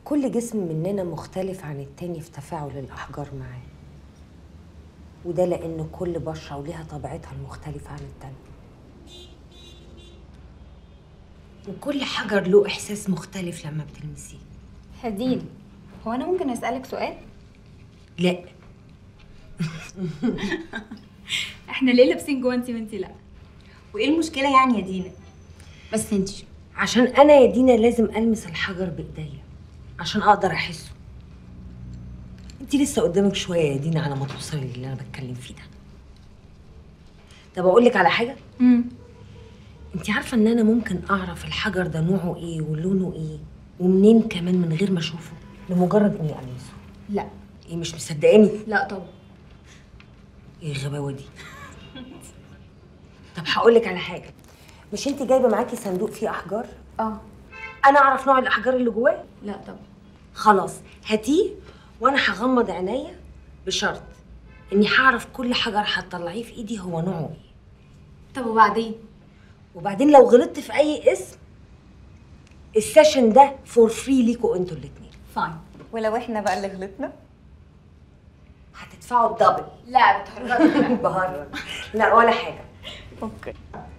كل جسم مننا مختلف عن التاني في تفاعل الأحجار معاه وده لأن كل بشرة وليها طبيعتها المختلفة عن التانية وكل حجر له إحساس مختلف لما بتلمسيه هدين هو انا ممكن اسالك سؤال لا احنا ليه لابسين جوانتي وانتي لا وايه المشكله يعني يا دينا بس انتي عشان أنا يا دينا لازم ألمس الحجر بإيديا عشان أقدر أحسه انتي لسه قدامك شوية يا دينا على ما توصلي للي أنا بتكلم فيه ده طب أقول لك على حاجة امم انت عارفه ان انا ممكن اعرف الحجر ده نوعه ايه ولونه ايه ومنين كمان من غير ما اشوفه لمجرد اني المسه لا ايه مش مصدقاني لا طبعا ايه الغباوه دي طب هقول لك على حاجه مش انت جايبه معاكي صندوق فيه احجار اه انا اعرف نوع الاحجار اللي جواه لا طبعا خلاص هاتيه وانا هغمض عينيا بشرط اني هعرف كل حجر هتطلعيه في ايدي هو نوعه ايه طب وبعدين وبعدين لو غلطت في اي اسم السيشن ده فور فري ليكوا انتوا الاتنين فاين ولو احنا بقى اللي غلطنا هتدفعوا الدبل لا بتهرجي بهرج لا ولا حاجه اوكي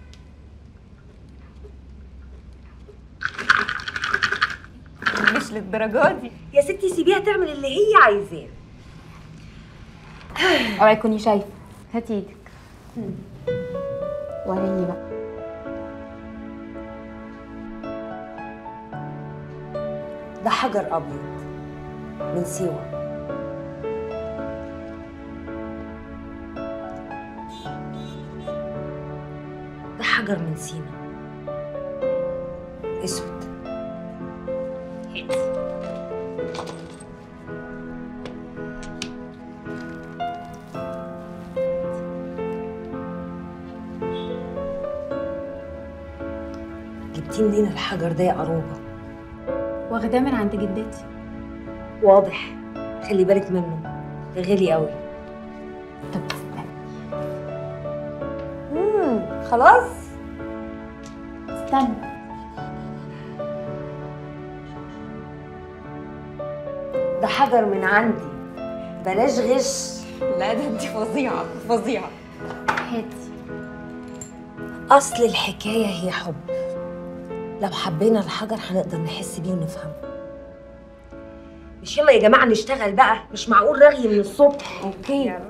مش للدرجه دي يا ستي سيبيها تعمل اللي هي عايزاه اوعي تكوني شايفه هاتي ايدك وريني بقى ده حجر ابيض من سيوه ده حجر من سينا اسود جبتيه منين الحجر ده يا قروبه واخداه من عند جدتي واضح خلي بالك منه ده غالي قوي طب استنى امم خلاص استنى ده حجر من عندي بلاش غش لا ده انت فظيعه فظيعه هاتي اصل الحكايه هي حب لو حبينا الحجر هنقدر نحس بيه ونفهمه مش يلا يا جماعه نشتغل بقى مش معقول رغي من الصبح اوكي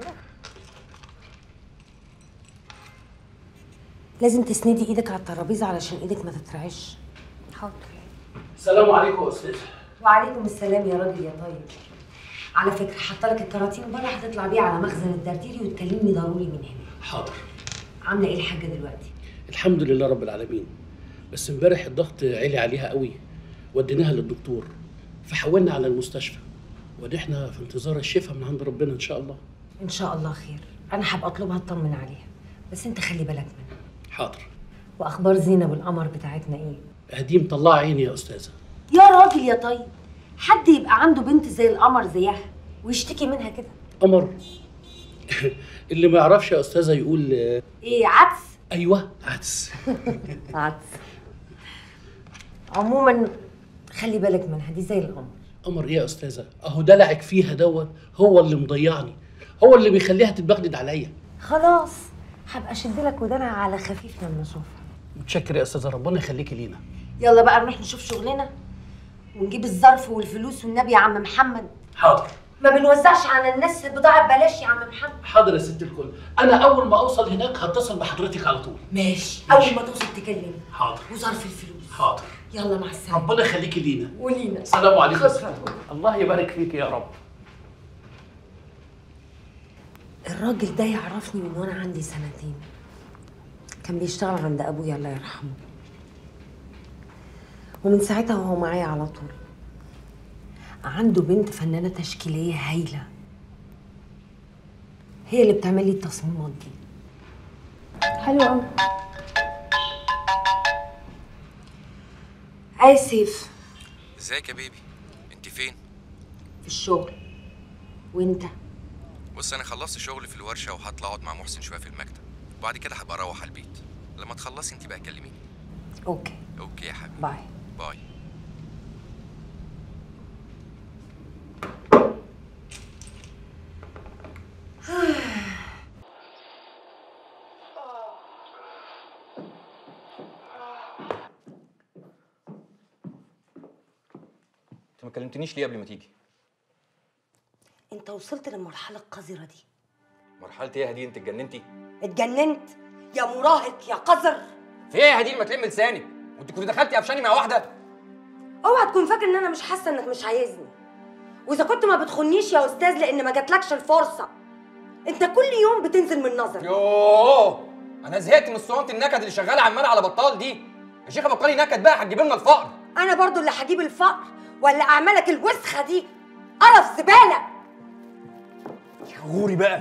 لازم تسندي ايدك على الترابيزه علشان ايدك ما تترعش حاضر السلام عليكم يا استاذ وعليكم السلام يا راجل يا طيب على فكره حاطه لك الكراتين بره هتطلع بيها على مخزن الدرديري وتكلمني ضروري من هنا حاضر عامله ايه الحاجه دلوقتي الحمد لله رب العالمين بس امبارح الضغط عالي عليها قوي وديناها للدكتور فحولنا على المستشفى ودي احنا في انتظار الشفاء من عند ربنا ان شاء الله ان شاء الله خير انا هبقى اطلبها اطمن عليها بس انت خلي بالك منها حاضر واخبار زينب القمر بتاعتنا ايه هدي مطلعه عيني يا استاذه يا راجل يا طيب حد يبقى عنده بنت زي القمر زيها ويشتكي منها كده قمر اللي ما يعرفش يا استاذه يقول آه، ايه عدس ايوه عدس عدس عموما خلي بالك منها دي زي القمر قمر ايه يا استاذه اهو دلعك فيها دوت هو اللي مضيعني هو اللي بيخليها تتبغدد عليا خلاص هبقى اشد لك ودانها على خفيف لما اشوفها متشكر يا استاذه ربنا يخليكي لينا يلا بقى نروح نشوف شغلنا ونجيب الظرف والفلوس والنبي يا عم محمد حاضر ما بنوزعش على الناس بضاعة ببلاش يا عم محمد حاضر يا ست الكل انا اول ما اوصل هناك هتصل بحضرتك على طول ماشي ماشي. اول ما توصل تكلمني حاضر وظرف الفلوس حاضر يلا مع السلامة ربنا يخليكي لينا ولينا السلام عليكم خد. الله يبارك فيك يا رب الراجل ده يعرفني من وانا عندي سنتين كان بيشتغل عند ابويا الله يرحمه ومن ساعتها وهو معايا على طول عنده بنت فنانة تشكيلية هايلة هي اللي بتعمل لي التصميمات دي حلو قوي آسف ازيك يا بيبي انت فين في الشغل وانت بص انا خلصت شغل في الورشه وهطلع اقعد مع محسن شويه في المكتب وبعد كده هبقى اروح على البيت لما تخلصي انت بقى كلميني اوكي اوكي يا حبيبي باي باي انت ما كلمتنيش ليه قبل ما تيجي انت وصلت للمرحله القذره دي مرحله ايه يا هديل انت اتجننتي اتجننت يا مراهق يا قذر في ايه يا هديل ما تلم لسانك وانت كنت دخلتي قفشاني مع واحده اوعى تكون فاكر ان انا مش حاسه انك مش عايزني واذا كنت ما بتخنيش يا استاذ لان ما جاتلكش الفرصه انت كل يوم بتنزل من نظري يوه انا زهقت من الصوانت النكد اللي شغاله عماله على بطال دي يا شيخه بطلي نكد بقى هتجيب لنا الفقر انا برضو اللي هجيب الفقر ولا اعمالك الوسخه دي قرف زباله يا غوري بقى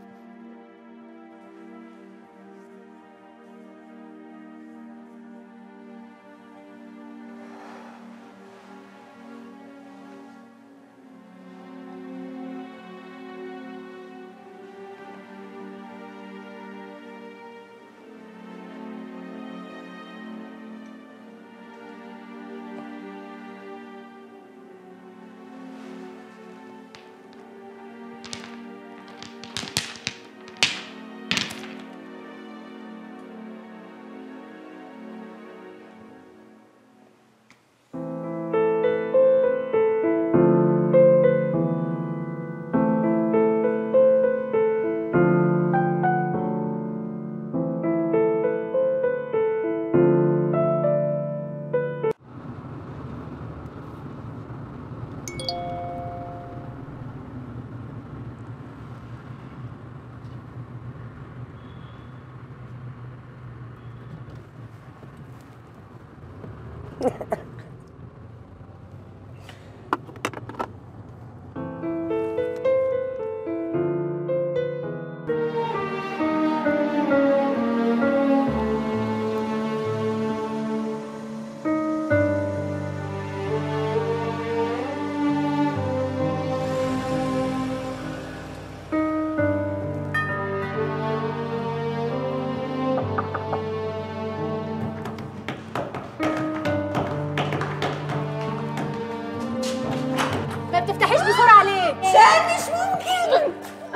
ما بتفتحيش بسرعه ليه لا مش ممكن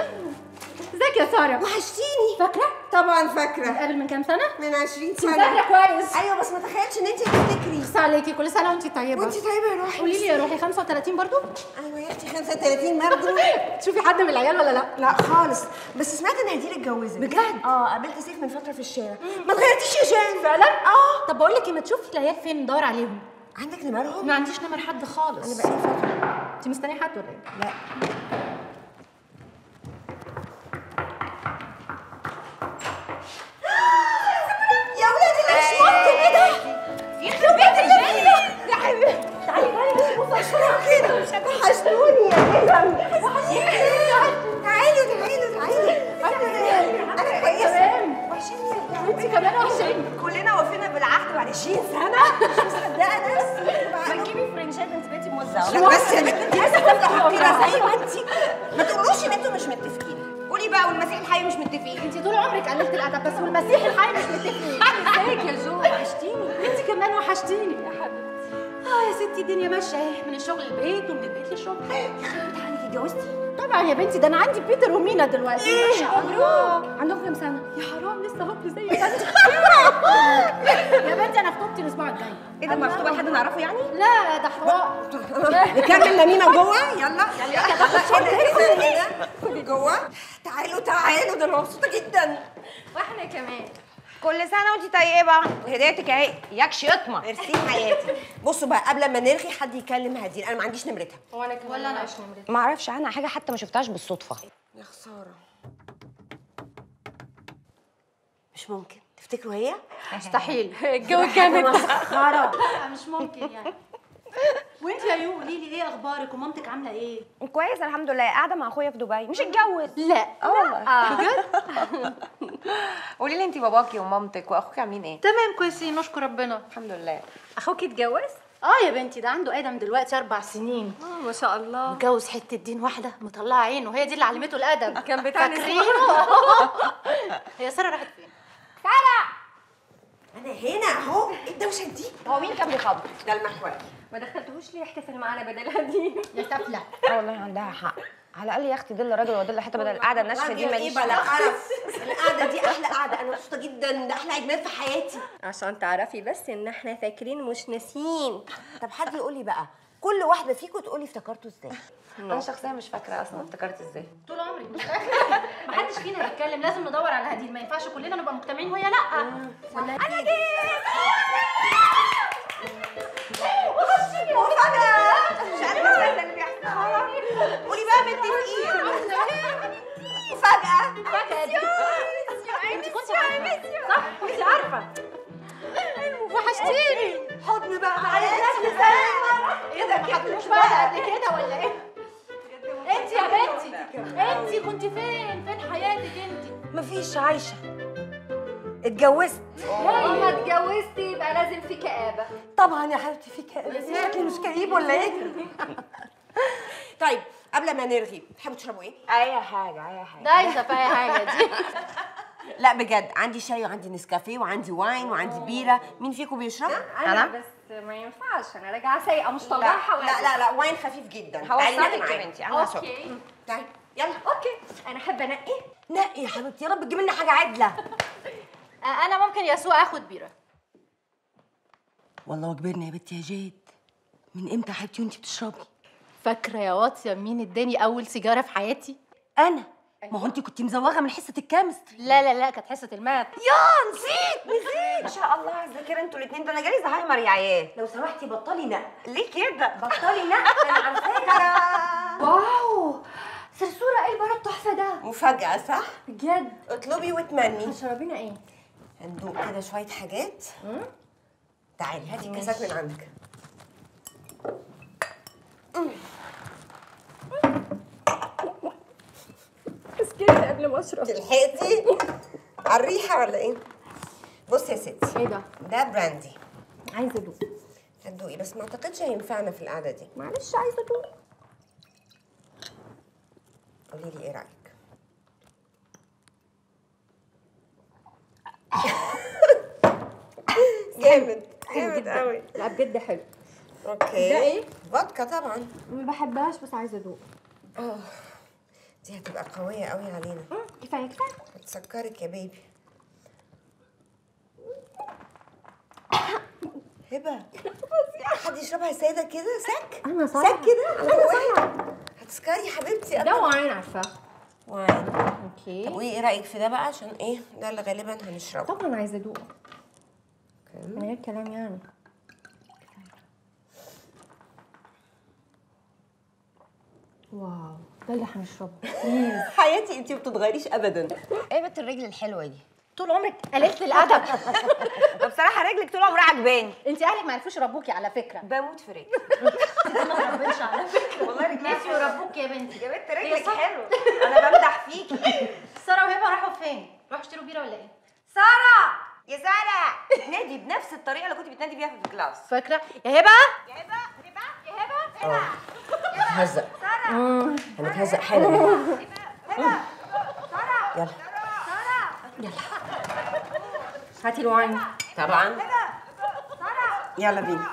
ازيك يا ساره وحشتيني فاكره طبعا فاكره قبل من كام سنه من 20 سنه فاكره كويس ايوه بس ما تخيلش ان انت هتفتكري بس عليكي كل سنه وانت طيبه وانت طيبه يا روحي قولي لي يا روحي 35 برضو ايوه يا اختي 35 برضه تشوفي حد من العيال ولا لا لا خالص بس سمعت ان هديل اتجوزت بجد؟ اه قابلت سيف من فتره في الشارع ما اتغيرتيش يا جان فعلا اه طب بقول لك ايه ما تشوفي العيال فين ندور عليهم عندك نمرهم ما عنديش نمر حد خالص انا بقالي فتره انت مستنيه حد ولا ايه لا يا ولادي لا مش ممكن ايه ده؟ يخرب بيت اللذينة يا حبيبتي تعالي تعالي بصي بسرعة كده وحشتوني يا نجم تعالوا تعالوا تعالوا انا كويسة وحشتني انت كمان وحشاني كلنا وفينا بالعهد بعد 20 سنة مش مصدقة نفسي ما تجيبي فرنشات انت بقيتي موزعه لا بس يا بنت انت لسه طفله حقيره زي ما انت ما تقولوش ان انتوا مش متفقين قولي بقى والمسيح الحي مش متفقين انت طول عمرك قللت الادب بس والمسيح الحي مش متفقين ازيك يا جو وحشتيني انت كمان وحشتيني يا حبيبتي اه يا ستي الدنيا ماشيه اهي من الشغل للبيت ومن البيت للشغل يخرب بيت عليكي اتجوزتي طبعا يا بنتي ده انا عندي بيتر ومينا دلوقتي ما شاء الله عندهم كام سنه يا حرام لسه هبل زي ما انت يا بنتي انا خطوبتي الاسبوع الجاي ايه ده مكتوبه لحد نعرفه يعني؟ لا ده حوار نكمل نميمه جوه يلا يلا يلا خدي جوه تعالوا تعالوا ده انا مبسوطه جدا واحنا كمان كل سنه وانت طيبه وهديتك اهي ياك شيطمه ميرسي حياتي بصوا بقى قبل ما نرغي حد يكلم هدير انا ما عنديش نمرتها وانا كمان ولا انا مش نمرتي ما اعرفش عنها حاجه حتى ما شفتهاش بالصدفه يا خساره مش ممكن تفتكروا هي مستحيل الجو جامد مسخره لا مش ممكن يعني وانت يا يو قولي لي ايه اخبارك ومامتك عامله ايه كويس الحمد لله قاعده مع اخويا في دبي مش اتجوز لا اه والله بجد قولي لي انت باباكي ومامتك واخوك عاملين ايه تمام كويسين نشكر ربنا الحمد لله اخوك اتجوز اه يا بنتي ده عنده ادم دلوقتي اربع سنين اه ما شاء الله متجوز حته دين واحده مطلعه عينه هي دي اللي علمته الادب كان بتاع فاكرينه هي ساره راحت فين انا هنا اهو ايه الدوشه دي هو مين كان بيخبط ده المحور ما دخلتهوش ليه يحتفل معانا بدلها دي يا سفله اه والله عندها حق على الاقل يا اختي دل راجل ودل حتى بدل القعده الناشفه دي ماليش بلا قرف القعده دي احلى قعده انا مبسوطه جدا ده احلى عيد ميلاد في حياتي عشان تعرفي بس ان احنا فاكرين مش ناسيين طب حد يقول لي بقى كل واحده فيكم تقولي افتكرتوا ازاي انا شخصيا مش فاكره اصلا افتكرت ازاي طول عمري مش فاكره محدش فينا هيتكلم لازم ندور على هديل ما ينفعش كلنا نبقى مجتمعين وهي لا ولا انا وفجاه مش عارفه اصدق اللي بيحصل قولي بقى متفقين وفجاه فجأة دي انت كنت عارفة صح كنت عارفة وحشتيني حضن بقى معايا سلام ايه ده ما حضروش بقى قبل كده ولا ايه؟ انت يا بنتي انت كنت فين؟ فين حياتك انت؟ مفيش عايشه اتجوزت لما اتجوزتي يبقى لازم في كآبة طبعا يا حبيبتي في كئيب شكلي مش كئيب ولا ايه طيب قبل ما نرغي تحبوا تشربوا ايه اي حاجه اي حاجه دايسة في اي حاجة دي لا بجد عندي شاي وعندي نسكافيه وعندي واين وعندي بيره مين فيكم بيشرب انا بس ما ينفعش انا راجعه سايقه مش طالعه لا لا لا واين خفيف جدا تعالي نقي هوصلك يا معايا. بنتي انا هسوق اوكي تعالي يلا اوكي انا احب انقي نقي يا حبيبتي يا رب تجيب لنا حاجه عدله آه، انا ممكن يسوع اخد بيرة والله كبرنا يا بنتي يا جاد من امتى يا حبيبتي وانتي بتشربي فاكرة يا واطية مين اداني أول سيجارة في حياتي؟ انا ما هو انت كنت مزوغه من حصه الكيمستري لا لا لا كانت حصة الماث يا نسيت نسيت ما شاء الله على الذاكره انتوا الاثنين ده انا جالي زهايمر يا عيال لو سمحتي بطلي نق ليه كده بطلي نق انا عارفاكي واو سرسوره ايه البرد التحفه ده مفاجأة صح؟ بجد اطلبي وتمني تشربينا ايه هندوق كده شوية حاجات تعالي هاتي الكاسات من عندك اسكتي قبل ما اشرب لحقتي على الريحة ولا ايه؟ بصي يا ستي ايه ده ده براندي عايزه ادوق هتدوقي بس ما اعتقدش هينفعنا في القعدة دي معلش عايزه ادوق قولي لي ايه رأيك؟ جامد جامد قوي لا بجد حلو اوكي ده إيه؟ فودكا طبعا ما بحبهاش بس عايزه ادوق اه دي هتبقى قوية قوي علينا كفايه كفايه هتسكرك يا بيبي هبة حد يشربها سادة كده سك انا سك صايعه كده انا صايعه هتسكري يا حبيبتي ده وعين عارفاه واين اوكي طب وايه رأيك في ده بقى عشان ايه ده اللي غالبا هنشربه طبعا عايزه ادوق من غير كلام يعني واو ده اللي هنشربه حياتي انتي ما بتتغيريش ابدا ايه بنت الرجل الحلوه دي طول عمرك قلت الأدب بصراحه رجلك طول عمرها عجباني انت اهلك ما عرفوش يربوكي على فكرة بموت في رجلك ما ربيتش على فكرة والله رجلك ناسي يربوكي يا بنتي يا بنت هي رجلك صح. حلو انا بمدح فيكي سارة وهبة راحوا فين؟ راحوا اشتروا بيرة ولا ايه؟ ساره يا ساره نادي بنفس الطريقه اللي كنت بتنادي بيها في الكلاس فاكرة؟ يا هبة يا هبه هبه يا هبه هنتهزق هنتهزق حالا يلا هاتي الواين طبعا يلا بينا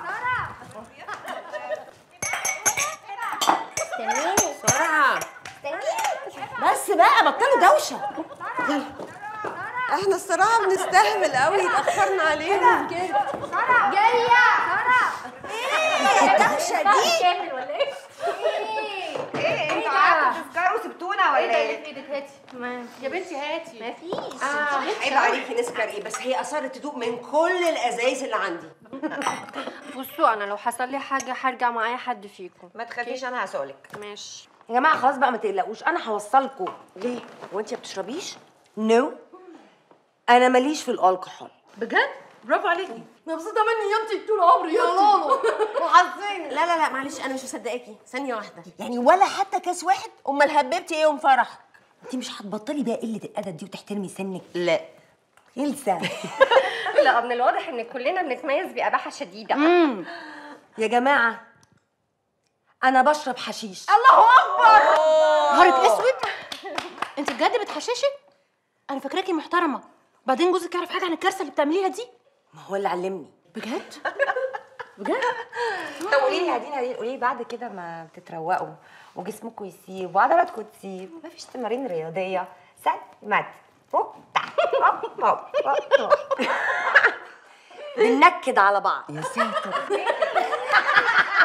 بسرعة بس بقى بطلوا دوشة يلا احنا الصراحة بنستهبل قوي اتأخرنا علينا جاية ايه الدوشة دي كامل ولا ايه؟ ايه انتوا قعدتوا تفكروا وسبتونا ايه ولا ده اللي ايه في ايدك هاتي يا بنتي هاتي مفيش عيب عليكي نسكر ايه بس هي اصرت تدوق من كل الازايز اللي عندي بصوا انا لو حصل لي حاجه هرجع مع اي حد فيكم ما تخافيش انا هسألك ماشي يا جماعه خلاص بقى ما تقلقوش انا هوصلكم ليه هو انت ما بتشربيش نو انا ماليش في الكحول بجد؟ برافو عليكي مبسوطه مني يا انتي طول عمري يا لولو وحظيني لا لا لا معلش انا مش مصدقاكي ثانية واحدة يعني ولا حتى كاس واحد امال هببتي ايه يوم فرحك انت مش هتبطلي بقى قله الادب دي وتحترمي سنك لا غلسه لا من الواضح ان كلنا بنتميز باباحه شديده يا جماعه انا بشرب حشيش نهارك اسود انت بجد بتحششي؟ انا فاكراكي محترمة بعدين جوزك يعرف حاجة عن الكارثة اللي بتعمليها دي؟ ما هو اللي علمني بجد؟ بجد؟ طب قولي لي يا دينا دي قولي لي بعد كده ما بتتروقوا وجسمكم يسيب وعضلاتكم تسيب مفيش تمارين رياضيه سد مد هوب تع هوب هوب هوب بننكد على بعض يا ساتر هو ده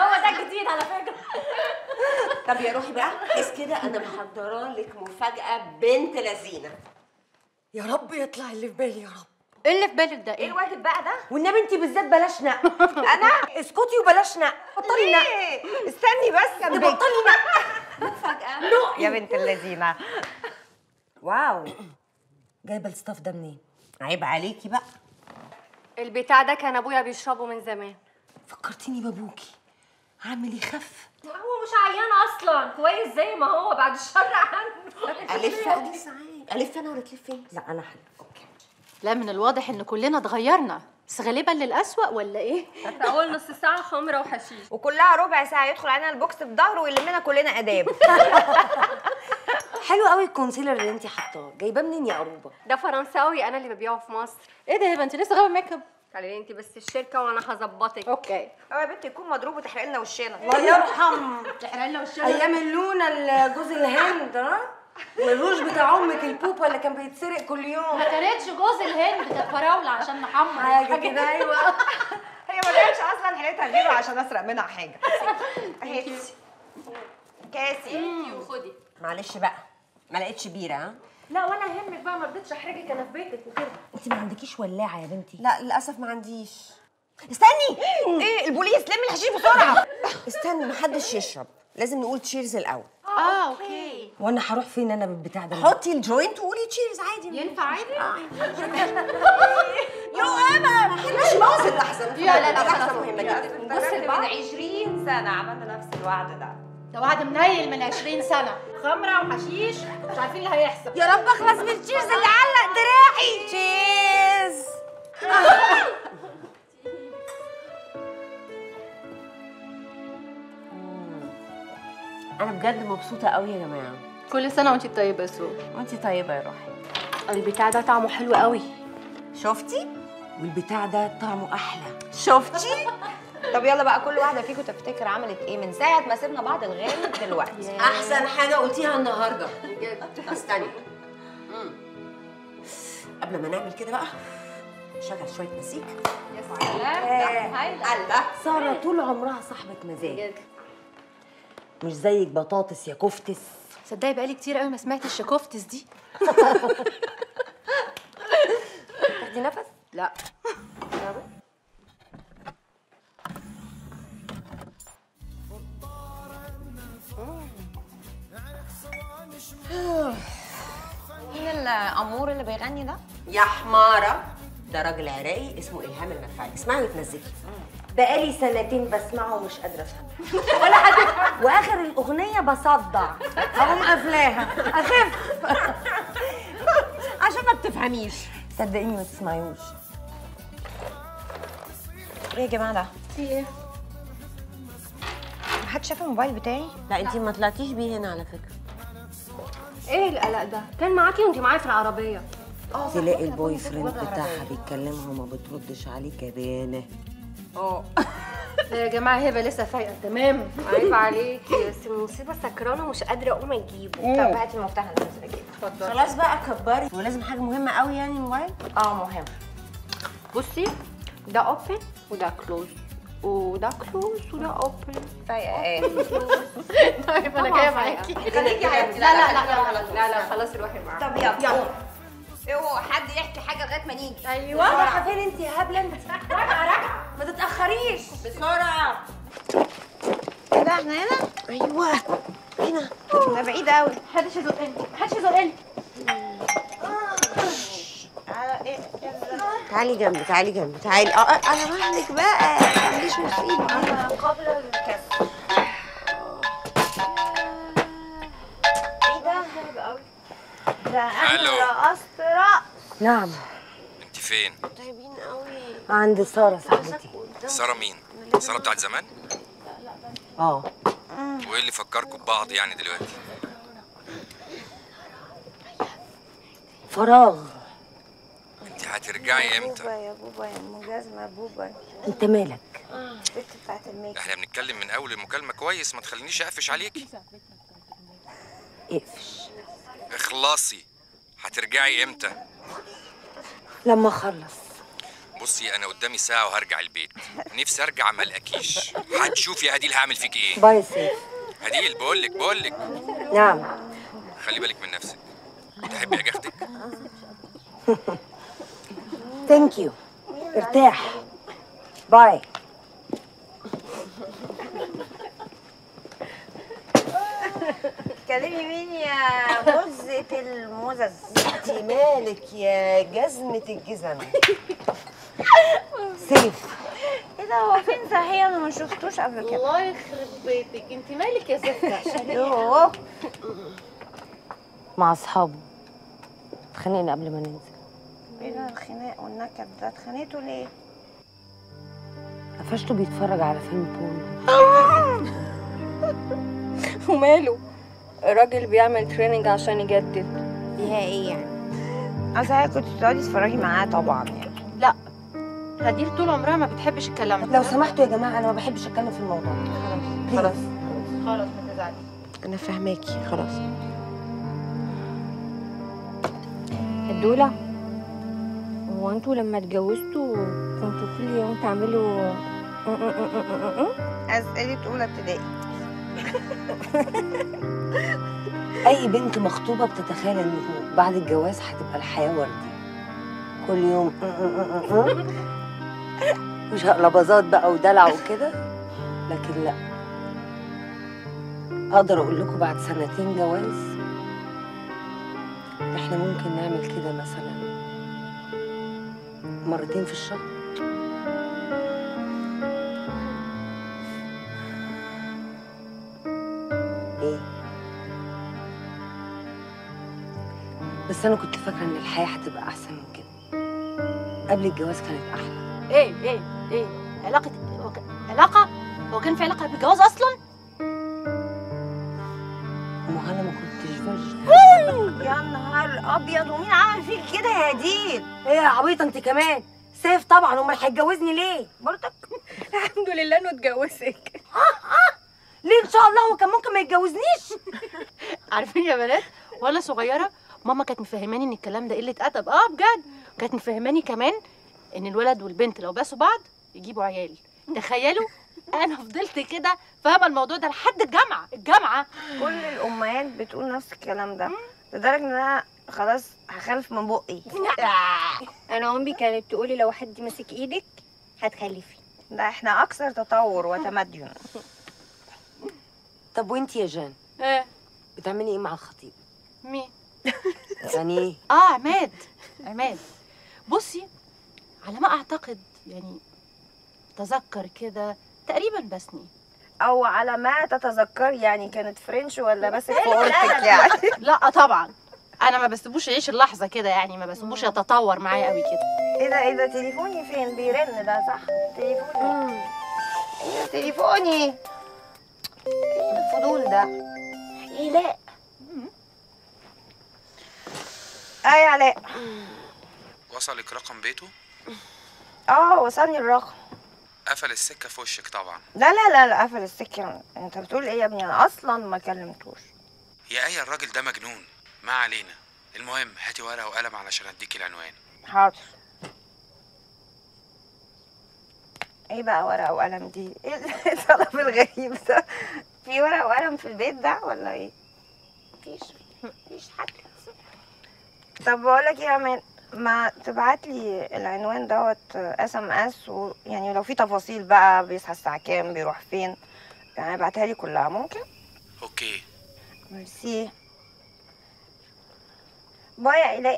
جديد على فكره طب يا روحي بقى قيس كده انا محضره لك مفاجاه بنت لذينه يا رب يطلع اللي في بالي يا رب ايه اللي في بالك ده ايه ايه الواجب بقى ده؟ والنبي انت بالذات بلاش نق انا؟ اسكتي وبلاش نق بطلي نق ايه؟ استني بس دي بطلي نق مفاجاه يا بنت اللذينه واو جايبه الستاف ده منين عيب عليكي بقى البتاع ده كان ابويا بيشربه من زمان فكرتيني بابوكي عامل يخف هو مش عيان اصلا كويس زي ما هو بعد الشر عنه الف انا ساعات الف انا ولا تلف انت لا انا حلو اوكي لا من الواضح ان كلنا اتغيرنا بس غالبا للأسوأ ولا ايه؟ اول نص ساعه خمره وحشيش وكلها ربع ساعه يدخل علينا البوكس في ظهره ويلمنا كلنا اداب حلو قوي الكونسيلر اللي انت حاطاه جايباه منين يا قروبه ده فرنساوي انا اللي ببيعه في مصر ايه ده يا انت لسه غاوي ميك اب؟ تعالي انت بس الشركه وانا هظبطك اوكي هو يا بنت يكون مضروب وتحرق لنا وشنا الله يرحم تحرق لنا وشنا ايام اللونه جوز الهند ها والروج بتاع امك البوبا اللي كان بيتسرق كل يوم ما كانتش جوز الهند كانت فراوله عشان نحمر حاجه كده ايوه هي ما لقيتش اصلا حيلتها غيره عشان اسرق منها حاجه اهي كاسي وخدي معلش بقى ما لقيتش بيره ها لا وانا يهمك بقى ما رضيتش احرجك انا في بيتك وكده انت ما عندكيش ولاعه يا بنتي لا للاسف ما عنديش استني ايه البوليس لم الحشيش بسرعه استنى محدش يشرب لازم نقول تشيرز الاول اه اوكي وانا هروح فين انا بالبتاع ده حطي الجوينت وقولي تشيرز عادي ينفع عادي؟ يا اما محدش باظ اللحظه لا، لا، لا، دي لحظه خلاص. مهمه جدا بص من 20 سنه عملنا نفس الوعد ده ده وعد منيل من 20 سنة خمره وحشيش مش عارفين اللي هيحصل يا رب اخلص من التشيرز اللي علق دراعي تشيرز انا بجد مبسوطه قوي يا جماعه كل سنة وانتي طيبة يا سو وانتي طيبه يا روحي البتاع ده طعمه حلو قوي شفتي والبتاع ده طعمه احلى شفتي طب يلا بقى كل واحده فيكم تفتكر عملت ايه من ساعه ما سيبنا بعض لغايه دلوقتي احسن حاجه قلتيها النهارده استني مم. قبل ما نعمل كده بقى شغل شويه مزيكا يا سلام الله ساره طول عمرها صاحبه مزاج مش زيك بطاطس يا كفتس صدقي بقالي كتير قوي ما سمعتش الشكوفتس دي تاخدي نفس لا مين الامور اللي بيغني ده يا حماره ده راجل عراقي اسمه الهام المدفعي اسمعي وتنزلي بقالي سنتين بسمعه ومش قادره افهم ولا حد واخر الاغنيه بصدع هقوم قافلاها اخف عشان ما بتفهميش صدقيني ما تسمعيوش ايه يا جماعه ده في ايه؟ محدش شاف الموبايل بتاعي لا انتي ما طلعتيش بيه هنا على فكره ايه القلق ده كان معاكي وانت معايا في العربيه تلاقي البوي فريند بتاعها بيتكلمها وما بتردش عليه كبانه لا يا جماعة هبة لسه فايقة تمام عيب عليكي بس المصيبه سكرانه ومش قادره اقوم اجيبه طب هاتي المفتاح اللي نازله كده خلاص بقى كبري ولازم حاجه مهمه قوي يعني الموبايل اه مهم بصي ده اوبن وده كلوز وده كلوز وده اوبن فايقه ايه طيب انا جاية معاكي خليكي يا حبيبتي لا لا لا لا لا لا خلاص روحي معايا طب يلا يلا اوعوا حد يحكي حاجه لغايه ما نيجي ايوه رايحه فين انت يا هبله انت راجعه راجعه ما تتاخريش بسرعه كده احنا هنا ايوه هنا ده بعيد قوي محدش يزقني محدش يزقني تعالي جنبي تعالي جنبي تعالي اه آه، على مهلك بقى ما تعمليش مصيبه قبل الكسر ايه ده حلو قوي ده ألو. انا رقصت رقص نعم انت فين طيبين قوي عند ساره صاحبتي ساره مين ساره بتاعت زمان اه وايه اللي فكركم ببعض يعني دلوقتي فراغ انت هترجعي امتى بوبا يا بوبا يا ام جزمه بوبا انت مالك البت بتاعت الميك احنا بنتكلم من اول المكالمه كويس ما تخلينيش اقفش عليكي اقفش اخلصي هترجعي امتى لما اخلص بصي انا قدامي ساعه وهرجع البيت نفسي ارجع ما الاقيش هتشوف يا هديل هعمل فيك ايه باي سيف هديل بقول لك بقول لك نعم خلي بالك من نفسك تحبي اجي اخدك ثانك يو ارتاح باي كلمي مين يا مزة المزز انت مالك يا جزمة الجزم سيف ايه ده هو فين صحيح انا ما شفتوش قبل كده الله يخرب بيتك انت مالك يا زفته يوه مع اصحابه اتخانقنا قبل ما ننزل ايه ده الخناق والنكد ده اتخانقتوا ليه؟ قفشته بيتفرج على فيلم بورن وماله الراجل بيعمل تريننج عشان يجدد فيها ايه يعني؟ اصل كنت بتقعدي تتفرجي معاه طبعا يعني لا هديل طول عمرها ما بتحبش الكلام ده لو سمحتوا يا جماعه انا ما بحبش اتكلم في الموضوع ده خلاص خلاص ما تزعليش انا فاهماكي خلاص الدولة هو انتوا لما اتجوزتوا كنتوا كل يوم تعملوا اسئلة اولى ابتدائي اي بنت مخطوبه بتتخيل ان بعد الجواز هتبقى الحياه وردي كل يوم وشقلباظات بقى ودلع وكده لكن لا اقدر اقول لكم بعد سنتين جواز احنا ممكن نعمل كده مثلا مرتين في الشهر ايه بس انا كنت فاكره ان الحياه هتبقى احسن من كده قبل الجواز كانت احلى ايه ايه ايه علاقه هو ك- علاقه هو كان في علاقه بالجواز اصلا ما انا ما كنتش فاجئه يا نهار ابيض ومين عمل فيك كده يا ديل؟ ايه يا عبيطه انت كمان سيف طبعا امال هيتجوزني ليه برضك الحمد لله انه اتجوزك ليه ان شاء الله هو كان ممكن ما يتجوزنيش عارفين يا بنات وانا صغيره ماما كانت مفهماني ان الكلام ده قله ادب اه بجد كانت مفهماني كمان ان الولد والبنت لو باسوا بعض يجيبوا عيال تخيلوا انا فضلت كده فاهمه الموضوع ده لحد الجامعه الجامعه كل الامهات بتقول نفس الكلام ده لدرجه ان انا خلاص هخلف من بقي انا امي كانت تقولي لو حد مسك ايدك هتخلفي ده احنا اكثر تطور وتمدن طب وانت يا جان ايه بتعملي ايه مع الخطيب مين يعني ايه اه عماد عماد بصي على ما اعتقد يعني تذكر كده تقريبا بسني او على ما تتذكر يعني كانت فرنش ولا بس في اورتك يعني لا طبعا انا ما بسيبوش يعيش اللحظه كده يعني ما بسيبوش يتطور معايا قوي كده ايه ده ايه ده تليفوني فين بيرن ده صح تليفوني ايه ده تليفوني ايه الفضول ده ايه لا اي علاء وصلك رقم بيته اه وصلني الرقم قفل السكه في وشك طبعا لا لا لا لا قفل السكه انت بتقول ايه يا ابني انا اصلا ما كلمتوش يا ايه الراجل ده مجنون ما علينا المهم هاتي ورقه وقلم علشان اديكي العنوان حاضر ايه بقى ورقه وقلم دي ايه الطلب الغريب ده في ورقه وقلم في البيت ده ولا ايه مفيش مفيش حد طب بقول لك ايه يا امان ما تبعت لي العنوان دوت اس ام اس ويعني لو في تفاصيل بقى بيصحى الساعه كام بيروح فين يعني ابعتها لي كلها ممكن اوكي ميرسي باي يا إيلاء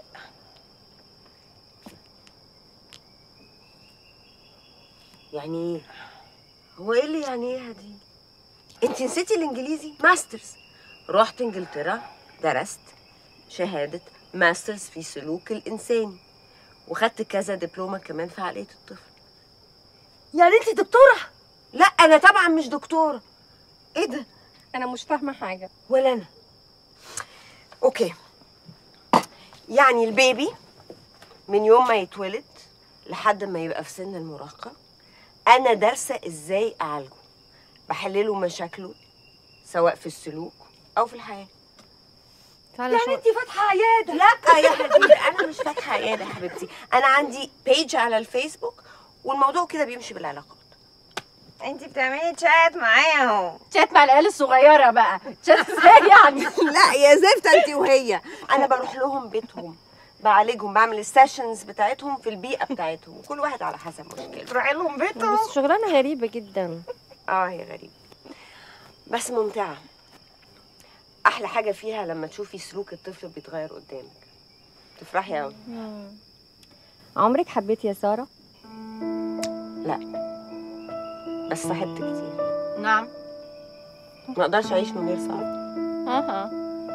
يعني ايه هو ايه اللي يعني ايه دي انت نسيتي الانجليزي ماسترز رحت انجلترا درست شهادة ماسترز في سلوك الانساني وخدت كذا دبلومة كمان في عقلية الطفل يعني انت دكتورة لا انا طبعا مش دكتورة ايه ده انا مش فاهمه حاجه ولا انا اوكي يعني البيبي من يوم ما يتولد لحد ما يبقى في سن المراهقة أنا دارسة إزاي أعالجه بحلله مشاكله سواء في السلوك أو في الحياة تعالى يعني شو انت فاتحه عياده لا يا حبيبي انا مش فاتحه عياده يا حبيبتي انا عندي بيج على الفيسبوك والموضوع كده بيمشي بالعلاقات انت بتعملي تشات معايا اهو شات مع العيال الصغيره بقى شات ازاي يعني لا يا زفت انت وهي انا بروح لهم بيتهم بعالجهم بعمل السيشنز بتاعتهم في البيئه بتاعتهم كل واحد على حسب مشكلته بروح لهم بيتهم بس شغلانه غريبه جدا اه هي غريبة بس ممتعة أحلى حاجة فيها لما تشوفي سلوك الطفل بيتغير قدامك تفرحي أوي عمرك حبيتي يا ساره لا بس صاحبت كتير نعم ما اقدرش أعيش من غير صاحب اها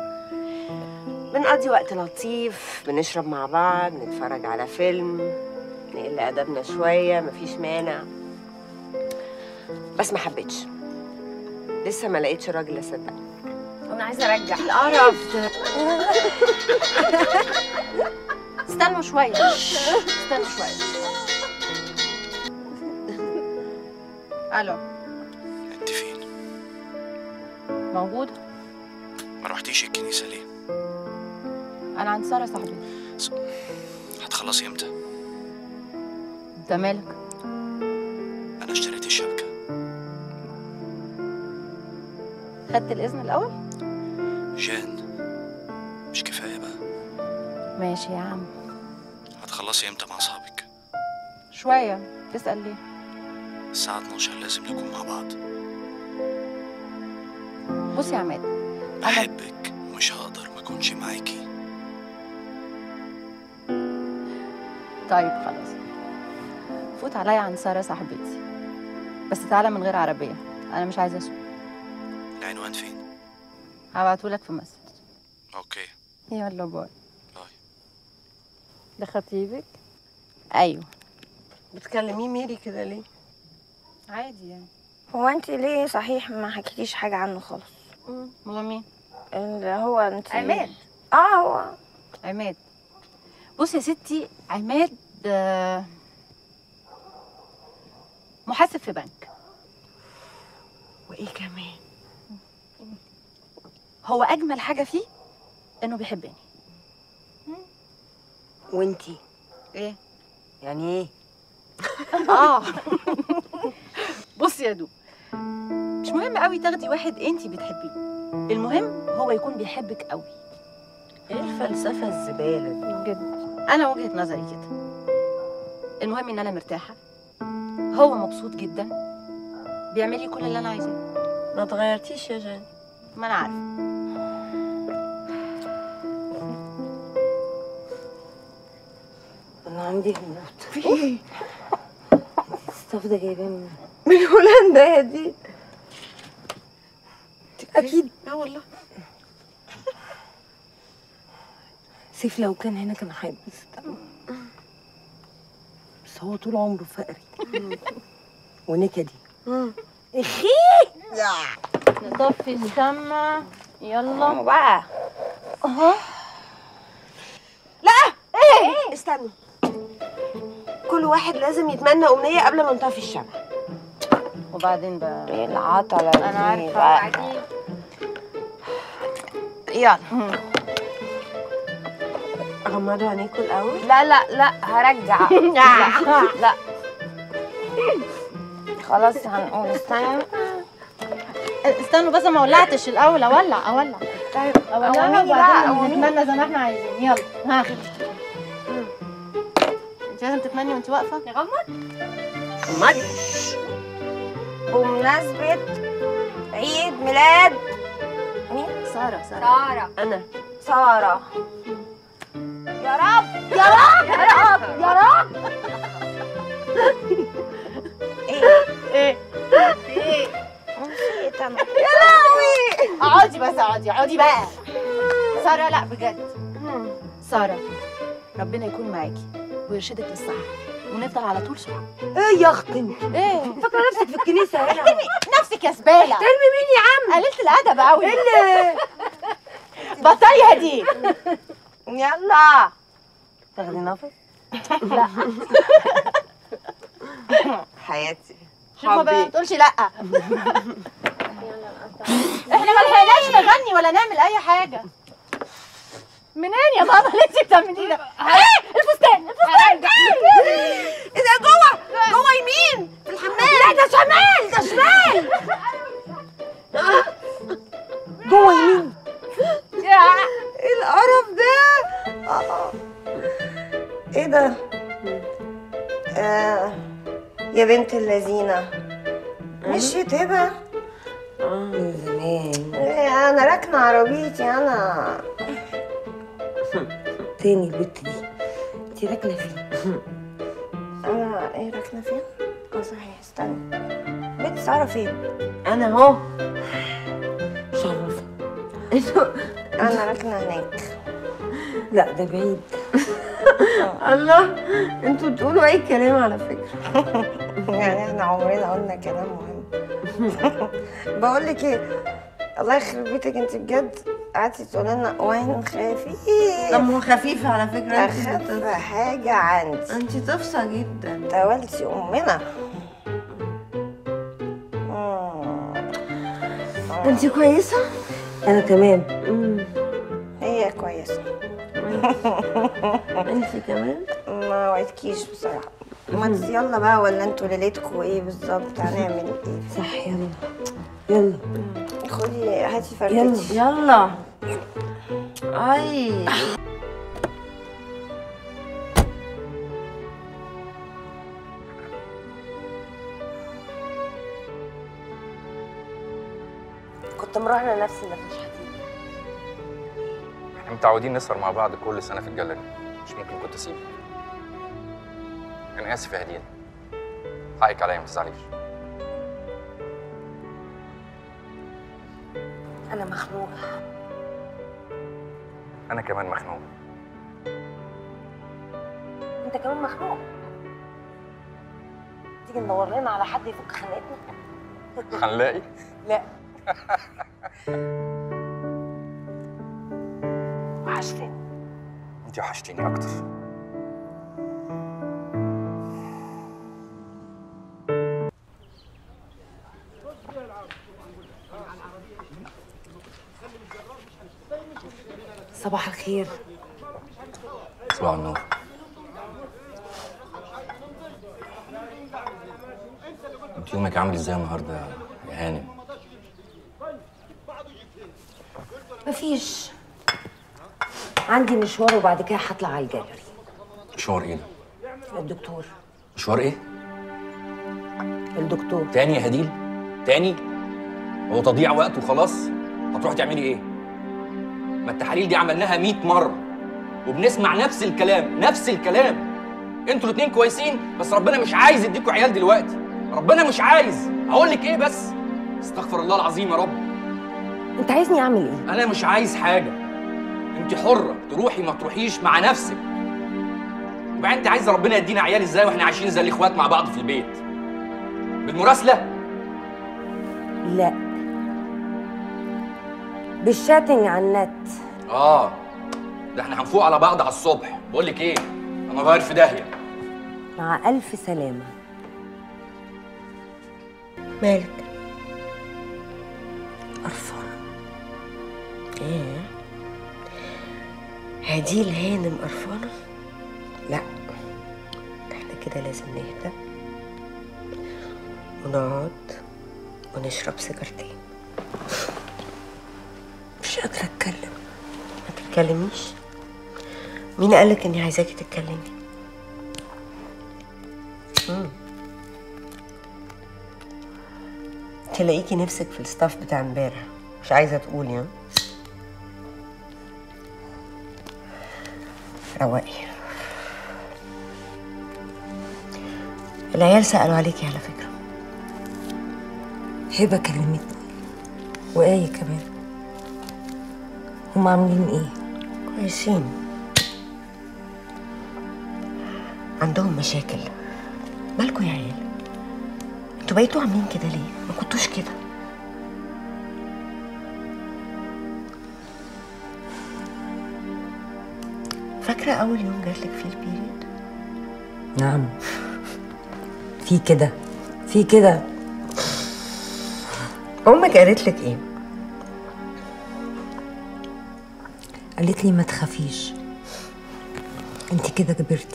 بنقضي وقت لطيف بنشرب مع بعض نتفرج على فيلم نقل أدبنا شوية مفيش مانع بس ما حبيتش لسه ما لقيتش راجل أصدقه انا عايزه ارجع القرف ده استنوا شويه استنوا شويه الو انت فين موجود ما رحتيش الكنيسه ليه انا عند ساره صاحبتي هتخلصي امتى انت مالك انا اشتريت الشبكه خدت الاذن الاول جان مش كفايه بقى ماشي يا عم هتخلصي امتى مع اصحابك شويه تسال ليه الساعه 12 لازم نكون مع بعض بص يا عماد بحبك ومش هقدر ما اكونش معاكي طيب خلاص فوت عليا عند ساره صاحبتي بس تعالى من غير عربيه انا مش عايزه اسوق العنوان فين هبعتهولك في مسج اوكي يلا باي باي ده خطيبك ايوه بتكلميه ميري كده ليه؟ عادي يعني هو انت ليه صحيح ما حكيتيش حاجة عنه خالص هو مين اللي هو انت عماد اه هو عماد بص يا ستي عماد آه، محاسب في بنك وايه كمان هو اجمل حاجه فيه انه بيحبني وانتي ايه يعني ايه؟ اه بص يا دو مش مهم قوي تاخدي واحد انتي بتحبيه المهم هو يكون بيحبك قوي ايه الفلسفة الزبالة دي؟ بجد انا وجهه نظري كده المهم ان انا مرتاحه هو مبسوط جدا بيعمل لي كل اللي انا عايزاه ما اتغيرتيش يا جان ما انا عارفه انا عندي هموت في ايه؟ الصف ده جايباه من من هولندا يا دي اكيد اه والله سيف لو كان هنا كان هيتبسط أوي. بس هو طول عمره فقري ونكدي اخي نطفي الشمع يلا بقى اهو استنوا كل واحد لازم يتمنى أمنية قبل ما نطفي الشمع وبعدين بقى ايه العطلة انا عارفه يلا غمضوا عينيكوا الأول لا لا لا هرجع لا لا خلاص هنقول استنى استنوا بس ما ولعتش الاول اولع اولع طيب اولعها قوميني بقى، وبعدين قوميني. نتمنى زي ما احنا عايزين يلا ها انت لازم تتمني وانت واقفه نغمض غمضي بمناسبة عيد ميلاد ساره ساره سارة أنا سارة يا رب يا رب يا رب يا رب ايه نسيت أنا اقعدي بس اقعدي اقعدي بقى ساره لا بجد ساره ربنا يكون معاكي ويرشدك للصح ونفضل على طول صحاب ايه يا اختي انت ايه فاكره نفسك في الكنيسه هنا نفسك يا زباله ترمي مين يا عم قللت الادب قوي اللي بطلي هديك يلا تاخدي نفس حياتي شوف ما بقى تقولش لا احنا ما لحقناش نغني ولا نعمل اي حاجه منين يا ماما اللي انت بتعمليه ده؟ ايه الفستان الفستان ايه ده جوه جوه يمين في الحمام لا ده شمال ده شمال جوه يمين ايه القرف ده آه. ايه ده آه. يا بنت اللذينة مشيت هبة من زمان إيه، انا راكنة عربيتي انا تاني البت دي انت راكنه فين انا ايه راكنة فين اه صحيح استنى بنت سارة فين انا اهو شرف انا راكنة هناك لا ده بعيد الله انتوا بتقولوا اي كلام على فكرة يعني احنا عمرنا قلنا كلام مهم بقول لك ايه الله يخرب بيتك انت بجد قعدتي تقولي لنا وين خفيف دمه خفيف على فكرة انت اخف حاجة عندي انت تفصى جدا تولتي امنا مم. انت كويسة؟ انا تمام هي كويسة انت كمان؟ ما وعدكيش بصراحة ما انت يلا بقى ولا انتوا ليلتكوا ايه بالظبط هنعمل ايه صح يلا يلا خدي هاتي يلا فردتي يلا اي كنت مراهنه نفسي انك مش هتيجي احنا متعودين نسهر مع بعض كل سنه في الجاليري مش ممكن كنت اسيبك انا اسف يا هديه حقك عليا ما تزعليش انا مخنوقه انا كمان مخنوق انت كمان مخنوق تيجي ندور لنا على حد يفك خناقتنا هنلاقي لا وحشتني انت وحشتيني اكتر صباح الخير صباح النور انت يومك عامل ازاي النهارده يا هانم مفيش عندي مشوار وبعد كده هطلع على الجاليري مشوار ايه ده الدكتور مشوار ايه الدكتور تاني يا هديل تاني هو تضييع وقت وخلاص هتروحي تعملي ايه ما التحاليل دي عملناها 100 مره وبنسمع نفس الكلام نفس الكلام انتوا الاتنين كويسين بس ربنا مش عايز يديكوا عيال دلوقتي ربنا مش عايز اقول لك ايه بس استغفر الله العظيم يا رب انت عايزني اعمل ايه انا مش عايز حاجه انت حره تروحي ما تروحيش مع نفسك وبعدين انت عايزه ربنا يدينا عيال ازاي واحنا عايشين زي الاخوات مع بعض في البيت بالمراسله لا بالشاتنج على النت اه ده احنا هنفوق على بعض على الصبح بقول لك ايه انا غير في داهيه مع الف سلامه مالك قرفانه ايه هدي الهانم قرفانة لا احنا كده لازم نهدى ونقعد ونشرب سيجارتين مش قادرة اتكلم ما تتكلميش مين قالك اني عايزاكي تتكلمي مم. تلاقيكي نفسك في الستاف بتاع امبارح مش عايزة تقولي ها رواقي العيال سألوا عليكي على فكرة هبه كلمتني وآية كمان هم عاملين ايه كويسين عندهم مشاكل مالكوا يا عيال انتوا بقيتوا عاملين كده ليه ما كنتوش كده فاكرة أول يوم جاتلك فيه البيريد؟ نعم في كده في كده أمك قالت لك إيه؟ قالت لي ما تخافيش انت كده كبرتي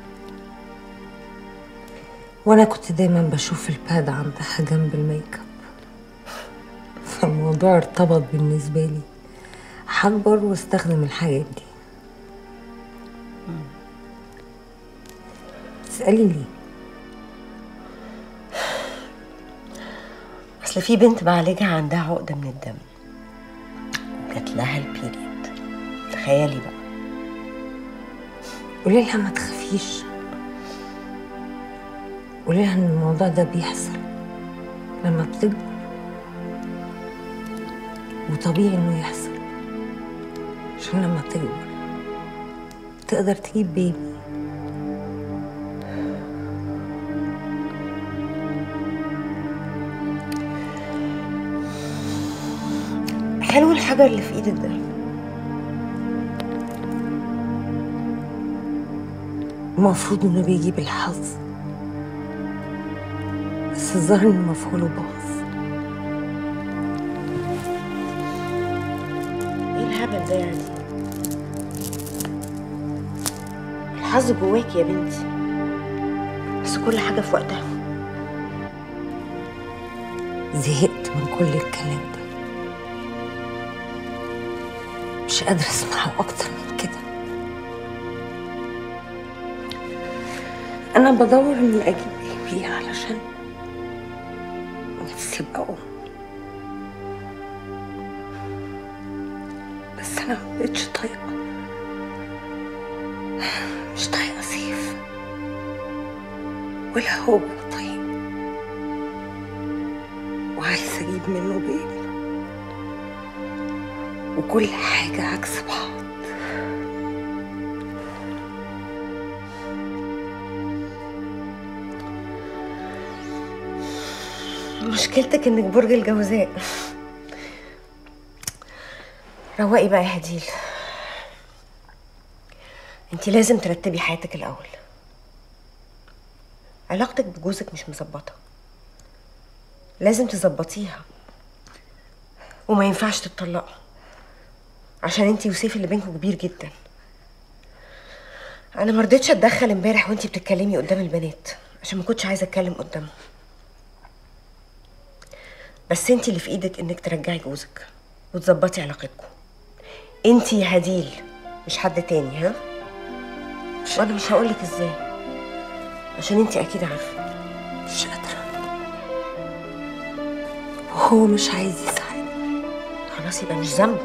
وانا كنت دايما بشوف الباد عندها جنب الميك اب فالموضوع ارتبط بالنسبه لي هكبر واستخدم الحاجات دي تسألي ليه اصل في بنت معالجها عندها عقده من الدم جات لها البيريد تخيلي بقى قولي لها ما تخافيش قولي لها ان الموضوع ده بيحصل لما بتكبر وطبيعي انه يحصل عشان لما تكبر تقدر تجيب بيبي حلو الحجر اللي في ايدك ده المفروض انه بيجيب الحظ بس الظاهر انه مفعوله باظ ايه الهبل ده يعني الحظ جواكي يا بنتي بس كل حاجه في وقتها زهقت من كل الكلام ده مش قادرة اسمعه اكتر من كده انا بدور اني اجيب بيبي علشان نفسي ابقى ام بس انا مبقتش طايقة مش طايقة سيف ولا هو طيب وعايزة أجيب منه بيبي وكل حاجة عكس بعض مشكلتك انك برج الجوزاء روقي بقى يا هديل انت لازم ترتبي حياتك الاول علاقتك بجوزك مش مظبطه لازم تظبطيها وما ينفعش تتطلقوا عشان انتي وسيف اللي بينكم كبير جدا انا ما رضيتش اتدخل امبارح وانتي بتتكلمي قدام البنات عشان ما كنتش عايزه اتكلم قدامهم بس انتي اللي في ايدك انك ترجعي جوزك وتظبطي علاقتكم انتي يا هديل مش حد تاني ها وانا مش هقولك ازاي عشان انتي اكيد عارفه مش قادرة وهو مش عايز يساعدني خلاص يبقى مش ذنبه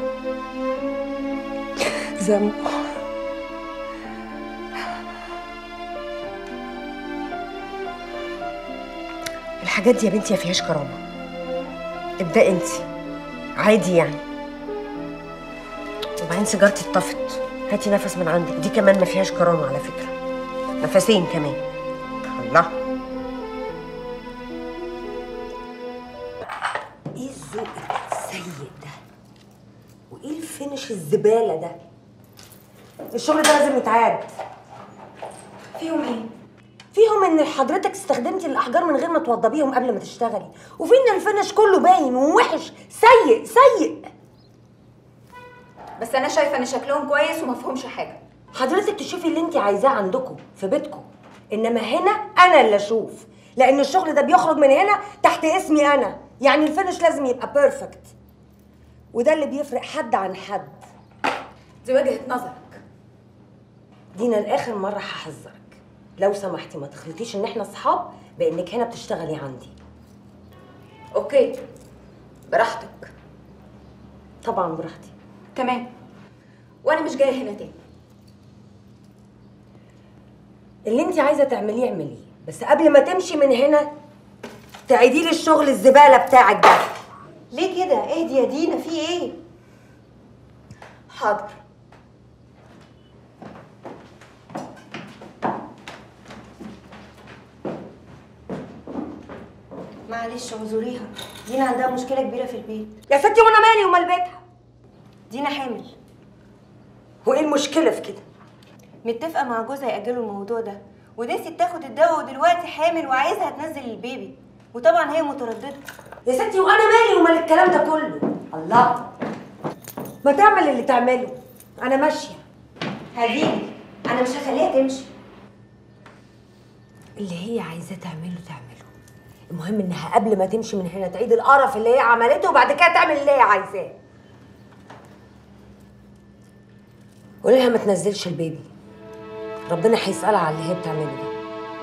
ذنبه الحاجات دي يا بنتي ما فيهاش كرامه ابدأي انتي عادي يعني وبعدين سيجارتي اتطفت هاتي نفس من عندك دي كمان ما فيهاش كرامه على فكره نفسين كمان الله ايه الذوق السيء ده وايه الفينش الزبالة ده الشغل ده لازم يتعاد فيهم ايه؟ فيهم ان حضرتك استخدمتي الاحجار من غير ما توضبيهم قبل ما تشتغلي وفي ان الفينش كله باين ووحش سيء سيء بس انا شايفه ان شكلهم كويس وما فيهمش حاجه حضرتك تشوفي اللي انت عايزاه عندكم في بيتكم انما هنا انا اللي اشوف لان الشغل ده بيخرج من هنا تحت اسمي انا يعني الفينش لازم يبقى بيرفكت وده اللي بيفرق حد عن حد دي وجهه نظرك دينا لاخر مره هحذرك لو سمحتي ما تخلطيش ان احنا اصحاب بانك هنا بتشتغلي عندي اوكي براحتك طبعا براحتي تمام وانا مش جايه هنا تاني اللي انت عايزه تعمليه اعمليه بس قبل ما تمشي من هنا تعيدي لي الشغل الزباله بتاعك ده ليه كده اهدي يا دينا في ايه حاضر معلش اعذريها دينا عندها مشكله كبيره في البيت يا ستي وانا مالي ومال بيتها دينا حامل وايه المشكله في كده متفقه مع جوزها ياجلوا الموضوع ده ونسيت تاخد الدواء ودلوقتي حامل وعايزها تنزل البيبي وطبعا هي متردده يا ستي وانا مالي ومال الكلام ده كله الله ما تعمل اللي تعمله انا ماشيه هجيلي انا مش هخليها تمشي اللي هي عايزاه تعمله تعمله المهم انها قبل ما تمشي من هنا تعيد القرف اللي هي عملته وبعد كده تعمل اللي هي عايزاه قولي لها ما تنزلش البيبي ربنا هيسألها على اللي هي بتعمله ده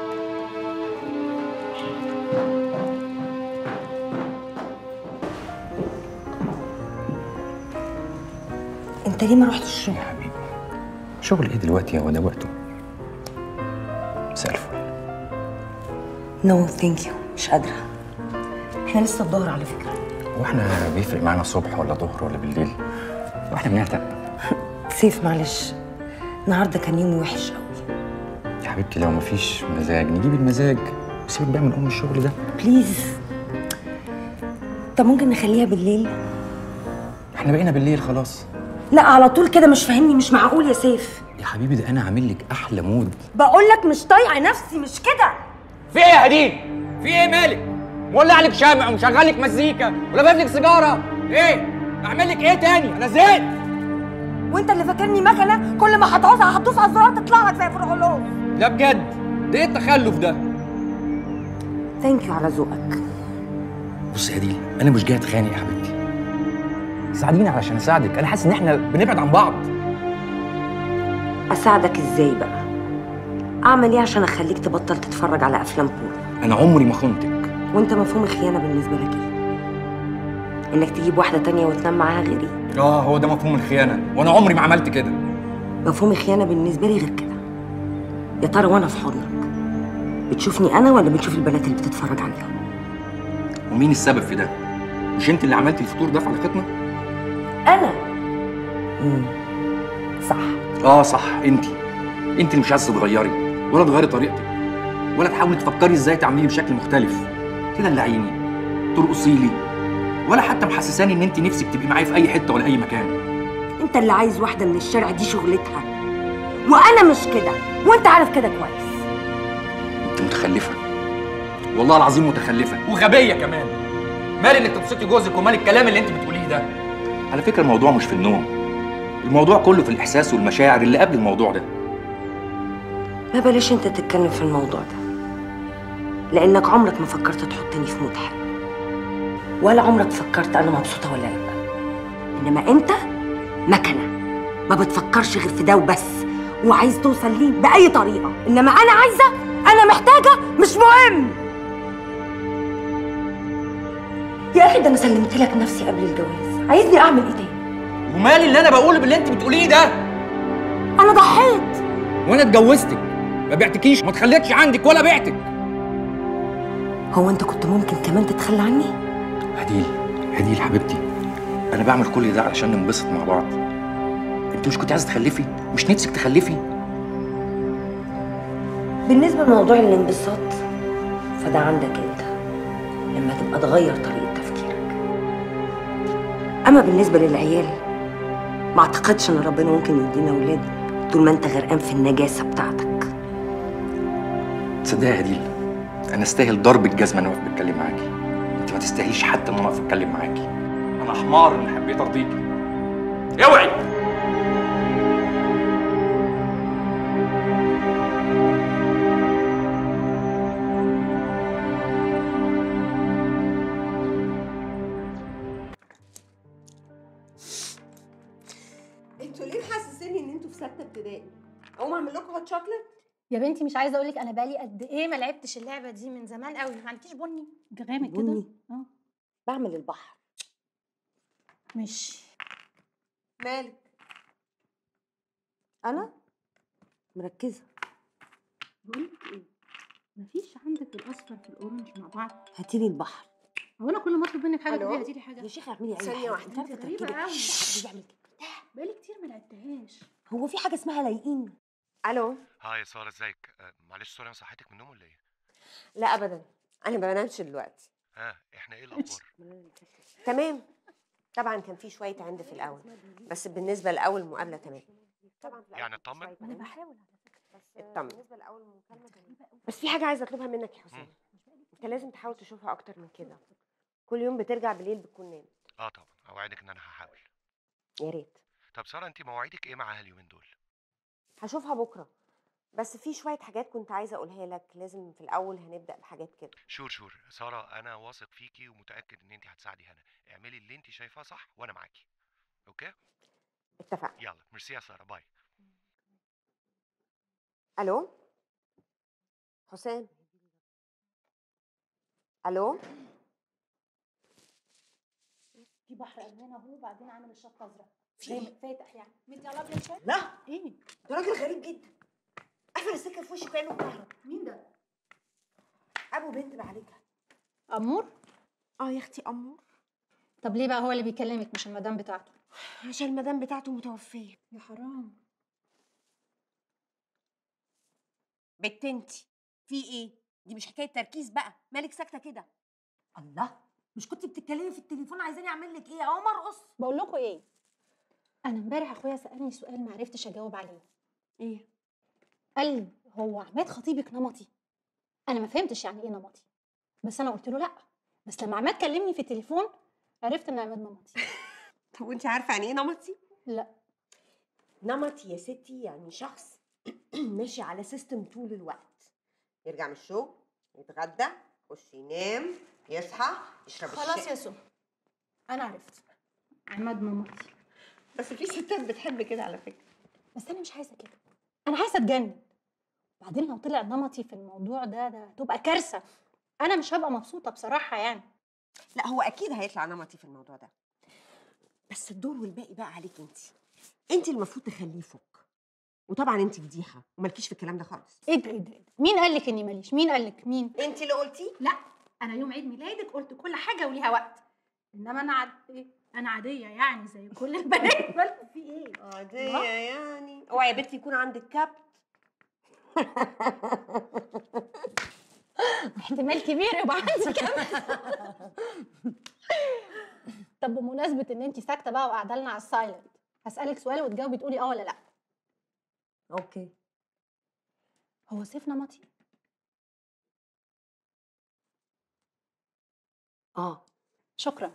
انت ليه ما رحتش الشغل؟ يا حبيبي شغل ايه دلوقتي هو ده وقته مساء الفل نو ثانك يو مش قادره احنا لسه الظهر على فكره هو احنا بيفرق معانا الصبح ولا ظهر ولا بالليل واحنا بنعتق سيف معلش النهارده كان يوم وحش قوي يا حبيبتي لو مفيش مزاج نجيب المزاج وسيبك بقى من ام الشغل ده بليز طب ممكن نخليها بالليل احنا بقينا بالليل خلاص لا على طول كده مش فاهمني مش معقول يا سيف يا حبيبي ده انا عامل لك احلى مود بقول لك مش طايقه نفسي مش كده في ايه يا هديل؟ في ايه مالك؟ مولع لك شمع ومشغل لك مزيكا ولابس لك سيجاره ايه؟ اعمل لك ايه تاني؟ انا زهقت وانت اللي فاكرني مكنه كل ما هتعوزها هتدوس على الزرار تطلع لك زي فرعون لا بجد ده ايه التخلف ده؟ ثانك يو على ذوقك بص يا ديل انا مش جاي اتخانق يا حبيبتي ساعديني علشان اساعدك انا حاسس ان احنا بنبعد عن بعض اساعدك ازاي بقى اعمل ايه عشان اخليك تبطل تتفرج على افلام بورن انا عمري ما خنتك وانت مفهوم الخيانه بالنسبه لك ايه انك تجيب واحده تانية وتنام معاها غيري اه هو ده مفهوم الخيانه وانا عمري ما عملت كده مفهوم الخيانه بالنسبه لي غير كده يا ترى وانا في حضنك بتشوفني انا ولا بتشوف البنات اللي بتتفرج عليهم ومين السبب في ده مش انت اللي عملتي الفطور ده في علاقتنا انا امم صح اه صح انت انت اللي مش عايزه تتغيري ولا تغيري طريقتك ولا تحاولي تفكري ازاي تعمليه بشكل مختلف تدلعيني ترقصي لي ولا حتى محسساني ان انت نفسك تبقي معايا في اي حته ولا اي مكان انت اللي عايز واحده من الشارع دي شغلتها وانا مش كده وانت عارف كده كويس انت متخلفه والله العظيم متخلفه وغبيه كمان مال انك تبسطي جوزك ومال الكلام اللي انت بتقوليه ده على فكره الموضوع مش في النوم الموضوع كله في الاحساس والمشاعر اللي قبل الموضوع ده ما بلاش انت تتكلم في الموضوع ده لانك عمرك ما فكرت تحطني في مود حلو ولا عمرك فكرت انا مبسوطه ولا لا انما انت مكنه ما بتفكرش غير في ده وبس وعايز توصل ليه باي طريقه انما انا عايزه انا محتاجه مش مهم يا اخي ده انا سلمت لك نفسي قبل الجواز عايزني اعمل ايه تاني ومال اللي انا بقوله باللي انت بتقوليه ده انا ضحيت وانا اتجوزتك ما بعتكيش ما تخليتش عندك ولا بعتك هو انت كنت ممكن كمان تتخلى عني هديل هديل حبيبتي انا بعمل كل ده علشان ننبسط مع بعض انت مش كنت عايزه تخلفي مش نفسك تخلفي بالنسبة لموضوع الانبساط فده عندك انت لما تبقى تغير طريقة تفكيرك أما بالنسبة للعيال ما أعتقدش إن ربنا ممكن يدينا ولاد طول ما أنت غرقان في النجاسة بتاعتك تصدقي يا هديل انا استاهل ضرب الجزمه انا واقف بتكلم معاكي انت ما تستاهليش حتى ان انا واقف اتكلم معاكي انا حمار ان حبيت ارضيكي اوعي انتوا ليه محسسيني ان انتوا في سته ابتدائي؟ اقوم اعمل لكم هوت شوكليت؟ يا بنتي مش عايزه اقول لك انا بقالي قد ايه ما لعبتش اللعبه دي من زمان قوي ما عندكيش بني غامق كده بني؟ اه بعمل البحر مش مالك؟ أنا مركزة بقول لك ايه مفيش عندك الاصفر في الاورنج مع بعض هاتيلي البحر هو انا كل ما اطلب منك حاجه ألو؟ تقولي هاتي لي حاجه يا شيخة اعملي أي ثانية حاجة واحدة. أنت عارفة انت غريبة تركبي أوي. بيعمل كده بقالي كتير ما لعبتهاش هو في حاجة اسمها لايقين الو هاي سارة ازيك آه، معلش سوري انا صحيتك من النوم ولا ايه؟ لا ابدا انا ما بنامش دلوقتي ها احنا ايه الاخبار؟ تمام طبعا كان في شويه عند في الاول بس بالنسبه لاول مقابله تمام طبعا في الأول يعني كان في اطمن؟ شوية انا عند. بحاول بس اطمن بالنسبه لاول مكالمه بس في حاجه عايزه اطلبها منك يا حسام انت لازم تحاول تشوفها اكتر من كده كل يوم بترجع بالليل بتكون نام اه طبعا اوعدك ان انا هحاول يا ريت طب ساره انت مواعيدك ايه معاها اليومين دول هشوفها بكره بس في شويه حاجات كنت عايزه اقولها لك لازم في الاول هنبدا بحاجات كده شور شور ساره انا واثق فيكي ومتاكد ان انت هتساعدي هنا اعملي اللي انت شايفاه صح وانا معاكي اوكي اتفقنا يلا ميرسي يا ساره باي الو حسام الو في بحر الوان اهو وبعدين عامل الشط ازرق غامق فاتح يعني مدي على ابيض شويه لا ايه ده راجل غريب جدا قفل السكه في وشي كانه كهرب مين ده ابو بنت بعالجها امور اه يا اختي امور طب ليه بقى هو اللي بيكلمك مش المدام بتاعته عشان المدام بتاعته متوفيه يا حرام بنت انتي في ايه دي مش حكايه تركيز بقى مالك ساكته كده الله مش كنت بتتكلمي في التليفون عايزاني اعمل لك ايه اقوم ارقص بقول لكم ايه انا امبارح اخويا سالني سؤال ما عرفتش اجاوب عليه ايه قال لي هو عماد خطيبك نمطي انا ما فهمتش يعني ايه نمطي بس انا قلت له لا بس لما عماد كلمني في التليفون عرفت ان عماد نمطي طب وانت عارفه يعني ايه نمطي لا نمطي يا ستي يعني شخص ماشي على سيستم طول الوقت يرجع من الشغل يتغدى يخش ينام يصحى يشرب خلاص الشاي يا سو انا عرفت عماد نمطي بس في ستات بتحب كده على فكره بس انا مش عايزه كده انا عايزه اتجنن بعدين لو طلع نمطي في الموضوع ده ده هتبقى كارثه انا مش هبقى مبسوطه بصراحه يعني لا هو اكيد هيطلع نمطي في الموضوع ده بس الدور والباقي بقى عليك انت انت المفروض تخليه يفك وطبعا انت فضيحه ومالكيش في الكلام ده خالص ايه ده ايه ده إيه ده؟ مين قال لك اني ماليش مين قال لك مين انت اللي قلتي لا انا يوم عيد ميلادك قلت كل حاجه وليها وقت انما انا عاد ايه انا عاديه يعني زي كل البنات مالكم في ايه عاديه يعني اوعي يا بنتي يكون عندك كبت احتمال كبير يبقى عندي كمان طب بمناسبه ان انت ساكته بقى وقاعده لنا على السايلنت هسالك سؤال وتجاوبي تقولي اه ولا لا اوكي هو سيف نمطي اه شكرا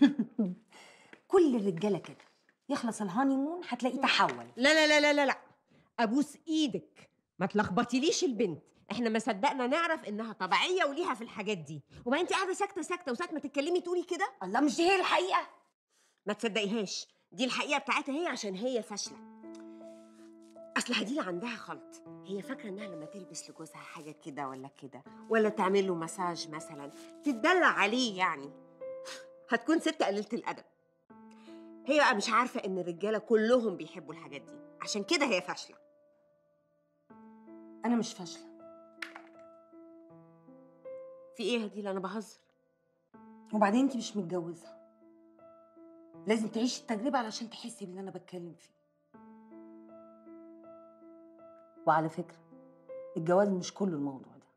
كل الرجاله كده يخلص الهانيمون هتلاقيه تحول لا لا لا لا لا لا ابوس ايدك ما تلخبطيليش البنت احنا ما صدقنا نعرف انها طبيعيه وليها في الحاجات دي وبعدين انت قاعده ساكته ساكته وساعه ما تتكلمي تقولي كده الله مش دي هي الحقيقه ما تصدقيهاش دي الحقيقه بتاعتها هي عشان هي فاشله اصل هديل عندها خلط هي فاكره انها لما تلبس لجوزها حاجه كده ولا كده ولا تعمل له مساج مثلا تتدلع عليه يعني هتكون ست قليله الادب هي بقى مش عارفه ان الرجاله كلهم بيحبوا الحاجات دي عشان كده هي فاشله انا مش فاشله في ايه يا هديل انا بهزر وبعدين انت مش متجوزه لازم تعيشي التجربه علشان تحسي باللي انا بتكلم فيه وعلى فكره الجواز مش كله الموضوع ده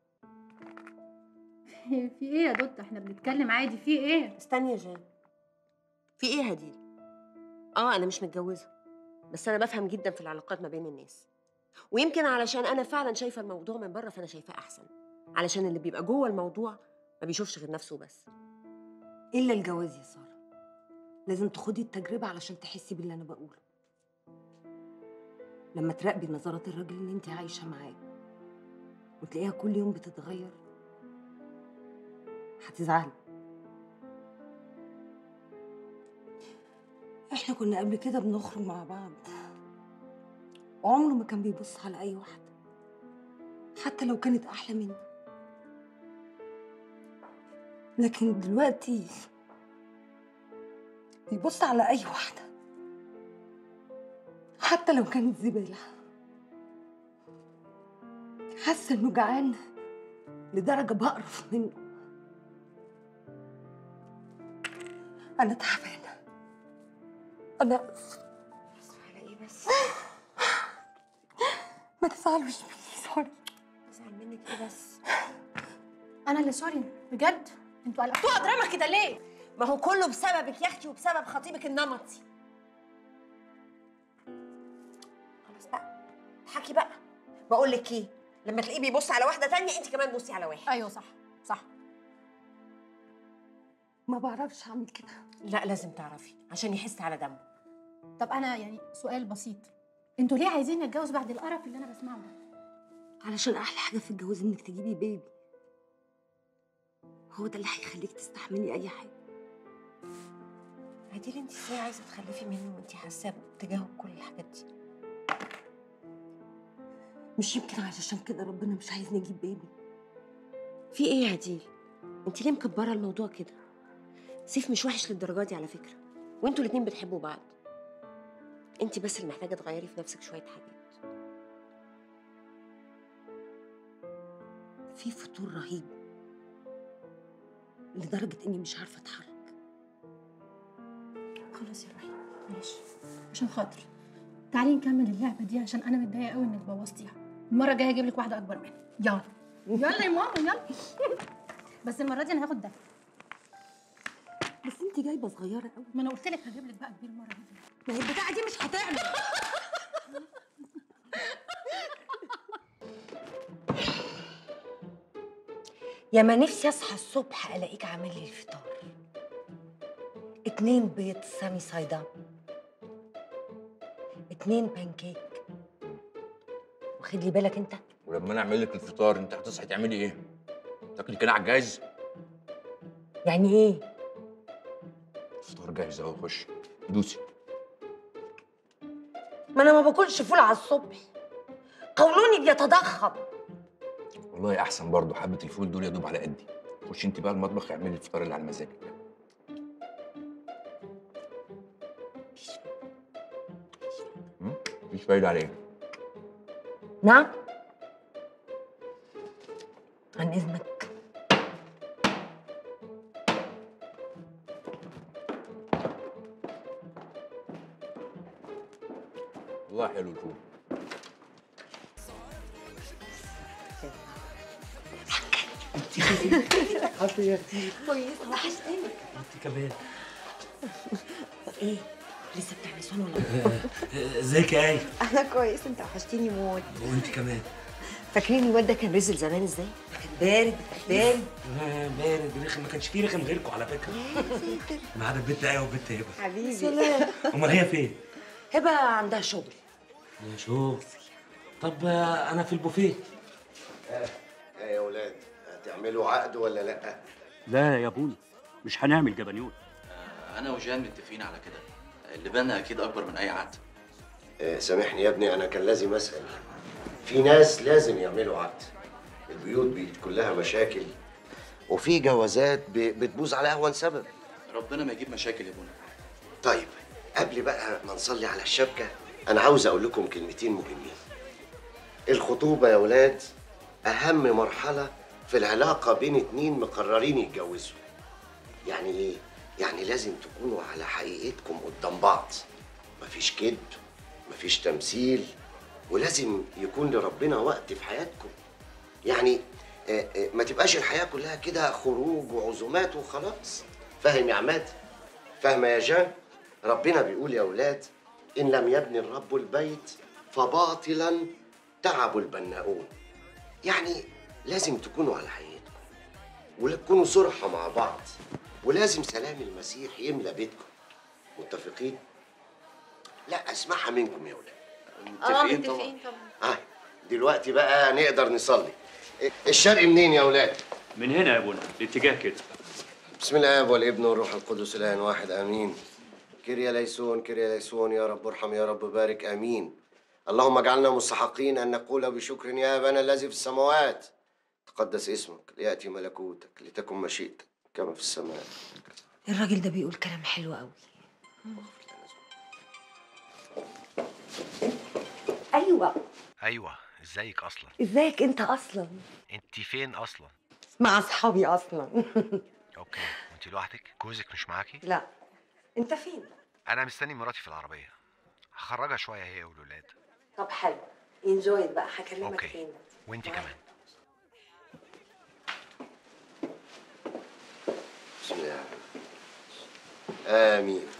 في ايه يا دوت احنا بنتكلم عادي في ايه استني يا جان في ايه يا هديل اه انا مش متجوزه بس انا بفهم جدا في العلاقات ما بين الناس ويمكن علشان انا فعلا شايفه الموضوع من بره فانا شايفاه احسن علشان اللي بيبقى جوه الموضوع ما بيشوفش غير نفسه بس الا الجواز يا ساره لازم تخدي التجربه علشان تحسي باللي انا بقوله لما تراقبي نظرات الراجل اللي انت عايشه معاه وتلاقيها كل يوم بتتغير هتزعلي احنا كنا قبل كده بنخرج مع بعض وعمره ما كان بيبص على اي واحده حتى لو كانت احلى مني لكن دلوقتي بيبص على اي واحده حتى لو كانت زباله حاسه انه جعان لدرجه بقرف منه انا تعبانه انا اسفه على ايه بس ما تزعلوش مني سوري ازعل منك ايه بس انا اللي سوري بجد انتوا قلبتوها دراما كده ليه ما هو كله بسببك يا اختي وبسبب خطيبك النمطي خلاص بقى اضحكي بقى بقول لك ايه لما تلاقيه بيبص على واحده تانية انت كمان بصي على واحد ايوه صح صح ما بعرفش اعمل كده لا لازم تعرفي عشان يحس على دمه طب انا يعني سؤال بسيط انتوا ليه عايزين نتجوز بعد القرف اللي انا بسمعه ده علشان احلى حاجه في الجواز انك تجيبي بيبي هو ده اللي هيخليك تستحملي اي حاجه عديل انت ازاي عايزه تخلفي منه وانت حاسه تجاهه كل الحاجات دي مش يمكن علشان كده ربنا مش عايزني اجيب بيبي في ايه يا عديل انت ليه مكبره الموضوع كده سيف مش وحش للدرجه دي على فكره وانتوا الاتنين بتحبوا بعض انت بس اللي محتاجه تغيري في نفسك شويه حاجات في فتور رهيب لدرجه اني مش عارفه اتحرك خلاص يا رحيم ماشي عشان خاطري تعالي نكمل اللعبه دي عشان انا متضايقه قوي انك بوظتيها المره الجايه هجيب لك واحده اكبر منها يلا يلا يا ماما يلا بس المره دي انا هاخد ده بس انت جايبه صغيره قوي ما انا قلت لك هجيب لك بقى كبير المره دي ما هي البتاعه دي مش هتعمل يا ما نفسي اصحى الصبح الاقيك عامل لي الفطار اتنين بيض سامي صيدا اتنين بانكيك واخد لي بالك انت ولما انا اعمل لك الفطار انت هتصحي تعملي ايه؟ تاكلي كده على الجاهز؟ يعني ايه الفطار جاهز اهو خش دوسي ما انا ما باكلش فول على الصبح قولوني بيتضخم والله احسن برضه حبه الفول دول يا دوب على قدي خش انت بقى المطبخ اعملي الفطار اللي على مزاجك هم؟ مفيش فايده عليه نعم عن اذنك والله حلو الفول عارفه يا كتير كويسه وحشتني انت كمان ايه لسه بتاع نسوان ولا ازيك يا ايه انا كويس انت وحشتيني موت وانت كمان فاكرين الواد ده كان رزل زمان ازاي كان بارد بارد آه، بارد رخم ما كانش فيه رخم غيركم على فكره ما عدا البت ايه والبت هبه حبيبي سلام امال هي فين؟ هبه عندها شغل يا شوف طب آه، انا في البوفيه ايه يا ولاد هتعملوا عقد ولا لا لا يا ابونا مش هنعمل جبنيوت انا وجان متفقين على كده اللبانه اكيد اكبر من اي عقد آه، سامحني يا ابني انا كان لازم اسال في ناس لازم يعملوا عقد البيوت بيت كلها مشاكل وفي جوازات ب- بتبوظ على اهون سبب ربنا ما يجيب مشاكل يا ابونا طيب قبل بقى ما نصلي على الشبكه انا عاوز اقول لكم كلمتين مهمين الخطوبه يا ولاد اهم مرحله في العلاقه بين اتنين مقررين يتجوزوا يعني ايه يعني لازم تكونوا على حقيقتكم قدام بعض مفيش كذب مفيش تمثيل ولازم يكون لربنا وقت في حياتكم يعني آه، آه، ما تبقاش الحياه كلها كده خروج وعزومات وخلاص فاهم يا عماد فاهمه يا جان ربنا بيقول يا اولاد ان لم يبني الرب البيت فباطلا تعب البناؤون يعني لازم تكونوا على حقيقتكم وتكونوا صرحة مع بعض ولازم سلام المسيح يملى بيتكم متفقين؟ لا اسمعها منكم يا ولاد اه متفقين طبعا اه دلوقتي بقى نقدر نصلي الشرق منين يا ولاد؟ من هنا يا ابونا الاتجاه كده بسم الله والابن والروح القدس اله واحد امين كريا ليسون كريا ليسون يا رب ارحم يا رب بارك امين اللهم اجعلنا مستحقين ان نقول بشكر يا ابانا الذي في السماوات تقدس اسمك لياتي ملكوتك لتكن مشيئتك كما في السماء الراجل ده بيقول كلام حلو قوي ايوه ايوه ازيك اصلا ازيك انت اصلا انت فين اصلا مع اصحابي اصلا اوكي وانت لوحدك جوزك مش معاكي لا انت فين انا مستني مراتي في العربيه هخرجها شويه هي والولاد طب حلو انجوي بقى هكلمك أوكي. تاني وانت كمان بسم الله امين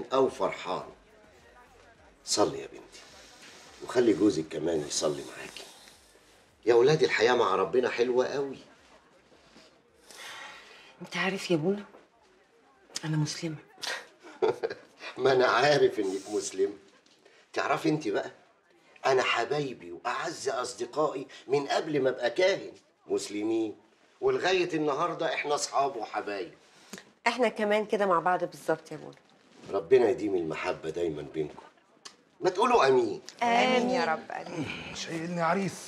او فرحان صلي يا بنتي وخلي جوزك كمان يصلي معاكي يا ولادي الحياه مع ربنا حلوه قوي انت عارف يا بونا انا مسلمه ما انا عارف انك مسلم تعرفي انت بقى انا حبايبي واعز اصدقائي من قبل ما ابقى كاهن مسلمين ولغايه النهارده احنا اصحاب وحبايب احنا كمان كده مع بعض بالظبط يا بونا ربنا يديم المحبه دايما بينكم ما تقولوا امين امين يا رب امين شايلني عريس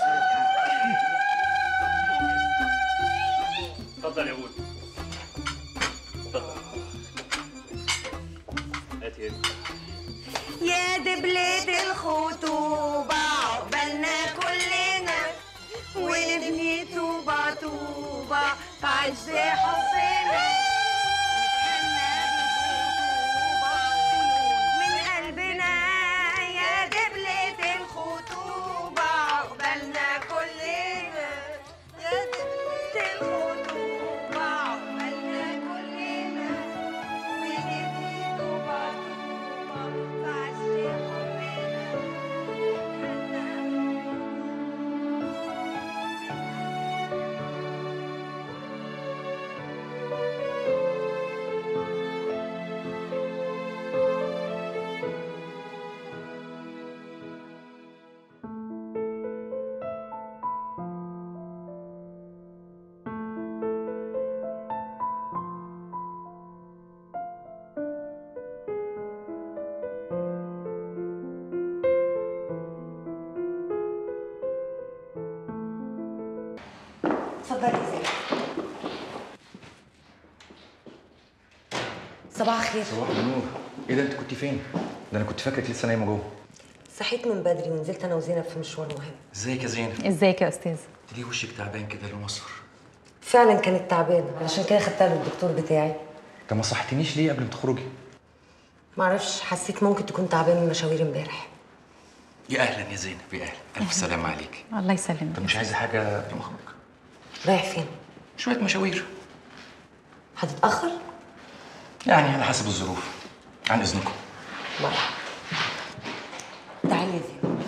اتفضل يا ابوي اتفضل هاتي هنا يا دبلة الخطوبة عقبالنا كلنا ونبني طوبة طوبة في عز حبنا من قلبنا يا دبلة الخطوبة عقبالنا كلنا يا دبلة الخطوبة عقبالنا كلنا ونبني طوبة طوبة في عز اتفضلي يا زينب صباح الخير صباح النور ايه ده انت كنت فين؟ ده انا كنت فاكرك لسه نايمه جوه صحيت من بدري ونزلت انا وزينب في مشوار مهم ازيك يا زينب؟ ازيك يا استاذ انت ليه وشك تعبان كده يا مصر؟ فعلا كانت تعبانه علشان كده خدتها للدكتور بتاعي انت ما صحتنيش ليه قبل ما تخرجي؟ معرفش حسيت ممكن تكون تعبان من مشاوير امبارح يا اهلا يا زينب يا اهلا الف سلامه عليك الله يسلمك انت مش عايزه حاجه قبل ما اخرج رايح فين شويه مشاوير هتتاخر يعني على حسب الظروف عن اذنكم مرحبا تعالي يا زينب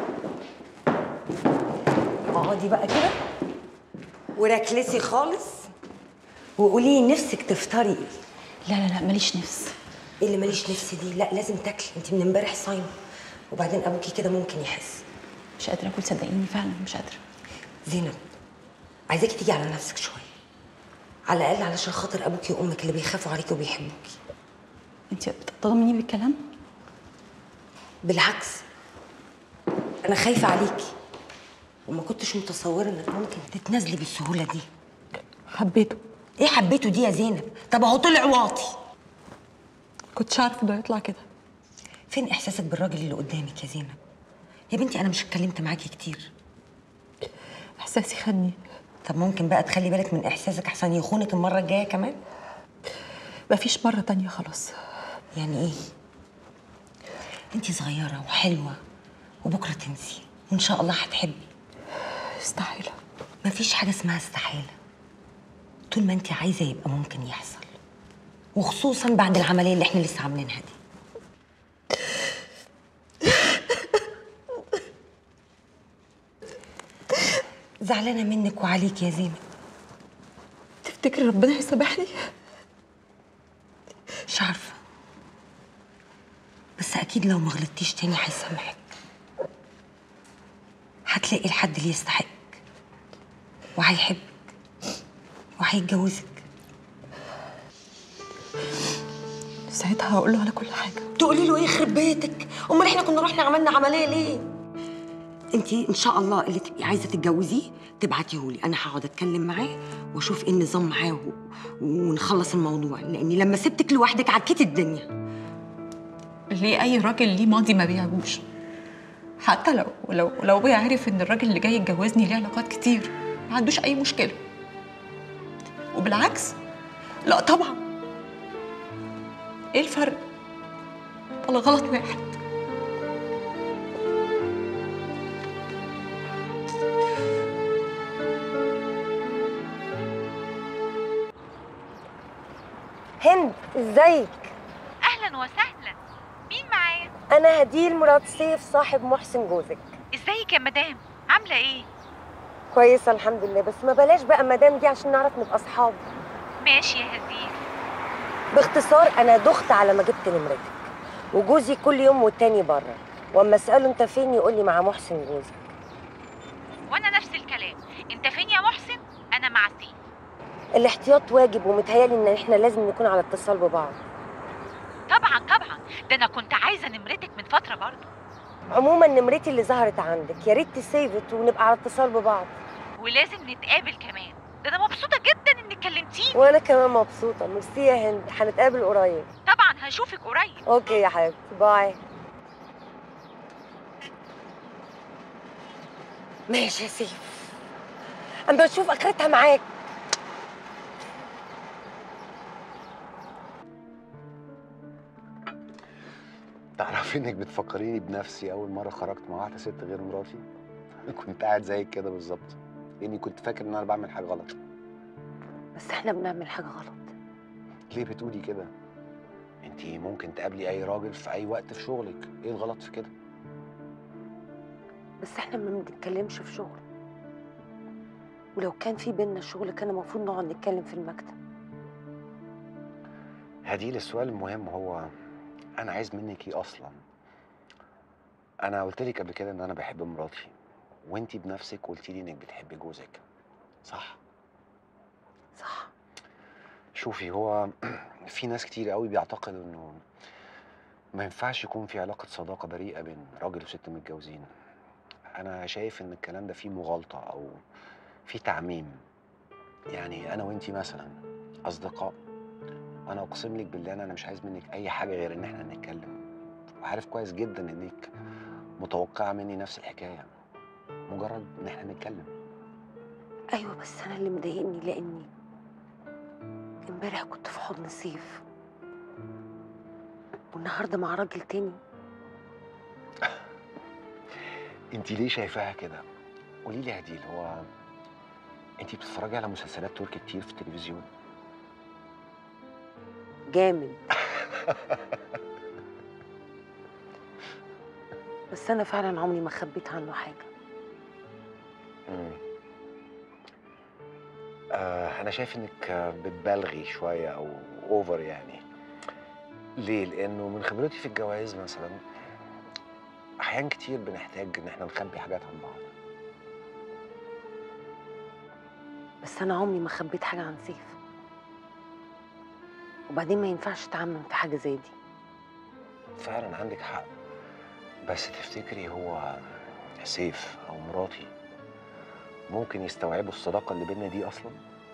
اقعدي بقى كده وركلسي خالص وقولي لي نفسك تفطري ايه لا لا لا ماليش نفس ايه اللي ماليش نفس دي لا لازم تاكلي انت من امبارح صايمه وبعدين ابوكي كده ممكن يحس مش قادره اكل صدقيني فعلا مش قادره زينب عايزاكي تيجي على نفسك شويه على الاقل علشان خاطر ابوكي وامك اللي بيخافوا عليكي وبيحبوكي انت بتطمني بالكلام بالعكس انا خايفه عليكي وما كنتش متصوره انك ممكن تتنازلي بالسهوله دي حبيته ايه حبيته دي يا زينب طب اهو طلع واطي كنتش عارفه ده يطلع كده فين احساسك بالراجل اللي قدامك يا زينب يا بنتي انا مش اتكلمت معاكي كتير احساسي خدني طب ممكن بقى تخلي بالك من احساسك احسن يخونك المره الجايه كمان مفيش مره تانية خلاص يعني ايه انتي صغيره وحلوه وبكره تنسي وان شاء الله هتحبي استحاله مفيش حاجه اسمها استحاله طول ما انت عايزه يبقى ممكن يحصل وخصوصا بعد العمليه اللي احنا لسه عاملينها دي زعلانه منك وعليك يا زينب تفتكري ربنا هيسامحني مش عارفه بس اكيد لو ما غلطتيش تاني هيسامحك هتلاقي الحد اللي يستحقك وهيحبك وهيتجوزك ساعتها هقول له على كل حاجه تقولي له ايه يخرب بيتك امال احنا كنا رحنا عملنا عمليه ليه انت ان شاء الله اللي تبقي عايزه تتجوزيه تبعتيهولي انا هقعد اتكلم معاه واشوف ايه النظام معاه و... ونخلص الموضوع لاني لما سبتك لوحدك عكيت الدنيا ليه اي راجل ليه ماضي ما بيعجبوش حتى لو لو لو ابويا عرف ان الراجل اللي جاي يتجوزني ليه علاقات كتير ما عندوش اي مشكله وبالعكس لا طبعا ايه الفرق ولا غلط واحد هند ازيك اهلا وسهلا انا هديل مرات سيف صاحب محسن جوزك ازيك يا مدام عامله ايه كويسه الحمد لله بس ما بلاش بقى مدام دي عشان نعرف نبقى اصحاب ماشي يا هديل باختصار انا دخت على ما جبت نمرتك وجوزي كل يوم والتاني بره واما اساله انت فين يقول لي مع محسن جوزك وانا نفس الكلام انت فين يا محسن انا مع سيف الاحتياط واجب ومتهيالي ان احنا لازم نكون على اتصال ببعض طبعا طبعا ده انا كنت عايزه نمرتك من فتره برضه عموما نمرتي اللي ظهرت عندك يا ريت تسيفت ونبقى على اتصال ببعض ولازم نتقابل كمان ده انا مبسوطه جدا انك كلمتيني وانا كمان مبسوطه ميرسي يا هند هنتقابل قريب طبعا هشوفك قريب اوكي يا حبيبتي باي ماشي يا سيف اما اشوف اخرتها معاك تعرفي انك بتفكريني بنفسي اول مره خرجت مع واحده ست غير مراتي كنت قاعد زيك كده بالظبط لاني كنت فاكر ان انا بعمل حاجه غلط بس احنا بنعمل حاجه غلط ليه بتقولي كده انت ممكن تقابلي اي راجل في اي وقت في شغلك ايه الغلط في كده بس احنا ما بنتكلمش في شغل ولو كان في بينا شغل كان المفروض نقعد نتكلم في المكتب هديل السؤال المهم هو انا عايز منك ايه اصلا انا قلت لك قبل كده ان انا بحب مراتي وانتي بنفسك قلتي لي انك بتحبي جوزك صح صح شوفي هو في ناس كتير قوي بيعتقدوا انه ما ينفعش يكون في علاقة صداقة بريئة بين راجل وست متجوزين انا شايف ان الكلام ده فيه مغالطة او فيه تعميم يعني انا وانتي مثلا اصدقاء انا اقسم لك بالله انا مش عايز منك اي حاجة غير ان احنا نتكلم وعارف كويس جدا انك متوقعة مني نفس الحكاية مجرد ان احنا نتكلم ايوه بس انا اللي مضايقني لاني امبارح كنت في حضن سيف والنهارده مع راجل تاني انت ليه شايفاها كده قولي لي يا هديل هو انت بتتفرجي على مسلسلات تركي كتير في التلفزيون جامد بس انا فعلا عمري ما خبيت عنه حاجه مم. آه انا شايف انك آه، بتبالغي شويه او اوفر يعني ليه لانه من خبرتي في الجواز مثلا احيان كتير بنحتاج ان احنا نخبي حاجات عن بعض بس انا عمري ما خبيت حاجه عن سيف وبعدين ما ينفعش تعمم في حاجه زي دي فعلا عندك حق بس تفتكري هو سيف او مراتي ممكن يستوعبوا الصداقه اللي بينا دي اصلا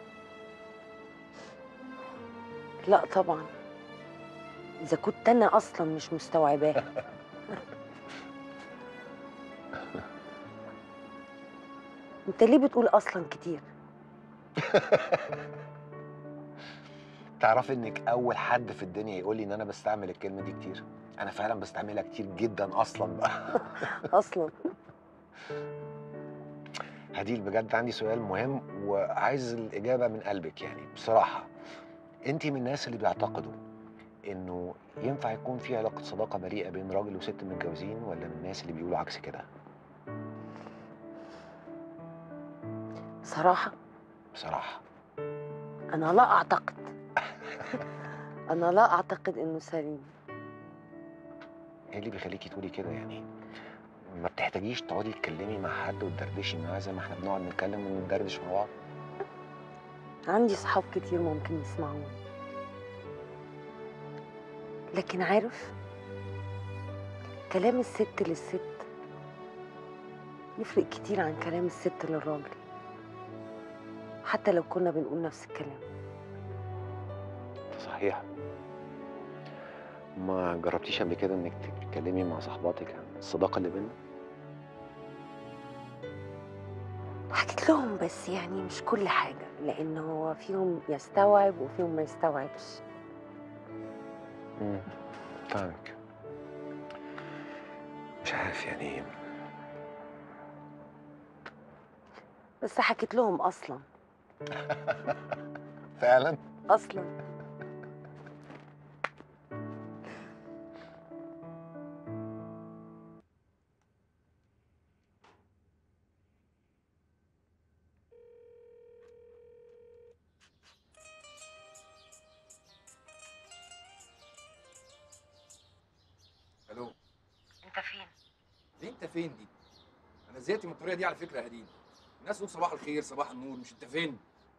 لا طبعا اذا كنت انا اصلا مش مستوعباها انت ليه بتقول اصلا كتير تعرفي انك اول حد في الدنيا يقول لي ان انا بستعمل الكلمه دي كتير انا فعلا بستعملها كتير جدا اصلا بقى اصلا هديل بجد عندي سؤال مهم وعايز الاجابه من قلبك يعني بصراحه انت من الناس اللي بيعتقدوا انه ينفع يكون في علاقه صداقه بريئه بين راجل وست متجوزين ولا من الناس اللي بيقولوا عكس كده صراحه بصراحه انا لا اعتقد انا لا اعتقد انه سليم ايه اللي بيخليكي تقولي كده يعني ما بتحتاجيش تقعدي تتكلمي مع حد وتدردشي معاه زي ما احنا بنقعد نتكلم وندردش مع بعض عندي صحاب كتير ممكن يسمعوني لكن عارف كلام الست للست يفرق كتير عن كلام الست للراجل حتى لو كنا بنقول نفس الكلام صحيح ما جربتيش قبل كده انك تتكلمي مع صحباتك عن الصداقه اللي بينا حكيت لهم بس يعني مش كل حاجة لأن هو فيهم يستوعب وفيهم ما يستوعبش امم فاهمك مش عارف يعني بس حكيت لهم أصلا فعلا أصلا فين دي انا زهقت من الطريقه دي على فكره يا هدين الناس تقول صباح الخير صباح النور مش انت فين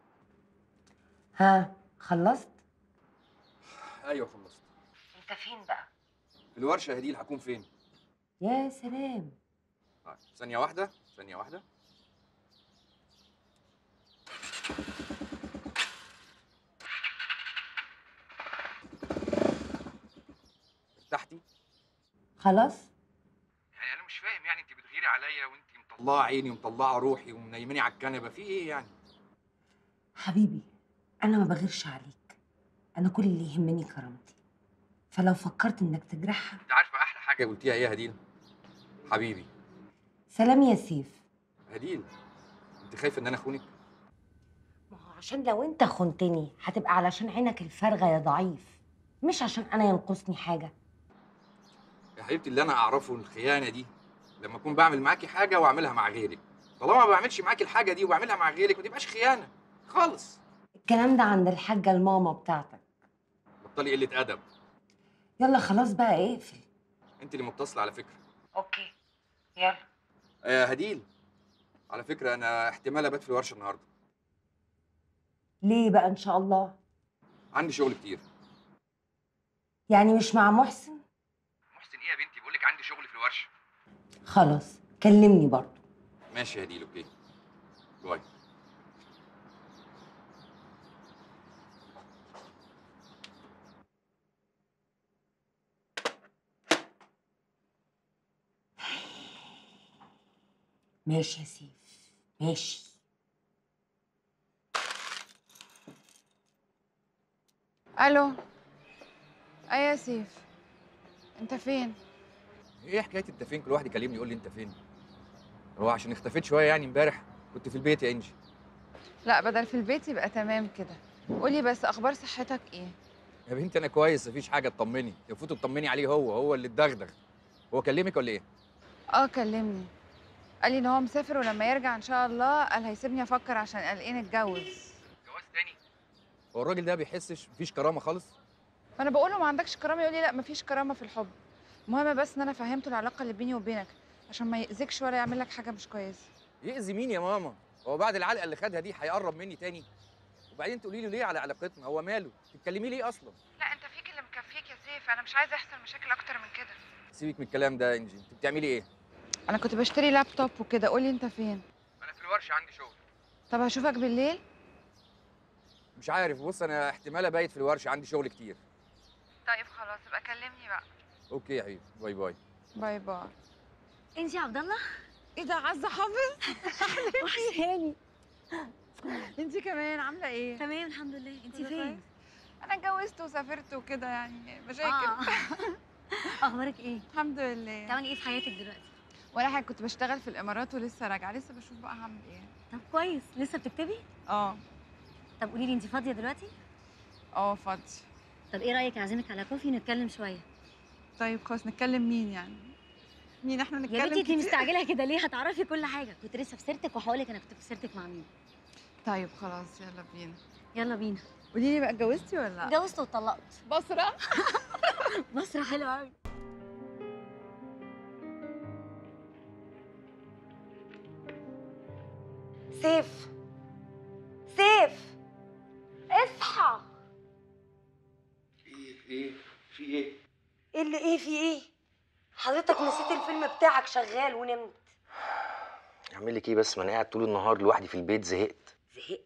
ها خلصت ايوه خلصت انت فين بقى في الورشه يا هدين هكون فين يا سلام طيب ثانيه واحده ثانيه واحده ارتحتي خلاص يعني انا مش فاهم يعني انت بتغيري عليا وانت مطلعه عيني ومطلعه روحي ومنيماني على الكنبه في ايه يعني حبيبي انا ما بغيرش عليك انا كل اللي يهمني كرامتي فلو فكرت انك تجرحها انت عارفه احلى حاجه قلتيها ايه يا هديل حبيبي سلام يا سيف هديل انت خايفه ان انا اخونك ما هو عشان لو انت خنتني هتبقى علشان عينك الفارغه يا ضعيف مش عشان انا ينقصني حاجه يا حبيبتي اللي انا اعرفه الخيانه دي لما اكون بعمل معاكي حاجه واعملها مع غيرك طالما ما بعملش معاكي الحاجه دي وبعملها مع غيرك ما تبقاش خيانه خالص الكلام ده عند الحاجه الماما بتاعتك بطلي قله ادب يلا خلاص بقى اقفل انت اللي متصله على فكره اوكي يلا آه هديل على فكره انا احتمال ابات في الورشه النهارده ليه بقى ان شاء الله عندي شغل كتير يعني مش مع محسن محسن ايه يا بنتي بقول لك عندي شغل في الورشه خلاص كلمني برضه ماشي يا هديل اوكي باي ماشي يا سيف ماشي الو ايه يا سيف انت فين ايه حكايه انت فين كل واحد يكلمني يقول لي انت فين هو عشان اختفيت شويه يعني امبارح كنت في البيت يا انجي لا بدل في البيت يبقى تمام كده قولي بس اخبار صحتك ايه يا بنتي انا كويس مفيش حاجه تطمني المفروض تطمني عليه هو هو اللي اتدغدغ هو كلمك ولا ايه اه كلمني قال لي ان هو مسافر ولما يرجع ان شاء الله قال هيسيبني افكر عشان قلقان اتجوز جواز تاني هو الراجل ده بيحسش مفيش كرامه خالص فانا بقول له ما عندكش كرامه يقول لي لا مفيش كرامه في الحب المهم بس ان انا فهمته العلاقه اللي بيني وبينك عشان ما يأذيكش ولا يعمل لك حاجه مش كويسه يأذي مين يا ماما هو بعد العلقه اللي خدها دي هيقرب مني تاني وبعدين تقولي له ليه على علاقتنا هو ماله تتكلمي ليه اصلا لا انت فيك اللي مكفيك يا سيف انا مش عايزه يحصل مشاكل اكتر من كده سيبك من الكلام ده يا انجي انت بتعملي ايه انا كنت بشتري لابتوب وكده قولي انت فين انا في الورشه عندي شغل طب هشوفك بالليل مش عارف بص انا احتمال ابيت في الورشه عندي شغل كتير طيب خلاص يبقى كلمني بقى اوكي يا حبيبي باي باي باي باي انت عبد الله ايه ده عزه حافظ وحشاني انت كمان عامله ايه تمام الحمد لله انت كله فين كويس؟ انا اتجوزت وسافرت وكده يعني مشاكل آه. اخبارك ايه الحمد لله بتعملي ايه في حياتك دلوقتي ولا حاجه كنت بشتغل في الامارات ولسه راجعه لسه بشوف بقى هعمل ايه طب كويس لسه بتكتبي اه طب قولي لي انت فاضيه دلوقتي اه فاضي طب ايه رايك اعزمك على كوفي نتكلم شويه طيب خلاص نتكلم مين يعني مين احنا نتكلم يا بنتي انت كتير؟ مستعجله كده ليه هتعرفي كل حاجه كنت لسه في سيرتك وهقول لك انا كنت في سيرتك مع مين طيب خلاص يلا بينا يلا بينا قولي لي بقى اتجوزتي ولا لا اتجوزت واتطلقت بصره بصره حلوه قوي سيف سيف اصحى ايه ايه في ايه ايه اللي ايه في ايه حضرتك نسيت الفيلم بتاعك شغال ونمت اعمل لك ايه بس ما انا قاعد طول النهار لوحدي في البيت زهقت زهقت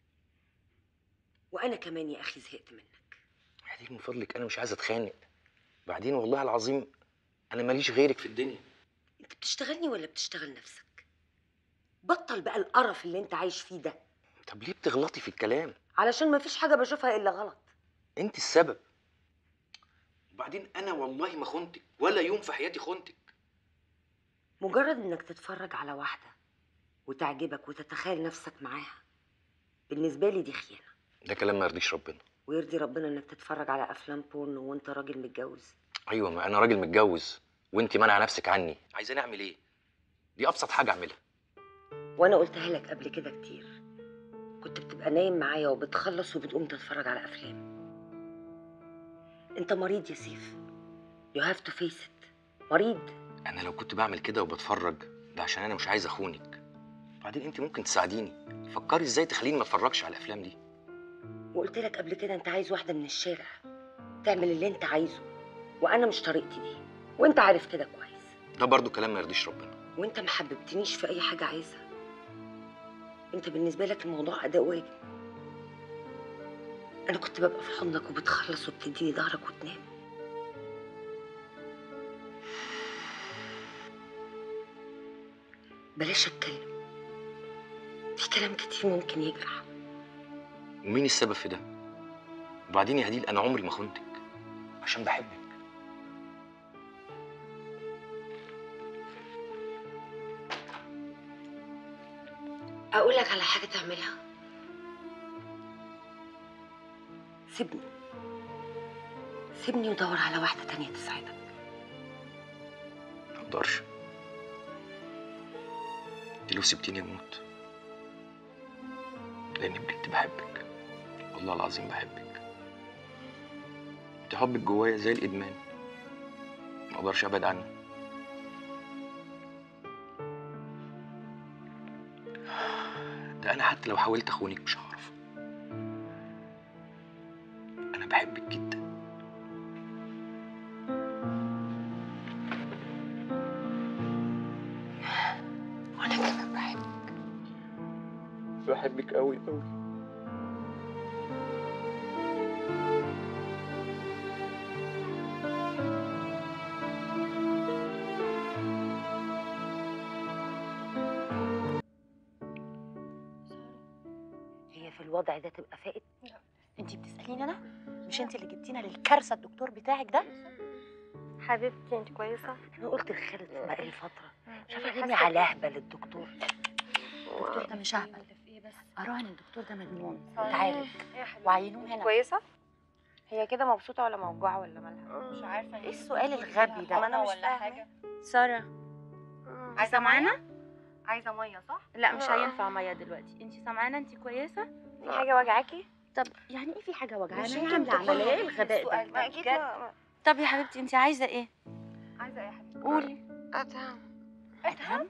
وانا كمان يا اخي زهقت منك بعدين من فضلك انا مش عايز اتخانق بعدين والله العظيم انا ماليش غيرك في الدنيا انت بتشتغلني ولا بتشتغل نفسك بطل بقى القرف اللي انت عايش فيه ده طب ليه بتغلطي في الكلام علشان ما فيش حاجه بشوفها الا غلط انت السبب وبعدين انا والله ما خنتك ولا يوم في حياتي خنتك مجرد انك تتفرج على واحده وتعجبك وتتخيل نفسك معاها بالنسبه لي دي خيانه ده كلام ما يرضيش ربنا ويرضي ربنا انك تتفرج على افلام بورن وانت راجل متجوز ايوه ما انا راجل متجوز وانت مانعه نفسك عني عايزاني اعمل ايه دي ابسط حاجه اعملها وانا قلتها لك قبل كده كتير كنت بتبقى نايم معايا وبتخلص وبتقوم تتفرج على افلام انت مريض يا سيف you have to face it مريض انا لو كنت بعمل كده وبتفرج ده عشان انا مش عايز اخونك بعدين انت ممكن تساعديني فكري ازاي تخليني ما اتفرجش على الافلام دي وقلت لك قبل كده انت عايز واحده من الشارع تعمل اللي انت عايزه وانا مش طريقتي دي وانت عارف كده كويس ده برضو كلام ما يرضيش ربنا وانت ما حببتنيش في اي حاجه عايزها انت بالنسبه لك الموضوع اداء واجب انا كنت ببقى في حضنك وبتخلص وبتديني ظهرك وتنام بلاش اتكلم في كلام كتير ممكن يجرح ومين السبب في ده وبعدين يا هديل انا عمري ما خنتك عشان بحبك اقول لك على حاجه تعملها سيبني سيبني ودور على واحده تانية تساعدك ما اقدرش انت لو سبتيني اموت لاني بجد بحبك والله العظيم بحبك انت حبك جوايا زي الادمان ما اقدرش ابعد عنه ده انا حتى لو حاولت اخونك مش هعرف انا بحبك جدا وانا كمان بحبك بحبك قوي قوي هي في الوضع ده تبقى فائت انت بتساليني انا مش انت اللي جبتينا للكارثه الدكتور بتاعك ده حبيبتي انت كويسه انا قلت لخالد بقالي فتره مش عارفه إيه ارمي حاسة على بإيه؟ اهبل الدكتور الدكتور ده مش اهبل اراهن الدكتور ده مجنون تعالج وعينوه هنا كويسه هي كده مبسوطه ولا موجوعه ولا مالها مش عارفه ايه السؤال الغبي ده ما أنا مش ولا فاهمة. ساره عايزة سامعانا عايزه ميه صح لا مش هينفع ميه دلوقتي انت سامعانا انت كويسه في حاجه وجعاكي طب يعني ايه في حاجه وجعانه مش هي يمكن عامله تكون عمليه ايه نتيجة الغباء السؤال ده ده. أكيد بجد؟ ما- طب يا حبيبتي انت عايزه ايه عايزه ايه يا حبيبتي قولي ادهم ادهم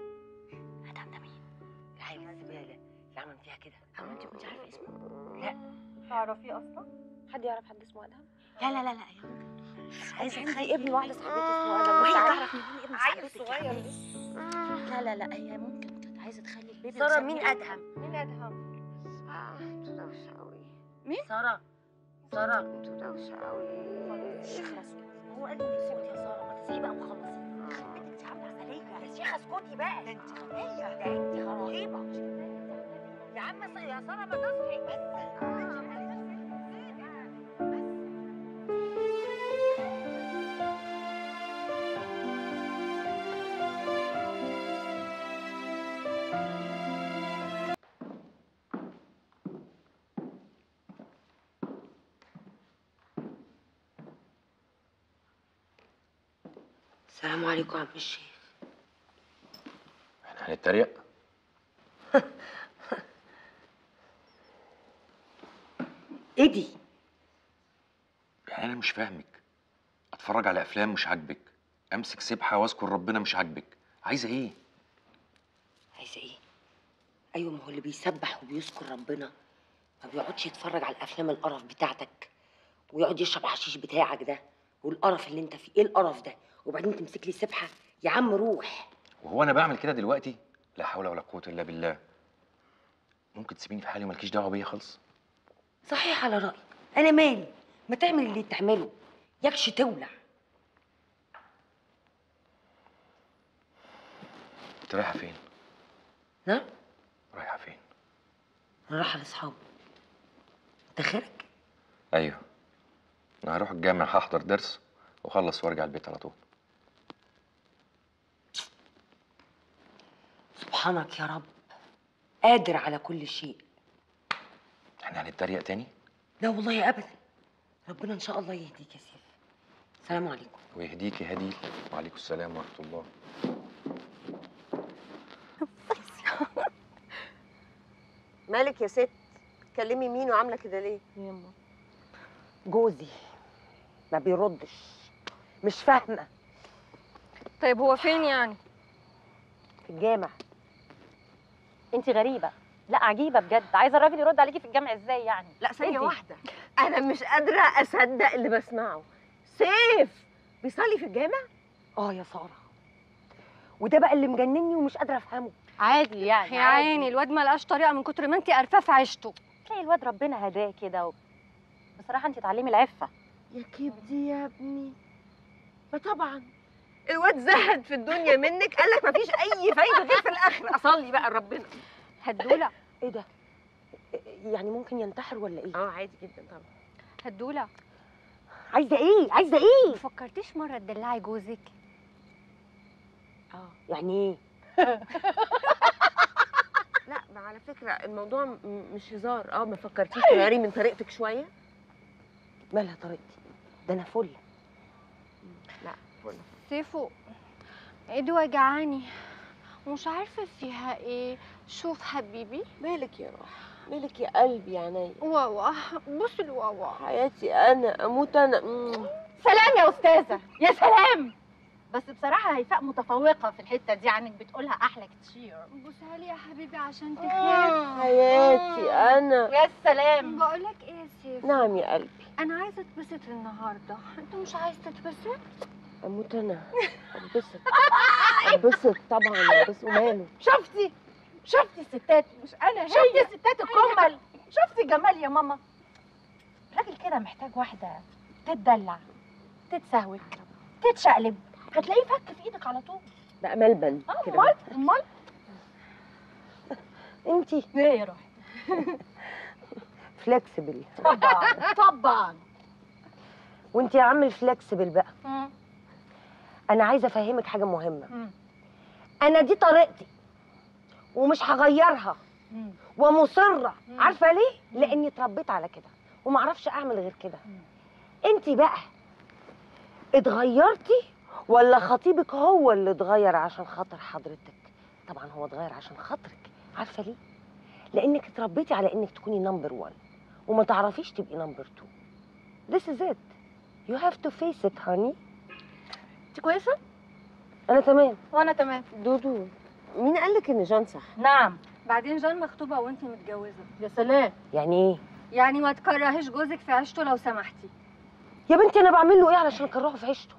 العيل الزباله اللي عمل فيها كده هو انت كنت عارفه اسمه لا تعرفيه اصلا حد يعرف حد اسمه ادهم لا لا لا لا يا ممكن عايزه عندي تخلي ابن واحده صاحبتي اسمه ادهم وهي مش عارفة. تعرف مين ابن عيل صاحبتك صغير يا حبيبي. لا لا لا هي ممكن كانت عايزه تخلي البيبي ساره وتسميه مين ادهم مين ادهم اه انتوا دوشه قوي مين ساره ساره انتوا دوشه قوي اخلص هو قال لي اسكتي يا ساره ما تسيبي بقى وخلصي خلي بالك انت عامله عسليه يا شيخه اسكتي بقى ده انت غبيه ده انت رهيبه يا عم يا ساره ما تصحي بس السلام عليكم يا عم الشيخ احنا هنتريق ايه دي يعني انا مش فاهمك اتفرج على افلام مش عاجبك امسك سبحه واذكر ربنا مش عاجبك عايزه ايه عايزه ايه ايوه ما هو اللي بيسبح وبيذكر ربنا ما بيقعدش يتفرج على الافلام القرف بتاعتك ويقعد يشرب حشيش بتاعك ده والقرف اللي انت فيه ايه القرف ده وبعدين تمسك لي سبحه يا عم روح وهو انا بعمل كده دلوقتي لا حول ولا قوه الا بالله ممكن تسيبيني في حالي ومالكيش دعوه بيا خالص صحيح على رايك انا مالي ما تعمل اللي تعمله يكش تولع انت رايحه فين نعم رايحه فين انا رايحه لاصحابي انت خارج ايوه انا هروح الجامع هحضر درس واخلص وارجع البيت على طول سبحانك يا رب قادر على كل شيء احنا هنتريق تاني لا والله ابدا ربنا ان شاء الله يهديك يا سيف السلام عليكم ويهديكي هديل وعليكم السلام ورحمه الله مالك يا ست تكلمي مين وعامله كده ليه يما جوزي ما بيردش مش فاهمه طيب هو فين يعني في الجامع انت غريبه لا عجيبه بجد عايزه الراجل يرد عليكي في الجامع ازاي يعني لا ثانيه إنتي. واحده انا مش قادره اصدق اللي بسمعه سيف بيصلي في الجامع اه يا ساره وده بقى اللي مجنني ومش قادره افهمه عادي يعني يا عيني الواد ما لقاش طريقه من كتر ما انت قرفاه في عيشته تلاقي الواد ربنا هداه كده و... بصراحه انت اتعلمي العفه يا كبدي يا ابني ما طبعا الواد زهد في الدنيا منك قال لك مفيش اي فايده غير في الاخر اصلي بقى لربنا هدوله ايه ده يعني ممكن ينتحر ولا ايه اه عادي جدا طبعا هدولة عايزه ايه عايزه ايه ما فكرتيش مرة تدلعي جوزك اه يعني ايه لا ما على فكره الموضوع م- مش هزار اه ما فكرتيش تغيري من طريقتك شويه مالها طريقتي ده انا فل لا فل سيفو ايدي وجعاني ومش عارفة فيها ايه شوف حبيبي مالك يا روح مالك يا قلبي يا عينيا واوا بص الواوا حياتي انا اموت انا سلام يا استاذه يا سلام بس بصراحه هيفاء متفوقه في الحته دي عنك بتقولها احلى كتير بصها لي يا حبيبي عشان مم. تخاف حياتي انا يا سلام بقولك ايه يا سيف نعم يا قلبي انا عايزه اتبسط النهارده انت مش عايز تتبسط اموت انا اتبسط اتبسط طبعا اتبسط وماله شفتي شفتي الستات مش انا شفتي الستات الكمل شفتي جمال يا ماما الراجل كده محتاج واحده تتدلع تتسهوك تتشقلب هتلاقيه فك في ايدك على طول بقى ملبن اه كده امال امال انتي ايه يا روحي فلكسبل طبعا طبعا وانت يا عم الفلكسبل بقى مم. انا عايزه افهمك حاجه مهمه مم. انا دي طريقتي ومش هغيرها مم. ومصره عارفه ليه لاني اتربيت على كده ومعرفش اعمل غير كده انت بقى اتغيرتي ولا خطيبك هو اللي اتغير عشان خاطر حضرتك طبعا هو اتغير عشان خاطرك عارفه ليه لانك اتربيتي على انك تكوني نمبر 1 وما تعرفيش تبقي نمبر 2 This is it You have to face it honey انت كويسه انا تمام وانا تمام دودو مين قال لك ان جان صح نعم بعدين جان مخطوبه وانت متجوزه يا سلام يعني ايه يعني ما تكرهيش جوزك في عيشته لو سمحتي يا بنتي انا بعمل له ايه علشان اكرهه في عيشته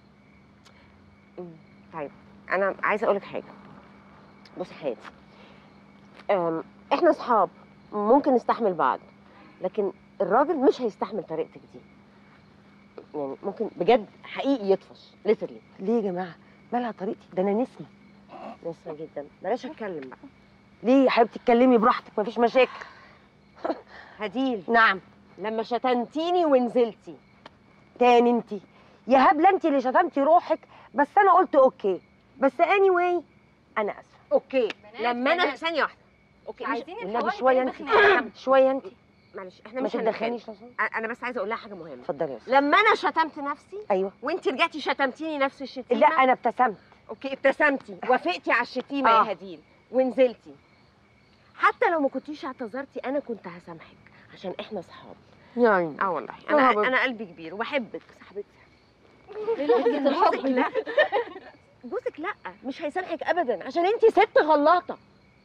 طيب انا عايزه اقول لك حاجه بصي يا حياتي أم، احنا اصحاب ممكن نستحمل بعض لكن الراجل مش هيستحمل طريقتك دي يعني ممكن بجد حقيقي يطفش ليترلي ليه يا جماعه مالها طريقتي ده انا نسمه نسمة جدا بلاش اتكلم بقى ليه يا حبيبتي اتكلمي براحتك مفيش مشاكل هديل نعم لما شتمتيني ونزلتي تاني انت يا هبله انت اللي شتمتي روحك بس انا قلت اوكي بس اني واي انا اسفه اوكي لما انا بنات. ثانيه واحده اوكي مش- عايزين والنبي الحوار شويه يتقلب انت بخناقة. شويه انت معلش احنا ما مش هنتخانق. تدخليش لو سمحت. انا بس عايزه اقول لها حاجه مهمه اتفضلي يا استاذ لما انا شتمت نفسي ايوه وانت رجعتي شتمتيني نفس الشتيمه لا انا ابتسمت اوكي ابتسمتي وافقتي على الشتيمه آه. يا هديل ونزلتي حتى لو ما كنتيش اعتذرتي انا كنت هسامحك عشان احنا اصحاب يعني اه والله يا انا حبيبتي. انا قلبي كبير وبحبك صاحبتي ليه الحب جوزك لا جوزك لا مش هيسامحك ابدا عشان انت ست غلاطه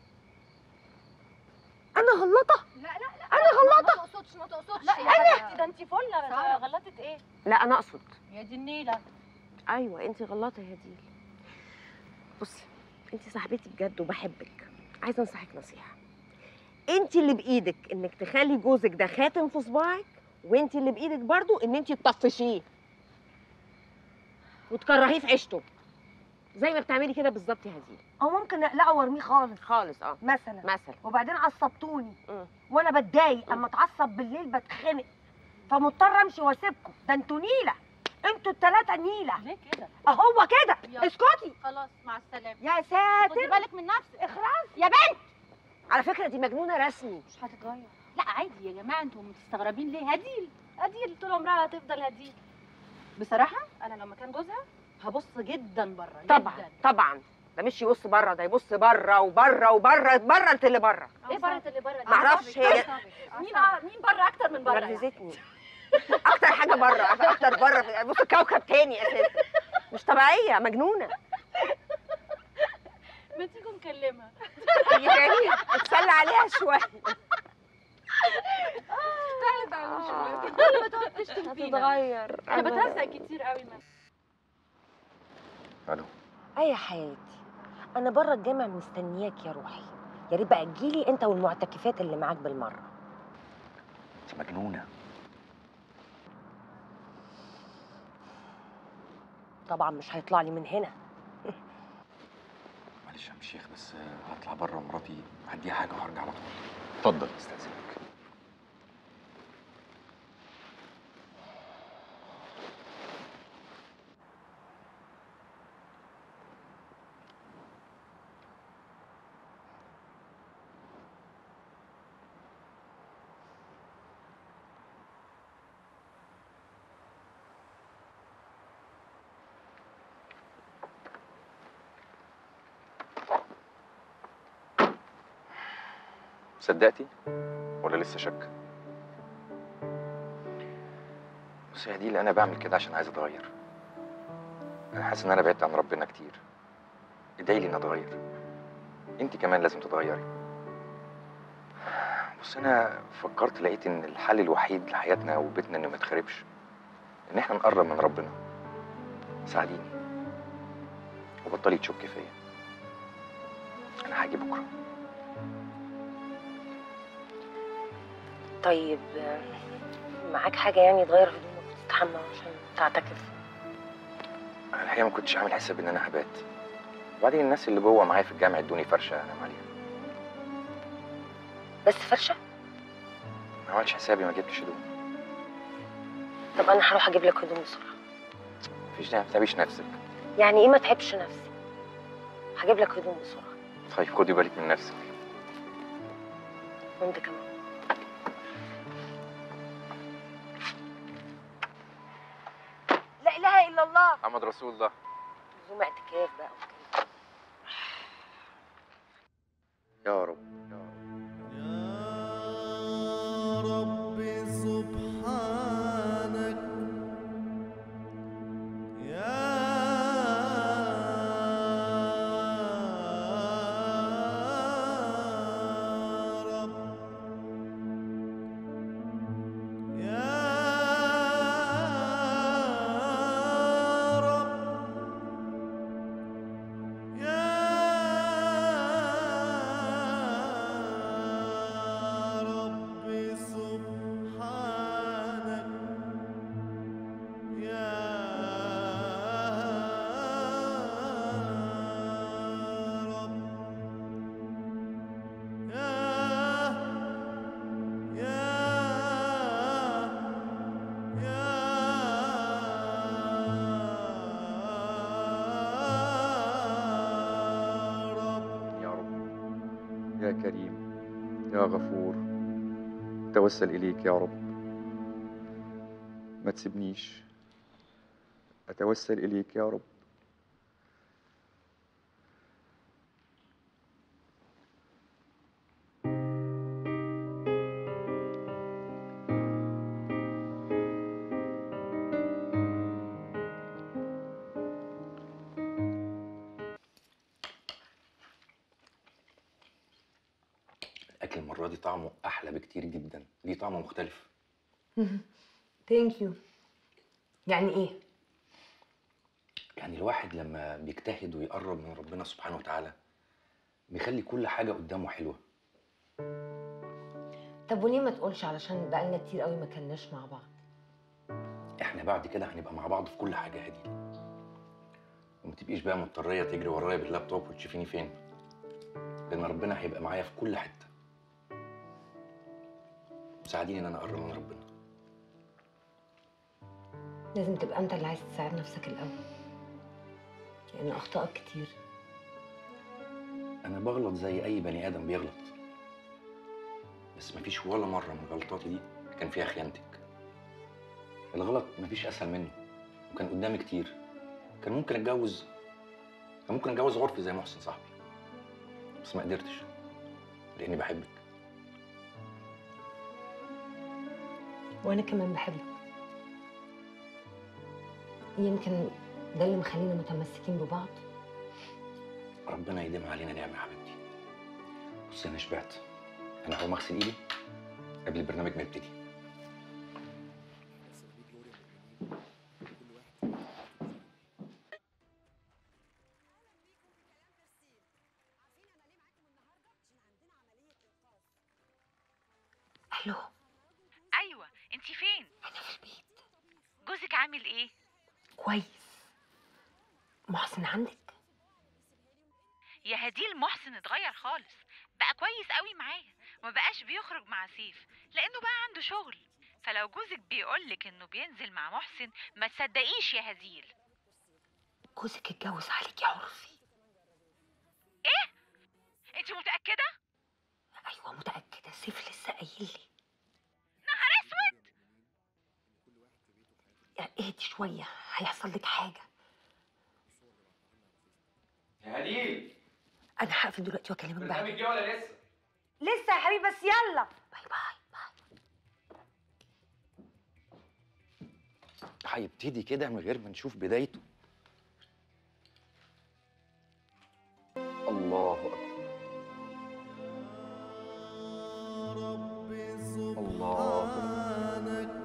انا غلطه لا لا لا انا غلطه ما تقصدش ما تقصدش لا يا حبيبتي ده انت فله غلطت ايه لا انا اقصد يا دي النيله ايوه انت غلطه يا هديل بصي انت صاحبتي بجد وبحبك عايزه انصحك نصيحه انت اللي بايدك انك تخلي جوزك ده خاتم في صباعك وانت اللي بايدك برضو ان انت تطفشيه وتكرهيه في عيشته زي ما بتعملي كده بالظبط يا هديل او ممكن اقلعه وارميه خالص خالص اه مثلا مثلا وبعدين عصبتوني مم. وانا بتضايق اما اتعصب بالليل بتخنق فمضطر امشي واسيبكم ده انتوا نيله انتوا الثلاثه نيله ليه كده اهو كده يلا. اسكتي خلاص مع السلامه يا خدي ساتر بالك من نفسك اخراج يا بنت على فكره دي مجنونه رسمي مش هتتغير لا عادي يا جماعه انتوا مستغربين ليه هديل هديل طول عمرها هتفضل هديل بصراحه انا لو مكان جوزها هبص جدا بره طبعا جداً. طبعا ده مش يبص بره ده يبص بره وبره وبره بره انت اللي بره ايه بره اللي بره دي؟ معرفش هي مين ع- مين بره اكتر من بره يعني؟ نرفزتني اكتر حاجه بره اكتر بره بص كوكب تاني اساسا مش طبيعيه مجنونه ما تيجوا نكلمها تيجي تاني اتسلى عليها شويه تعالي تعالي شويه كل ما تقعد تشتم فينا هتتغير انا أبداً. بتهزق كتير قوي من الو اي يا حياتي انا بره الجامع مستنياك يا روحي يا ريت بقى تجيلي انت والمعتكفات اللي معاك بالمره انت مجنونه طبعا مش هيطلع لي من هنا معلش يا عم الشيخ بس هطلع بره ومراتي هديها حاجه وهرجع على طول اتفضل استاذنك صدقتي ولا لسه شك بص هي دي اللي انا بعمل كده عشان عايز اتغير انا حاسس ان انا بعدت عن ربنا كتير ادعي لي اني اتغير انت كمان لازم تتغيري بص انا فكرت لقيت ان الحل الوحيد لحياتنا وبيتنا انه ما يتخربش ان احنا نقرب من ربنا ساعديني وبطلي تشكي فيا انا هاجي بكره طيب آه، معاك حاجه يعني تغير هدومك وتستحمى عشان تعتكف انا الحقيقه ما كنتش عامل حساب ان انا هبات وبعدين الناس اللي جوه معايا في الجامع ادوني فرشه انام عليها بس فرشه ما عملتش حسابي ما جبتش هدوم طب انا هروح اجيب لك هدوم بسرعه مفيش داعي ما تتعبيش نفسك يعني ايه ما تعبش نفسي هجيب لك هدوم بسرعه طيب خدي بالك من نفسك وانت كمان لا اله الا الله محمد رسول الله لزوم اعتكاف بقى وكده. يا رب رب سبحانك يا رب يا رب يا رب سبحانك يا رب يا يا يا رب يا كريم يا غفور توسل إليك يا رب ما تسيبنيش أتوسل إليك يا رب الأكل المرة دي طعمه أحلى بكتير جدا ليه طعم مختلف ثانك يو يعني ايه يعني الواحد لما بيجتهد ويقرب من ربنا سبحانه وتعالى بيخلي كل حاجة قدامه حلوة طب وليه ما تقولش علشان بقالنا كتير قوي ما كناش مع بعض احنا بعد كده هنبقى مع بعض في كل حاجة هدي وما تبقيش بقى مضطرية تجري ورايا باللابتوب وتشوفيني فين لأن ربنا هيبقى معايا في كل حتة ساعديني إن أنا أقرب من ربنا لازم تبقى انت اللي عايز تساعد نفسك الاول لان اخطائك كتير أنا بغلط زي أي بني آدم بيغلط بس مفيش ولا مرة من غلطاتي دي كان فيها خيانتك الغلط مفيش أسهل منه وكان قدامي كتير كان ممكن أتجوز كان ممكن أتجوز عرفي زي محسن صاحبي بس ما قدرتش لأني بحبك وانا كمان بحبك يمكن ده اللي مخلينا متمسكين ببعض ربنا يديمها علينا نعمه يا حبيبتي بصي انا شبعت انا هقوم اغسل ايدي قبل البرنامج ما يبتدي الو ايوه انت فين انا في البيت جوزك عامل ايه كويس محسن عندك يا هديل محسن اتغير خالص بقى كويس قوي معايا وما بقاش بيخرج مع سيف لانه بقى عنده شغل فلو جوزك بيقولك انه بينزل مع محسن ما تصدقيش يا هديل جوزك اتجوز عليك يا عرفي ايه انت متاكده ايوه متاكده سيف لسه قايل لي نهار اسود يا اهدي شويه هيحصل لك حاجه يا هديل انا هقفل دلوقتي واكلمك بعد البرنامج جه ولا لسه لسه يا حبيبي بس يلا هيبتدي كده من غير ما نشوف بدايته الله اكبر الله اكبر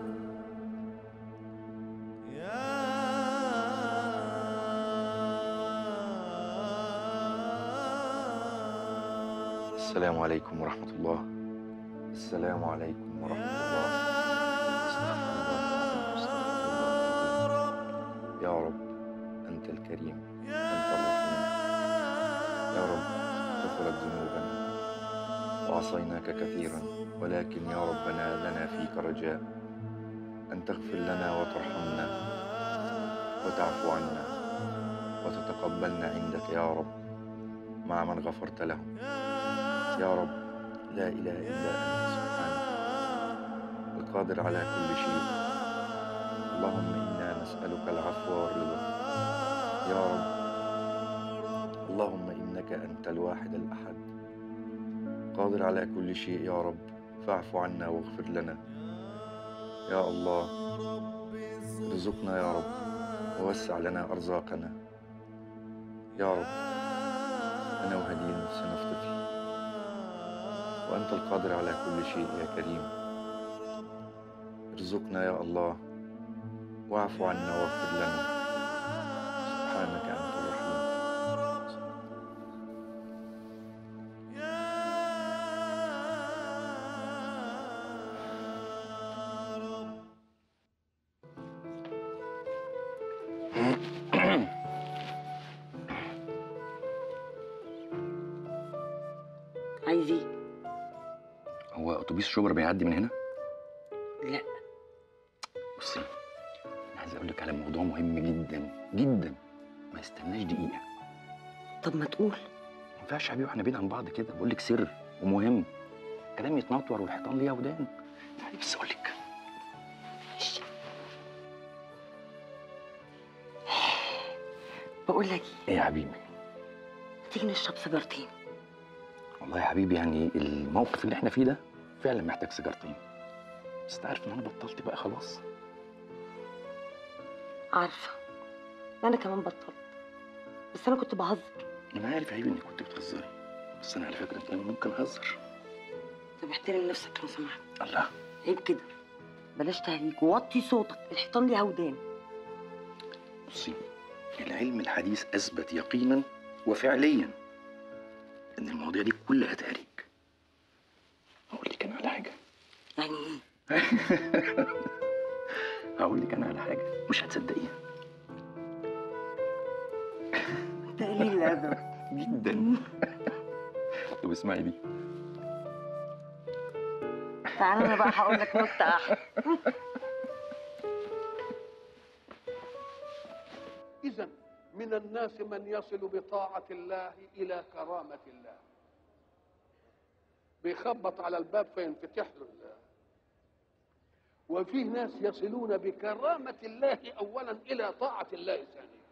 السلام عليكم ورحمة الله السلام عليكم ورحمة الله يا رب أنت الكريم أنت الرحيم يا رب غفرت ذنوبنا وعصيناك كثيرا ولكن يا ربنا لنا فيك رجاء أن تغفر لنا وترحمنا وتعفو عنا وتتقبلنا عندك يا رب مع من غفرت لهم يا رب لا إله إلا أنت سبحانك القادر على كل شيء اللهم إنا نسألك العفو والرضا يا رب اللهم إنك أنت الواحد الأحد قادر على كل شيء يا رب فاعف عنا واغفر لنا يا الله ارزقنا يا رب ووسع لنا أرزاقنا يا رب أنا وهديل نفسنا في طفل وأنت القادر على كل شيء يا كريم ارزقنا يا الله واعف عنا واغفر لنا سبحانك أنت الرحيم عايز ايه هو أتوبيس شبرا بيعدي من هنا؟ لا بصي أنا عايز أقول لك على موضوع مهم جدا جدا ما يستناش دقيقة طب ما تقول ما ينفعش يا حبيبي واحنا بعيد عن بعض كده بقول لك سر ومهم كلام يتنطور والحيطان ليها ودان تعالي بس أقول لك بقول لك ايه إيه يا حبيبي تيجي نشرب سيجارتين والله يا حبيبي يعني الموقف اللي احنا فيه ده فعلا محتاج سيجارتين بس انت عارف ان انا بطلت بقى خلاص عارفه انا كمان بطلت بس انا كنت بهزر انا عارف يا حبيبي انك كنت بتهزري بس انا على فكره انا ممكن اهزر طب احترم نفسك لو سمحت الله عيب كده بلاش تهريج ووطي صوتك الحيطان ليها ودان بصي العلم الحديث اثبت يقينا وفعليا ان المواضيع دي كلها تهريج هقول لك انا على حاجه يعني ايه هقول لك انا على حاجه مش هتصدقيها انت قليل الادب جدا طب اسمعي دي تعالى انا بقى هقول لك نكته احلى إذا من الناس من يصل بطاعة الله إلى كرامة الله بيخبط على الباب فينفتح له الله وفيه ناس يصلون بكرامة الله أولا إلى طاعة الله ثانيا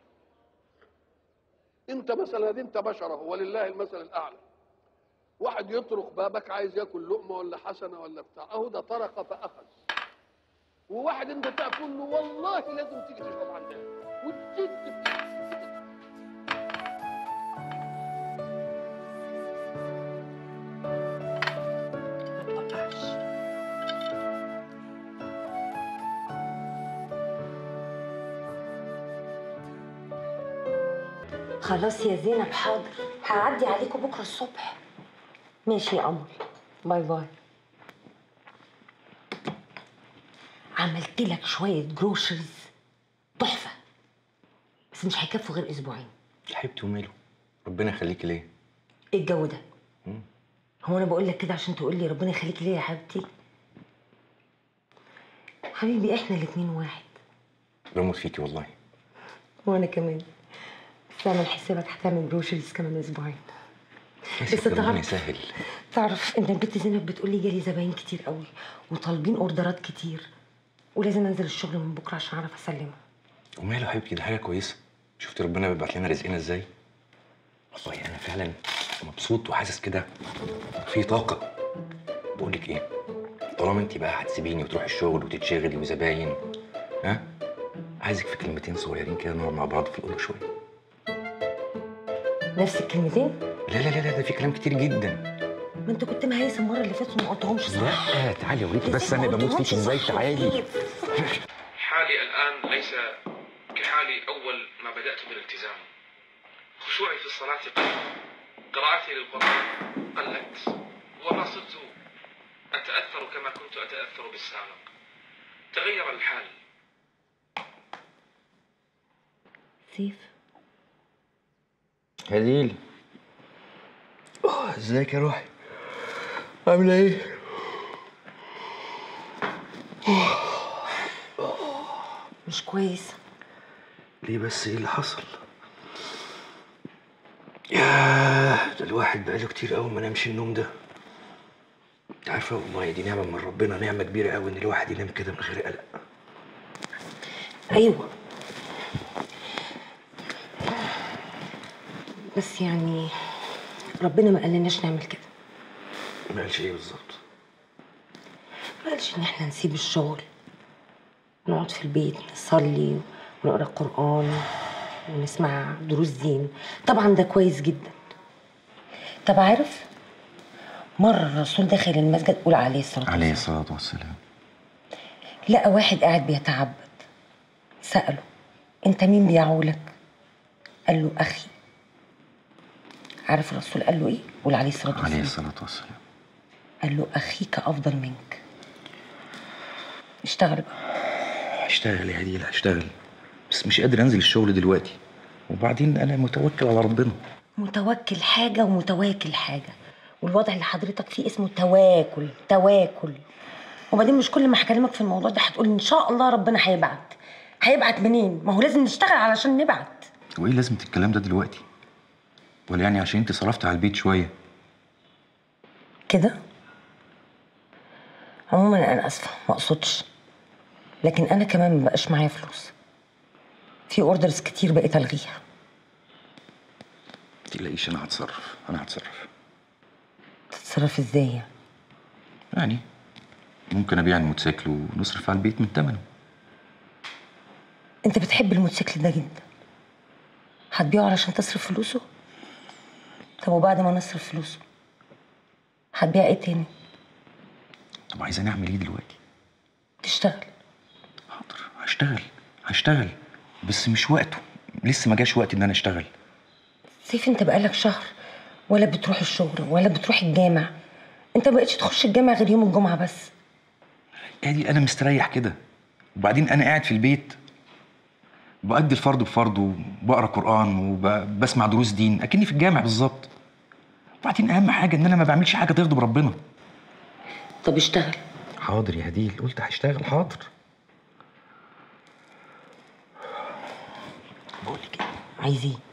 أنت مثلا دي أنت بشر هو ولله المثل الأعلى واحد يطرق بابك عايز ياكل لقمة ولا حسنة ولا بتاع أهو ده طرق فأخذ وواحد أنت تأكل له والله لازم تيجي تشرب عندنا وتجد خلاص يا زينب حاضر هعدي عليكم بكره الصبح ماشي يا قمر باي باي عملت لك شويه جروشرز تحفه بس مش هيكفوا غير اسبوعين يا حبيبتي وماله ربنا يخليكي ليه ايه الجو ده هو انا بقول لك كده عشان تقول لي ربنا يخليك ليه يا حبيبتي حبيبي احنا الاتنين واحد بموت فيكي والله وانا كمان بس اعمل حسابك هتعمل جروشرز كمان اسبوعين يا بس ستي ربنا تعرف يسهل تعرف ان البنت زينب بتقول لي جالي زباين كتير قوي وطالبين اوردرات كتير ولازم انزل الشغل من بكره عشان اعرف اسلمه وماله يا حبيبتي ده حاجه كويسه شفتي ربنا بيبعت لنا رزقنا ازاي والله انا فعلا مبسوط وحاسس كده في طاقه بقول لك ايه طالما انت بقى هتسيبيني وتروحي الشغل وتتشغلي وزباين ها عايزك في كلمتين صغيرين كده نقعد مع بعض في الاوضه شويه نفس الكلمتين لا لا لا لا ده في كلام كتير جدا ما انت كنت مهيس المره اللي فاتت وما قلتهمش صح لا تعالي يا وليدي بس انا بموت فيك ازاي تعالي حالي الآن ليس كحالي أول ما بدأت بالالتزام خشوعي في الصلاة قل قراءتي للقرآن قلت وما صرت أتأثر كما كنت أتأثر بالسابق تغير الحال سيف هديل ازيك يا روحي عامله ايه مش كويس ليه بس ايه اللي حصل ياه ده الواحد بقاله كتير قوي ما نامش النوم ده انت عارفه والله دي نعمه من ربنا نعمه كبيره قوي ان الواحد ينام كده من غير قلق ايوه بس يعني ربنا ما قالناش نعمل كده ما قالش ايه بالظبط ما قالش ان احنا نسيب الشغل نقعد في البيت نصلي ونقرا قران ونسمع دروس دين طبعا ده كويس جدا طب عارف مرة الرسول دخل المسجد قول عليه الصلاة عليه الصلاه والسلام لقى واحد قاعد بيتعبد سأله انت مين بيعولك قال له اخي عارف الرسول قال له ايه قول عليه الصلاة عليه والسلام الصلاه والسلام قال له اخيك افضل منك اشتغل بقى هشتغل يا هديل هشتغل بس مش قادر انزل الشغل دلوقتي وبعدين انا متوكل على ربنا متوكل حاجة ومتواكل حاجة والوضع اللي حضرتك فيه اسمه تواكل تواكل وبعدين مش كل ما هكلمك في الموضوع ده هتقول ان شاء الله ربنا هيبعت هيبعت منين ما هو لازم نشتغل علشان نبعت وايه لازمه الكلام ده دلوقتي ولا يعني عشان انت صرفت على البيت شويه كده عموما انا اسفه ما اقصدش لكن انا كمان ما بقاش معايا فلوس في اوردرز كتير بقيت الغيها تقلقيش انا هتصرف انا هتصرف تتصرف ازاي يعني؟ يعني ممكن ابيع الموتوسيكل ونصرف على البيت من ثمنه انت بتحب الموتوسيكل ده جدا هتبيعه علشان تصرف فلوسه طب وبعد ما نصرف فلوسه هتبيع ايه تاني طب عايزاني اعمل ايه دلوقتي تشتغل هشتغل هشتغل بس مش وقته لسه ما جاش وقت ان انا اشتغل سيف انت بقالك شهر ولا بتروح الشغل ولا بتروح الجامع انت ما بقتش تخش الجامع غير يوم الجمعه بس ادي انا مستريح كده وبعدين انا قاعد في البيت بأدي الفرض بفرضه وبقرا قرآن وبسمع دروس دين اكني في الجامع بالظبط وبعدين اهم حاجه ان انا ما بعملش حاجه تغضب ربنا طب اشتغل حاضر يا هديل قلت هشتغل حاضر عايز ايه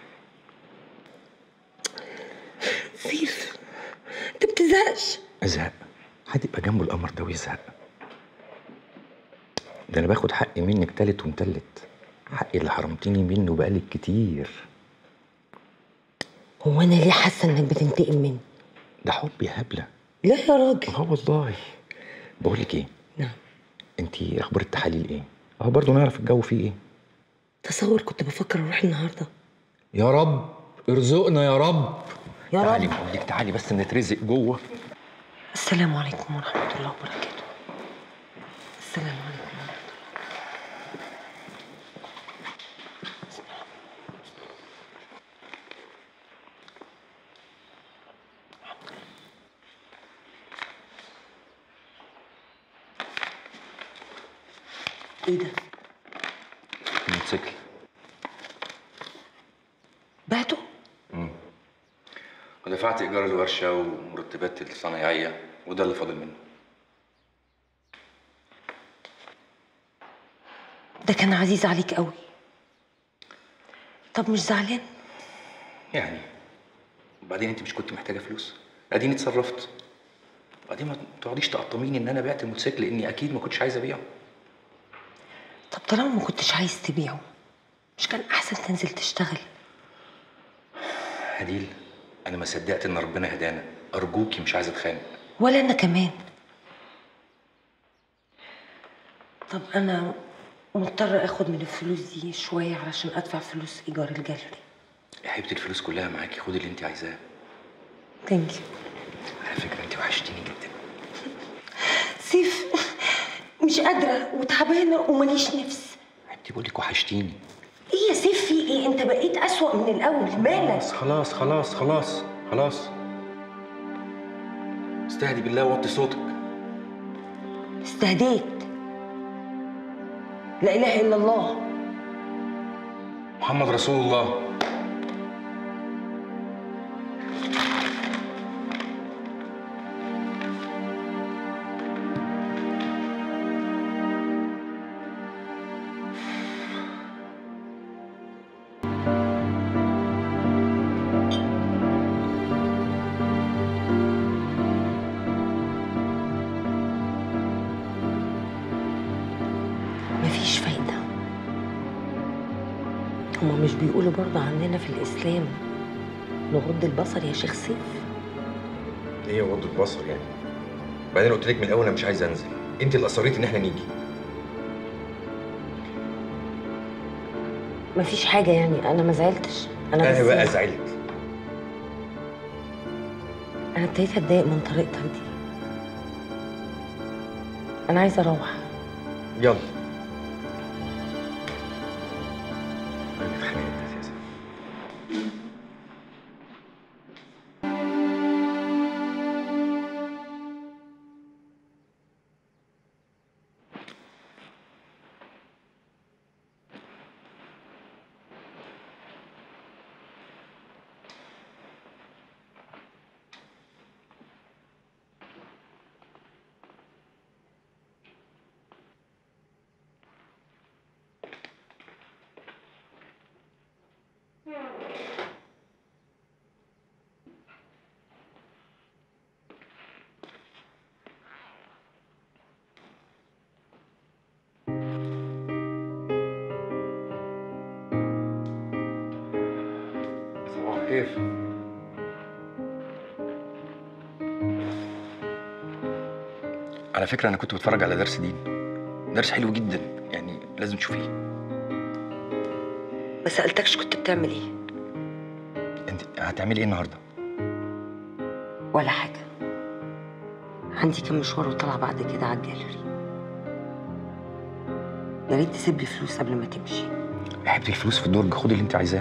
سيف انت بتزهقش ازهق هتبقى جنبه القمر ده ويزهق ده انا باخد حقي منك تالت ومتلت حقي اللي حرمتني منه بقالك كتير هو انا ليه حاسه انك بتنتقم مني ده حب يا هبله لا يا راجل اه والله بقول لك ايه نعم انت اخبار التحاليل ايه اه برضه نعرف الجو فيه ايه تصور كنت بفكر اروح النهارده يا رب ارزقنا يا رب يا تعالي رب بقول لك تعالي بس نترزق جوه السلام عليكم ورحمه الله وبركاته السلام عليكم ايه ده الموتوسيكل بعته امم ودفعت ايجار الورشه ومرتبات الصنايعيه وده اللي فاضل منه ده كان عزيز عليك قوي طب مش زعلان يعني وبعدين انت مش كنت محتاجه فلوس اديني اتصرفت وبعدين ما تقعديش تقطميني ان انا بعت الموتوسيكل لاني اكيد ما كنتش عايز ابيعه طب طالما ما كنتش عايز تبيعه مش كان احسن تنزل تشتغل هديل انا ما صدقت ان ربنا هدانا ارجوكي مش عايزه اتخانق ولا انا كمان طب انا مضطرة اخد من الفلوس دي شوية علشان ادفع فلوس ايجار الجاليري يا حبيبتي الفلوس كلها معاكي خدي اللي انت عايزاه ثانك يو على فكره انت وحشتيني جدا سيف مش قادرة وتعبانة وماليش نفس حبيبتي بقول لك وحشتيني ايه يا سيف في ايه انت بقيت اسوأ من الاول مالك خلاص خلاص خلاص خلاص خلاص استهدي بالله ووطي صوتك استهديت لا اله الا الله محمد رسول الله مفيش فايدة هما مش بيقولوا برضه عندنا في الإسلام نغض البصر يا شيخ سيف ايه غض البصر يعني بعدين قلت لك من الاول انا مش عايز انزل انت اللي اصريتي ان احنا نيجي مفيش حاجة يعني أنا ما زعلتش أنا انا بس بقى زعلت أنا ابتديت أتضايق من طريقتك دي أنا عايزة أروح يلا صباح الخير على فكرة أنا كنت بتفرج على درس دين درس حلو جدا يعني لازم تشوفيه ما سألتكش كنت بتعمل إيه أنت هتعملي إيه النهاردة؟ ولا حاجة عندي كام مشوار وطلع بعد كده على الجاليري يا ريت تسيب لي فلوس قبل ما تمشي يا حبيبتي الفلوس في الدرج خدي اللي أنت عايزاه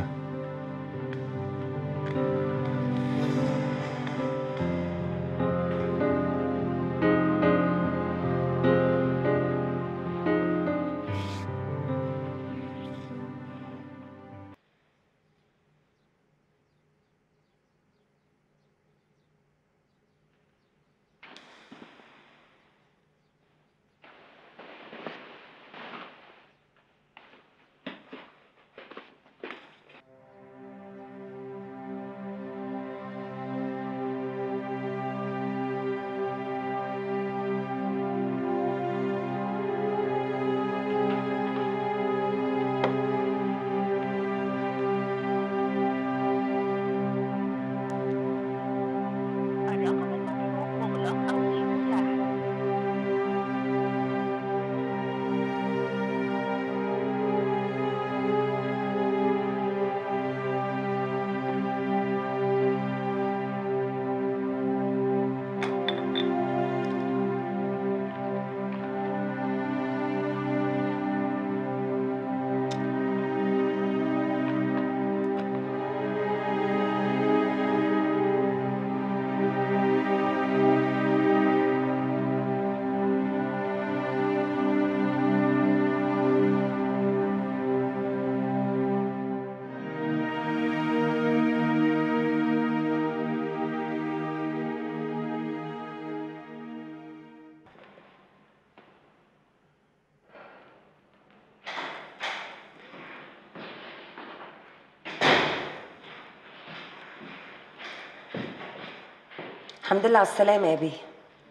الحمد لله على السلامة يا بيه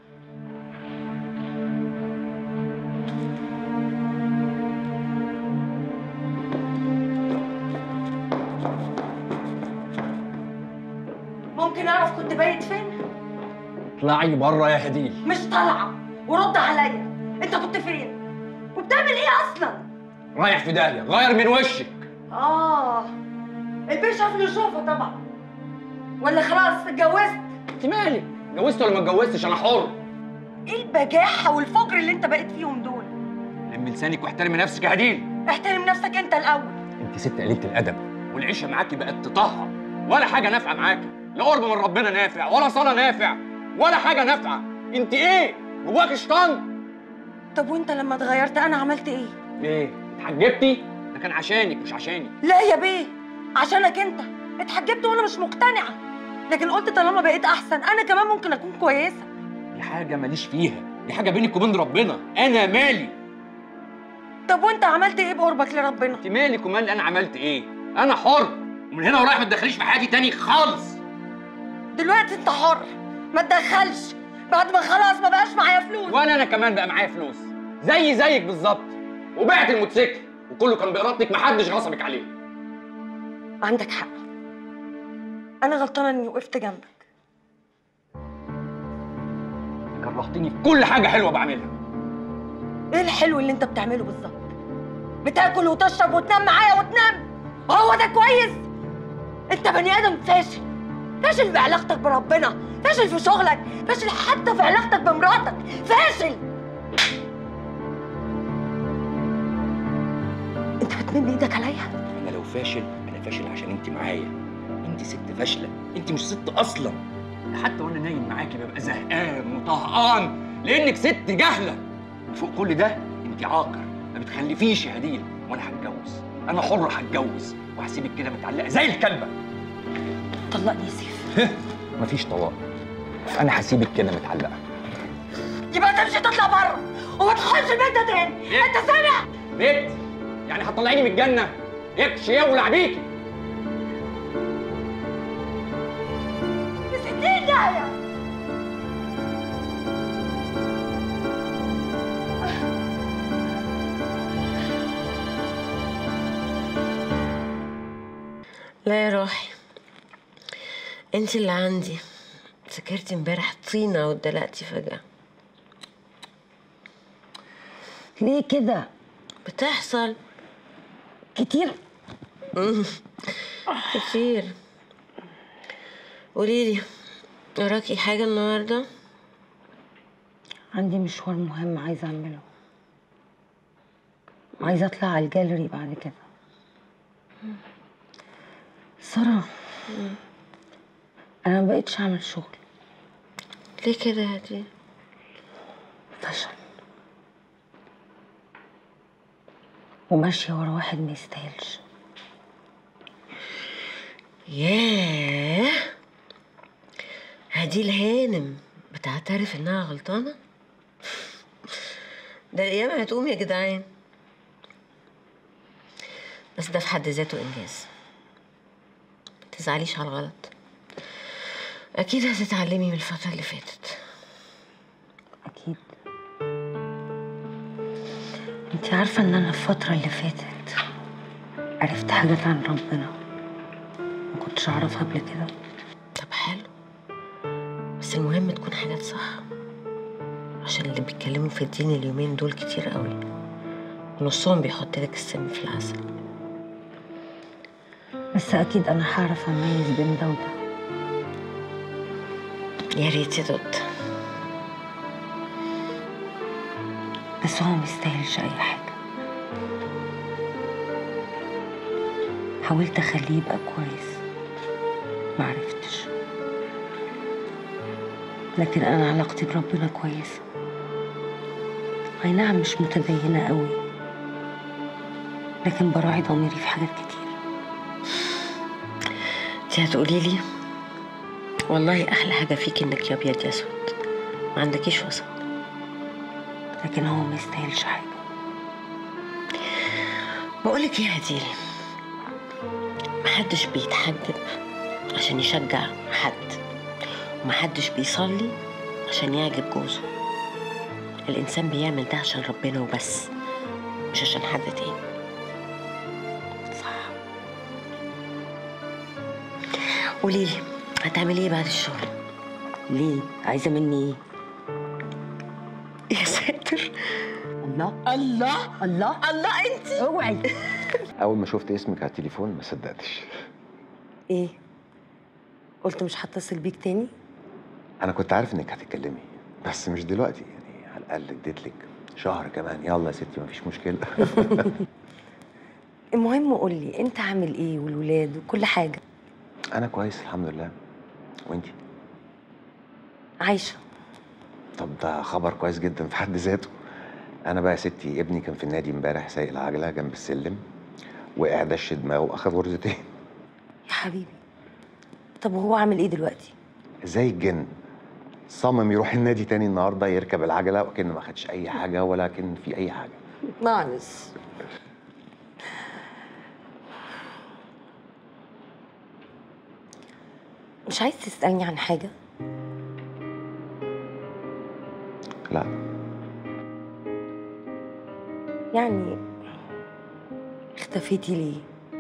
ممكن اعرف كنت بايت فين؟ اطلعي بره يا هديل مش طالعة ورد عليا انت كنت فين؟ وبتعمل ايه اصلا؟ رايح في داهيه غير من وشك اه البيه شاف له شوفه طبعا ولا خلاص اتجوزت؟ انت مالك؟ اتجوزت ولا ما اتجوزتش انا حر ايه البجاحة والفجر اللي انت بقيت فيهم دول؟ لمي لسانك واحترمي نفسك يا هديل احترم نفسك انت الاول انت ست قليله الادب والعيشه معاكي بقت تطهر ولا حاجه نافعه معاكي لا قرب من ربنا نافع ولا صلاه نافع ولا حاجه نافعه انت ايه جواك شيطان طب وانت لما اتغيرت انا عملت ايه؟ ايه اتحجبتي ده كان عشانك مش عشاني لا يا بيه عشانك انت اتحجبت وانا مش مقتنعة لكن قلت طالما بقيت احسن انا كمان ممكن اكون كويسة دي حاجه ماليش فيها دي حاجه بينك وبين ربنا انا مالي طب وانت عملت ايه بقربك لربنا؟ انت مالك ومال انا عملت ايه انا حر ومن هنا ورايح ما تدخليش في حياتي تاني خالص دلوقتي انت حر ما تدخلش بعد ما خلاص ما بقاش معايا فلوس ولا انا كمان بقى معايا فلوس زي زيك بالظبط وبعت الموتوسيكل وكله كان بارادتك محدش غصبك عليه عندك حق انا غلطانة اني وقفت جنبك كرهتني في كل حاجه حلوه بعملها ايه الحلو اللي انت بتعمله بالظبط بتاكل وتشرب وتنام معايا وتنام هو ده كويس انت بني ادم فاشل فاشل في علاقتك بربنا فاشل في شغلك فاشل حتى في علاقتك بمراتك فاشل انت بتمد ايدك عليا انا لو فاشل انا فاشل عشان انت معايا انت ست فاشله انت مش ست اصلا ده حتى وانا نايم معاكي ببقى زهقان وطهقان لانك ست جهله فوق كل ده انت عاقر ما بتخلفيش يا هديل وانا هتجوز انا حر هتجوز وهسيبك كده متعلقه زي الكلبه طلقني يا سيف مفيش طلاق انا هسيبك كده متعلقه يبقى تمشي تطلع بره وما تدخلش البيت ده تاني انت سامع بيت يعني هتطلعيني من الجنه يكش يولع بيكي في ستين داهية لا يا روحي انت اللي عندي سكرتي امبارح طينة واتدلقتي فجأة ليه كده؟ بتحصل كتير كتير قوليلي وراكي حاجة النهاردة؟ عندي مشوار مهم عايزة أعمله عايزة أطلع على الجاليري بعد كده سارة أنا ما بقتش أعمل شغل ليه كده يا هدي؟ فشل وماشية ورا واحد ما يستاهلش ياه هدي الهانم بتعترف انها غلطانة؟ ده القيامة هتقوم يا جدعان بس ده في حد ذاته انجاز متزعليش على الغلط اكيد هتتعلمي من الفترة اللي فاتت أكيد انت عارفة ان انا الفترة اللي فاتت عرفت حاجات عن ربنا ما كنتش اعرفها قبل كده طب حلو بس المهم تكون حاجات صح عشان اللي بيتكلموا في الدين اليومين دول كتير قوي ونصهم بيحط لك السم في العسل بس اكيد انا هعرف اميز بين ده وده يا ريت يا دود بس هو ميستاهلش اي حاجة حاولت اخليه يبقى كويس معرفتش لكن انا علاقتي بربنا كويسة اي نعم مش متدينة قوي لكن براعي ضميري في حاجات كتير انت هتقولي لي والله احلى حاجه فيك انك يا ابيض يا اسود ما عندكيش وسط لكن هو ما يستاهلش حاجة بقولك ايه يا هديل محدش بيتحجب عشان يشجع حد ومحدش بيصلي عشان يعجب جوزه الإنسان بيعمل ده عشان ربنا وبس مش عشان حد تاني صح قوليلي هتعملي ايه بعد الشغل ليه عايزة مني ايه يا ساتر الله الله الله الله انت اوعي اول ما شفت اسمك على التليفون ما صدقتش ايه قلت مش هتصل بيك تاني انا كنت عارف انك هتتكلمي بس مش دلوقتي يعني على الاقل اديت لك شهر كمان يلا يا ستي مفيش مشكله المهم قولي انت عامل ايه والولاد وكل حاجة انا كويس الحمد لله وانتي عايشة طب ده خبر كويس جدا في حد ذاته انا بقى يا ستي ابني كان في النادي امبارح سايق العجله جنب السلم وقع دش دماغه واخد غرزتين يا حبيبي طب وهو عامل ايه دلوقتي زي الجن صمم يروح النادي تاني النهارده يركب العجله وكأنه ما خدش اي حاجه ولا كان في اي حاجه ناقص مش عايز تسألني عن حاجة لا يعني اختفيتي ليه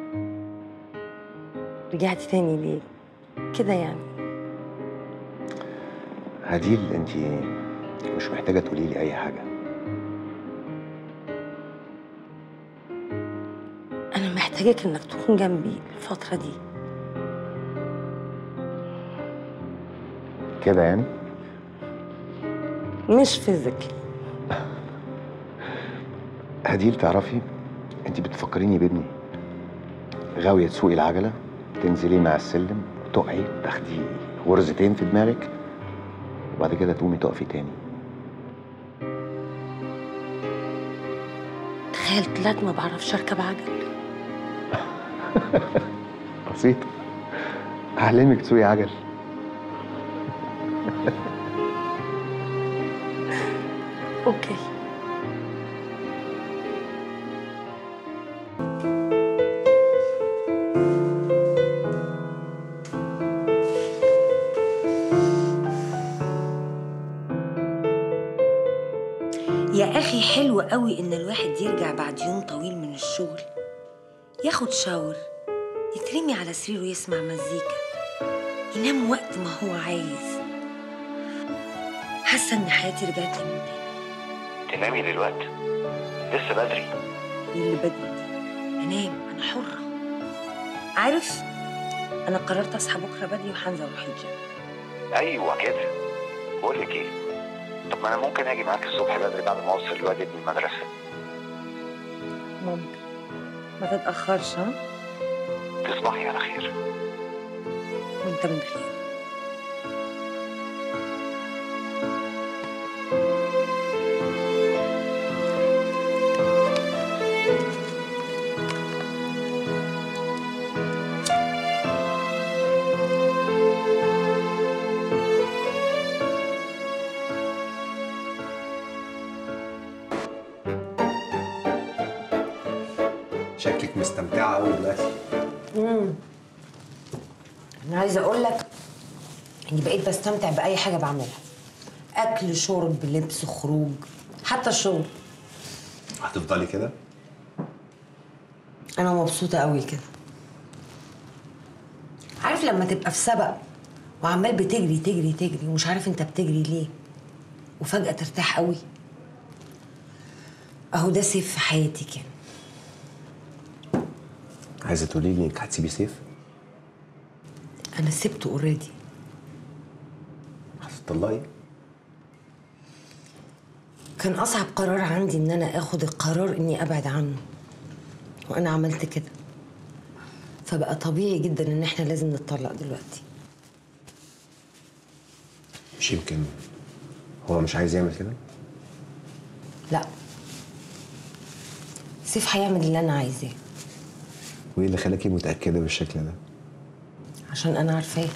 رجعتي تاني ليه كده يعني هديل انت مش محتاجه تقولي لي اي حاجه انا محتاجاك انك تكون جنبي الفترة دي كده يعني مش فيزيكلي هديل تعرفي انت بتفكريني بابني غاويه تسوقي العجله تنزلي مع السلم تقعي تاخدي غرزتين في دماغك وبعد كده تقومي تقفي تاني تخيل طلعت ما بعرفش اركب عجل بسيطه اعلمك تسوقي عجل اوكي يا اخي حلو قوي ان الواحد يرجع بعد يوم طويل من الشغل ياخد شاور يترمي على سريره يسمع مزيكا ينام وقت ما هو عايز حاسه ان حياتي رجعت لي من تاني تنامي دلوقتي لسه بدري إيه اللي بدري دي انام انا حره عارف انا قررت اصحى بكره بدري وهنزل اروح الجيم ايوه كده بقول لك ايه طب ما انا ممكن اجي معاك الصبح بدري بعد ما اوصل الواد ابني المدرسه ممكن ما تتاخرش ها تصبحي على خير وانت من خير شكلك مستمتعه قوي دلوقتي امم انا عايزه اقول لك اني بقيت بستمتع باي حاجه بعملها اكل شرب لبس خروج حتى الشغل هتفضلي كده انا مبسوطه قوي كده عارف لما تبقى في سبق وعمال بتجري تجري تجري ومش عارف انت بتجري ليه وفجاه ترتاح قوي اهو ده سيف في حياتي كان عايزه تقولي لي انك هتسيبي سيف انا سبته اوريدي هتطلقي كان اصعب قرار عندي ان انا اخد القرار اني ابعد عنه وانا عملت كده فبقى طبيعي جدا ان احنا لازم نتطلق دلوقتي مش يمكن هو مش عايز يعمل كده لا سيف هيعمل اللي انا عايزاه وايه اللي خلاكي متاكده بالشكل ده عشان انا عارفاه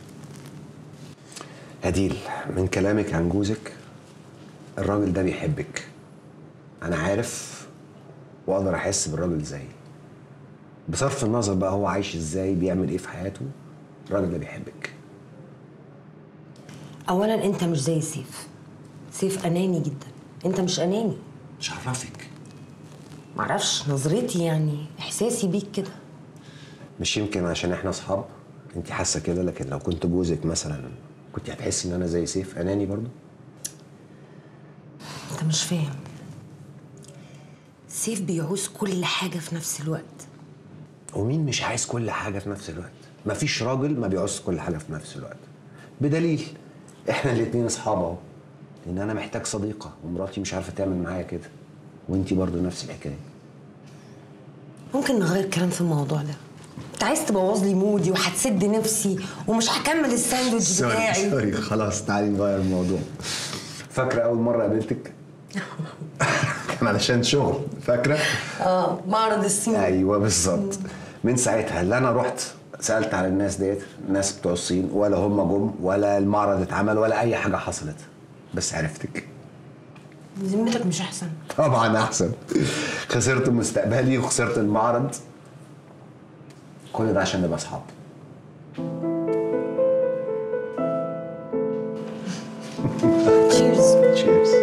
هديل من كلامك عن جوزك الراجل ده بيحبك انا عارف واقدر احس بالراجل ازاي بصرف النظر بقى هو عايش ازاي بيعمل ايه في حياته الراجل ده بيحبك اولا انت مش زي سيف سيف اناني جدا انت مش اناني مش عرفك معرفش نظرتي يعني احساسي بيك كده مش يمكن عشان احنا اصحاب انت حاسه كده لكن لو كنت جوزك مثلا كنت هتحسي ان انا زي سيف اناني برضو انت مش فاهم سيف بيعوز كل حاجه في نفس الوقت ومين مش عايز كل حاجه في نفس الوقت مفيش راجل ما بيعوز كل حاجه في نفس الوقت بدليل احنا الاتنين اصحاب اهو لان انا محتاج صديقه ومراتي مش عارفه تعمل معايا كده وانتي برضو نفس الحكايه ممكن نغير الكلام في الموضوع ده انت عايز تبوظ لي مودي وهتسد نفسي ومش هكمل الساندوتش بتاعي سوري خلاص تعالي نغير الموضوع فاكره اول مره قابلتك كان علشان شغل فاكره اه معرض الصين ايوه بالظبط من ساعتها لا انا رحت سالت على الناس ديت الناس بتوع الصين ولا هم جم ولا المعرض اتعمل ولا اي حاجه حصلت بس عرفتك ذمتك مش احسن طبعا احسن خسرت مستقبلي وخسرت المعرض كل ده عشان نبقى اصحاب تشيرز تشيرز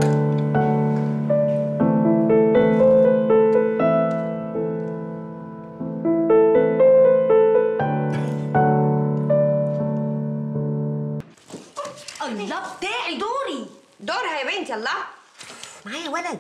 الله بتاعي دوري دورها يا بنتي الله معايا ولد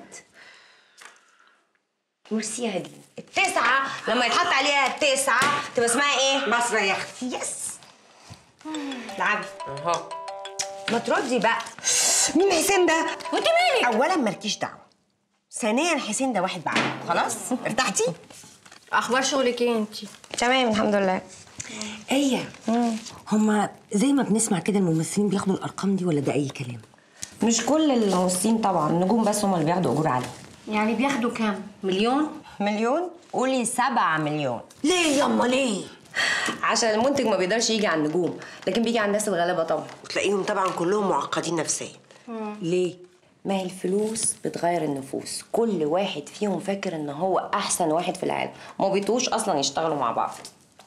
ميرسي يا هدي التسعة لما يتحط عليها التسعة تبقى اسمها ايه؟ بصرة يا اختي يس لعبي اهو ما تردي بقى مين حسين ده؟ وانت مالك؟ اولا مالكيش دعوه ثانيا حسين ده واحد بعد خلاص ارتحتي اخبار شغلك ايه انت؟ تمام الحمد لله ايه هما زي ما بنسمع كده الممثلين بياخدوا الارقام دي ولا ده اي كلام مش كل الممثلين طبعا النجوم بس هم اللي بياخدوا اجور عاليه يعني بياخدوا كام؟ مليون مليون قولي سبعة مليون ليه ياما ليه؟ عشان المنتج ما بيقدرش يجي على النجوم لكن بيجي على الناس الغلابه طبعا وتلاقيهم طبعا كلهم معقدين نفسيا ليه ما هي الفلوس بتغير النفوس كل واحد فيهم فاكر ان هو احسن واحد في العالم ما بيطوش اصلا يشتغلوا مع بعض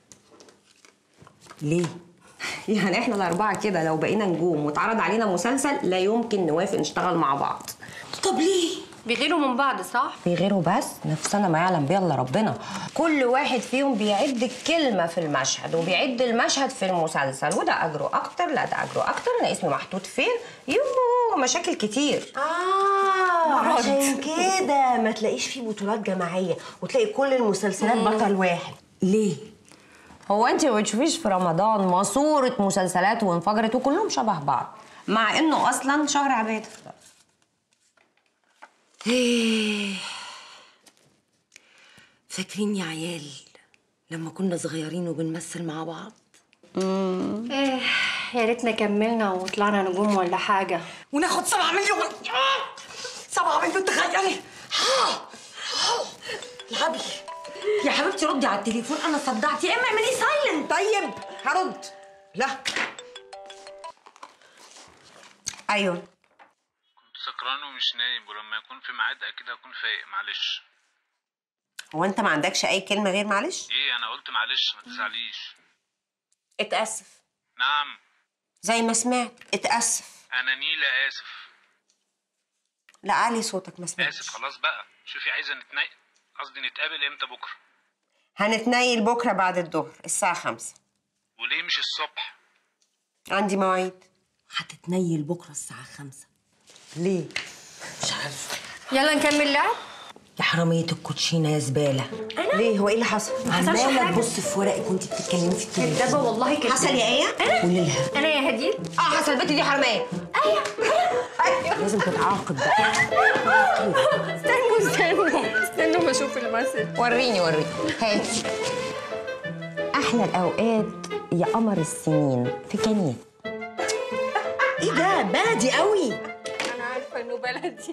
ليه يعني احنا الاربعه كده لو بقينا نجوم واتعرض علينا مسلسل لا يمكن نوافق نشتغل مع بعض طب ليه بيغيروا من بعض صح بيغيروا بس نفسنا ما يعلم بيها الا ربنا كل واحد فيهم بيعد الكلمه في المشهد وبيعد المشهد في المسلسل وده اجره اكتر لا ده اجره اكتر انا اسمي محطوط فين يوه مشاكل كتير اه مرض. عشان كده ما تلاقيش فيه بطولات جماعيه وتلاقي كل المسلسلات بطل واحد ليه هو انت ما بتشوفيش في رمضان ماسوره مسلسلات وانفجرت وكلهم شبه بعض مع انه اصلا شهر عباده ايه فاكرين يا عيال لما كنا صغيرين وبنمثل مع بعض ايه يا ريتنا كملنا وطلعنا نجوم ولا حاجة وناخد سبعة مليون سبعة مليون تخيلي العبي يا حبيبتي ردي على التليفون انا صدعت يا اما اعملي سايلنت طيب هرد لا ايوه كنت سكران ومش نايم ولما يكون في ميعاد اكيد هكون فايق معلش هو انت ما عندكش اي كلمه غير معلش ايه انا قلت معلش ما تزعليش اتاسف نعم زي ما سمعت اتاسف انا نيلة اسف لا علي صوتك ما سمعتش اسف خلاص بقى شوفي عايزه نتناقل قصدي نتقابل امتى بكره هنتنيل بكره بعد الظهر الساعه خمسة وليه مش الصبح عندي مواعيد هتتنيل بكره الساعة خمسة ليه؟ مش عارفة يلا نكمل لعب يا حرامية الكوتشينة يا زبالة ليه هو ايه اللي حصل؟ حصلش عمالة حاجة. تبص في ورقك وانت بتتكلمي في التليفون كدابة والله كدابة حصل يا ايه؟ انا قولي لها انا يا هديل اه حصل البنت دي حراميه لازم تتعاقب بقى استنوا استنوا استنوا ما اشوف المسج وريني وريني هاتي احلى الاوقات يا قمر السنين في كنية ايه ده بلدي قوي انا عارفة انه بلدي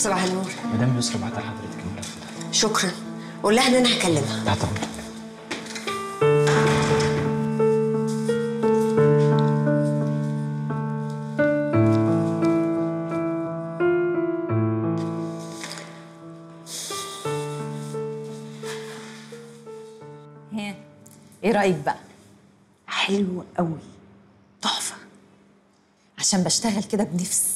صباح النور مدام يسرا بعت لحضرتك الملف ده شكرا قول لها ان انا هكلمها تحت امرك ها ايه رايك بقى حلو قوي تحفه عشان بشتغل كده بنفس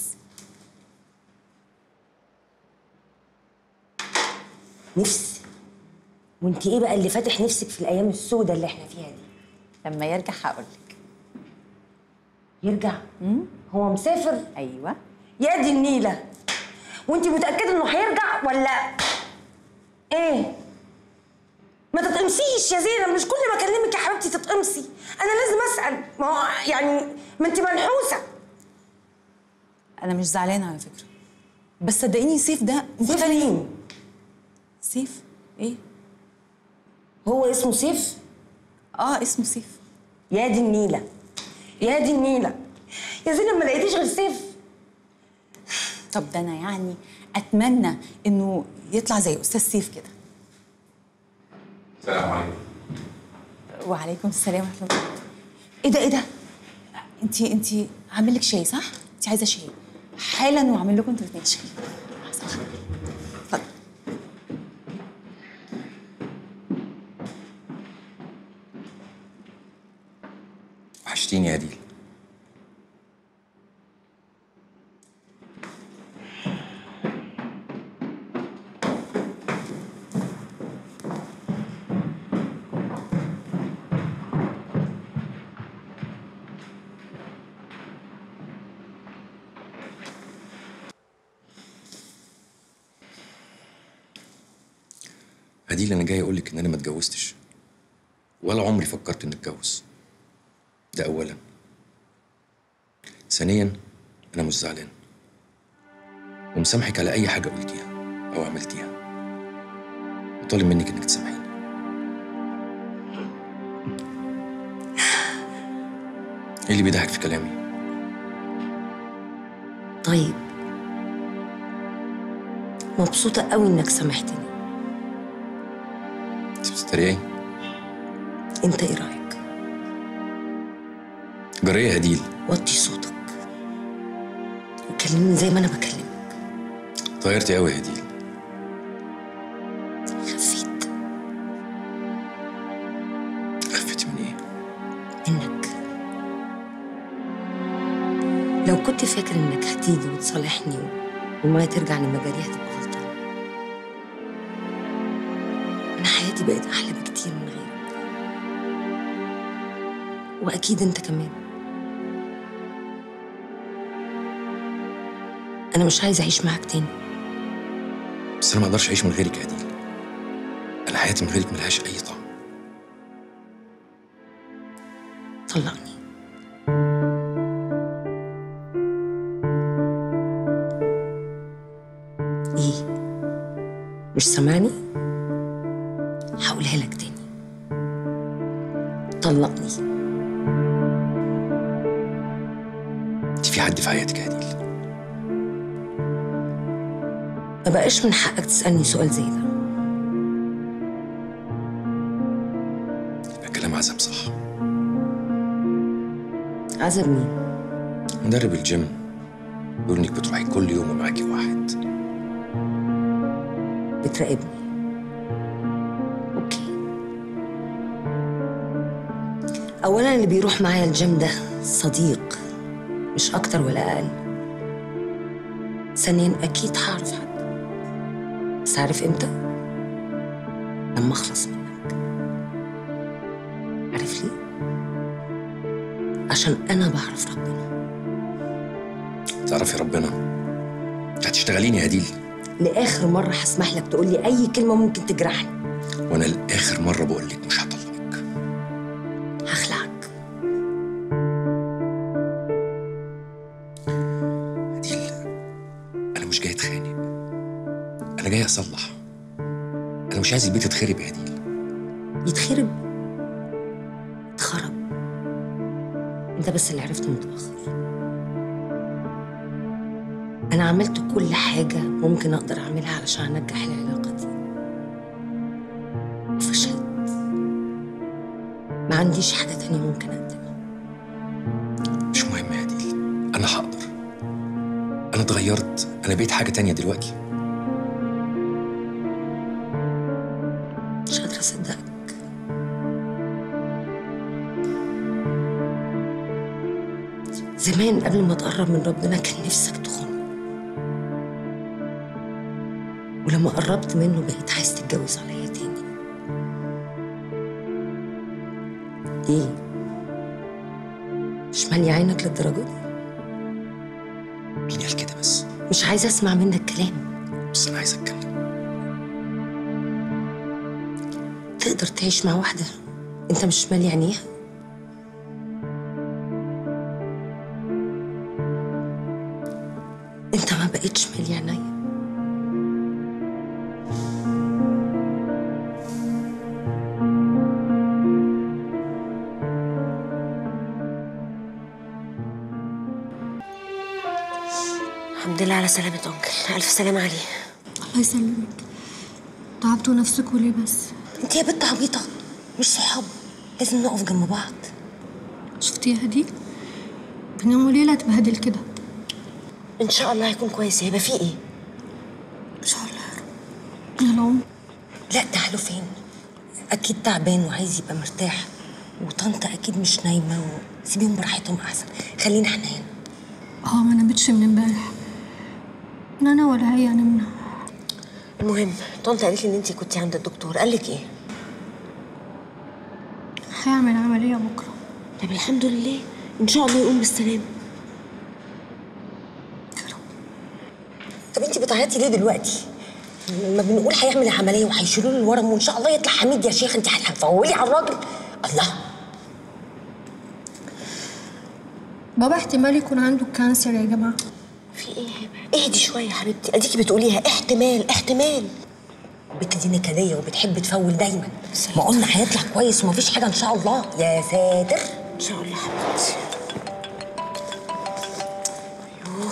نفس وانت ايه بقى اللي فاتح نفسك في الايام السوداء اللي احنا فيها دي لما يرجع هقول لك يرجع هو مسافر ايوه يا دي النيله وانت متاكده انه هيرجع ولا ايه ما تتقمصيش يا زينب مش كل ما اكلمك يا حبيبتي تتقمصي انا لازم اسال ما هو يعني ما انت منحوسه انا مش زعلانه على فكره بس صدقيني سيف ده سيف مين سيف ايه هو اسمه سيف اه اسمه سيف يا دي النيله يا دي النيله يا زينب ما لقيتيش غير سيف طب ده انا يعني اتمنى انه يطلع زي استاذ سيف كده السلام عليكم وعليكم السلام ورحمه الله ايه ده ايه ده انت انت عامل لك شاي صح انت عايزه شاي حالا واعمل لكم انتوا الاثنين شاي وحشتيني يا ديل هديل انا جاي اقول لك ان انا ما اتجوزتش ولا عمري فكرت اني اتجوز ده اولا ثانيا انا مش زعلان ومسامحك على اي حاجه قلتيها او عملتيها وطالب منك انك تسامحيني ايه اللي بيضحك في كلامي طيب مبسوطه قوي انك سامحتني انت بتتريقي انت ايه رايك جريه يا هديل وطي صوتك وكلمني زي ما انا بكلمك طيرتي قوي يا هديل خفيت خفتي من ايه منك لو كنت فاكر انك هتيجي وتصالحني والمية ترجع لمجاريها تبقى غلطان انا حياتي بقت احلى بكتير من غيرك واكيد انت كمان انا مش عايزه اعيش معاك تاني بس انا ما اقدرش اعيش من غيرك يا هديل انا حياتي من غيرك ملهاش اي طعم طلقني ايه مش سامعني هقولها لك تاني طلقني انت في حد في حياتك يا هديل ما بقاش من حقك تسألني سؤال زي ده يبقى كلام عزم صح عزب مين مدرب الجيم بيقول انك بتروحي كل يوم ومعاكي واحد بتراقبني اوكي اولا اللي بيروح معايا الجيم ده صديق مش اكتر ولا اقل ثانيا اكيد هعرف حد بس عارف امتى لما اخلص منك عارف ليه عشان انا بعرف ربنا تعرفي ربنا هتشتغليني يا هديل لاخر مره هسمح لك تقول لي اي كلمه ممكن تجرحني وانا لاخر مره بقول لك مش هطلقك هخلعك هديل انا مش جاي اتخانق انا جاي اصلح انا مش عايز البيت يتخرب يا هديل يتخرب اتخرب انت بس اللي عرفته متاخر انا عملت كل حاجه ممكن اقدر اعملها علشان انجح العلاقه دي وفشلت ما عنديش حاجه تانية ممكن اقدمها مش مهم يا ديل انا هقدر انا اتغيرت انا بقيت حاجه تانية دلوقتي مش قادره اصدقك زمان قبل ما تقرب من ربنا كان نفسك تخون ولما قربت منه بقيت عايز تتجوز عليا تاني ايه مش مالي عينك للدرجه دي مين قال كده بس مش عايزه اسمع منك كلام بس انا عايز اتكلم تقدر تعيش مع واحده انت مش مالي عينيها انت ما بقتش مالي عينيا الحمد لله على سلامة أنكل ألف سلامة عليه الله يسلمك تعبتوا نفسكوا ليه بس انت يا بنت عبيطة مش صحاب لازم نقف جنب بعض شفتيها دي بنام ليلة تبهدل كده إن شاء الله هيكون كويس هيبقى فيه إيه؟ إن شاء الله يا رب يلا قوم لا تعالوا فين؟ أكيد تعبان وعايز يبقى مرتاح وطنط أكيد مش نايمة وسيبيهم براحتهم أحسن خلينا احنا هنا اه ما نامتش من امبارح لا انا ولا هي نمنا المهم طنط قالت لي إن أنت كنتي عند الدكتور قال لك إيه؟ هيعمل عملية بكرة طب الحمد لله إن شاء الله يقوم بالسلامة طب أنت بتعيطي ليه دلوقتي؟ لما بنقول هيعمل عملية وهيشيلوا له الورم وإن شاء الله يطلع حميد يا شيخ أنت هتفولي على الراجل الله بابا احتمال يكون عنده كانسر يا جماعة في ايه اهدي شويه يا حبيبتي اديكي بتقوليها احتمال احتمال البت دي نكديه وبتحب تفول دايما ما قلنا هيطلع كويس ومفيش حاجه ان شاء الله يا ساتر ان شاء الله حبيبتي أيوه.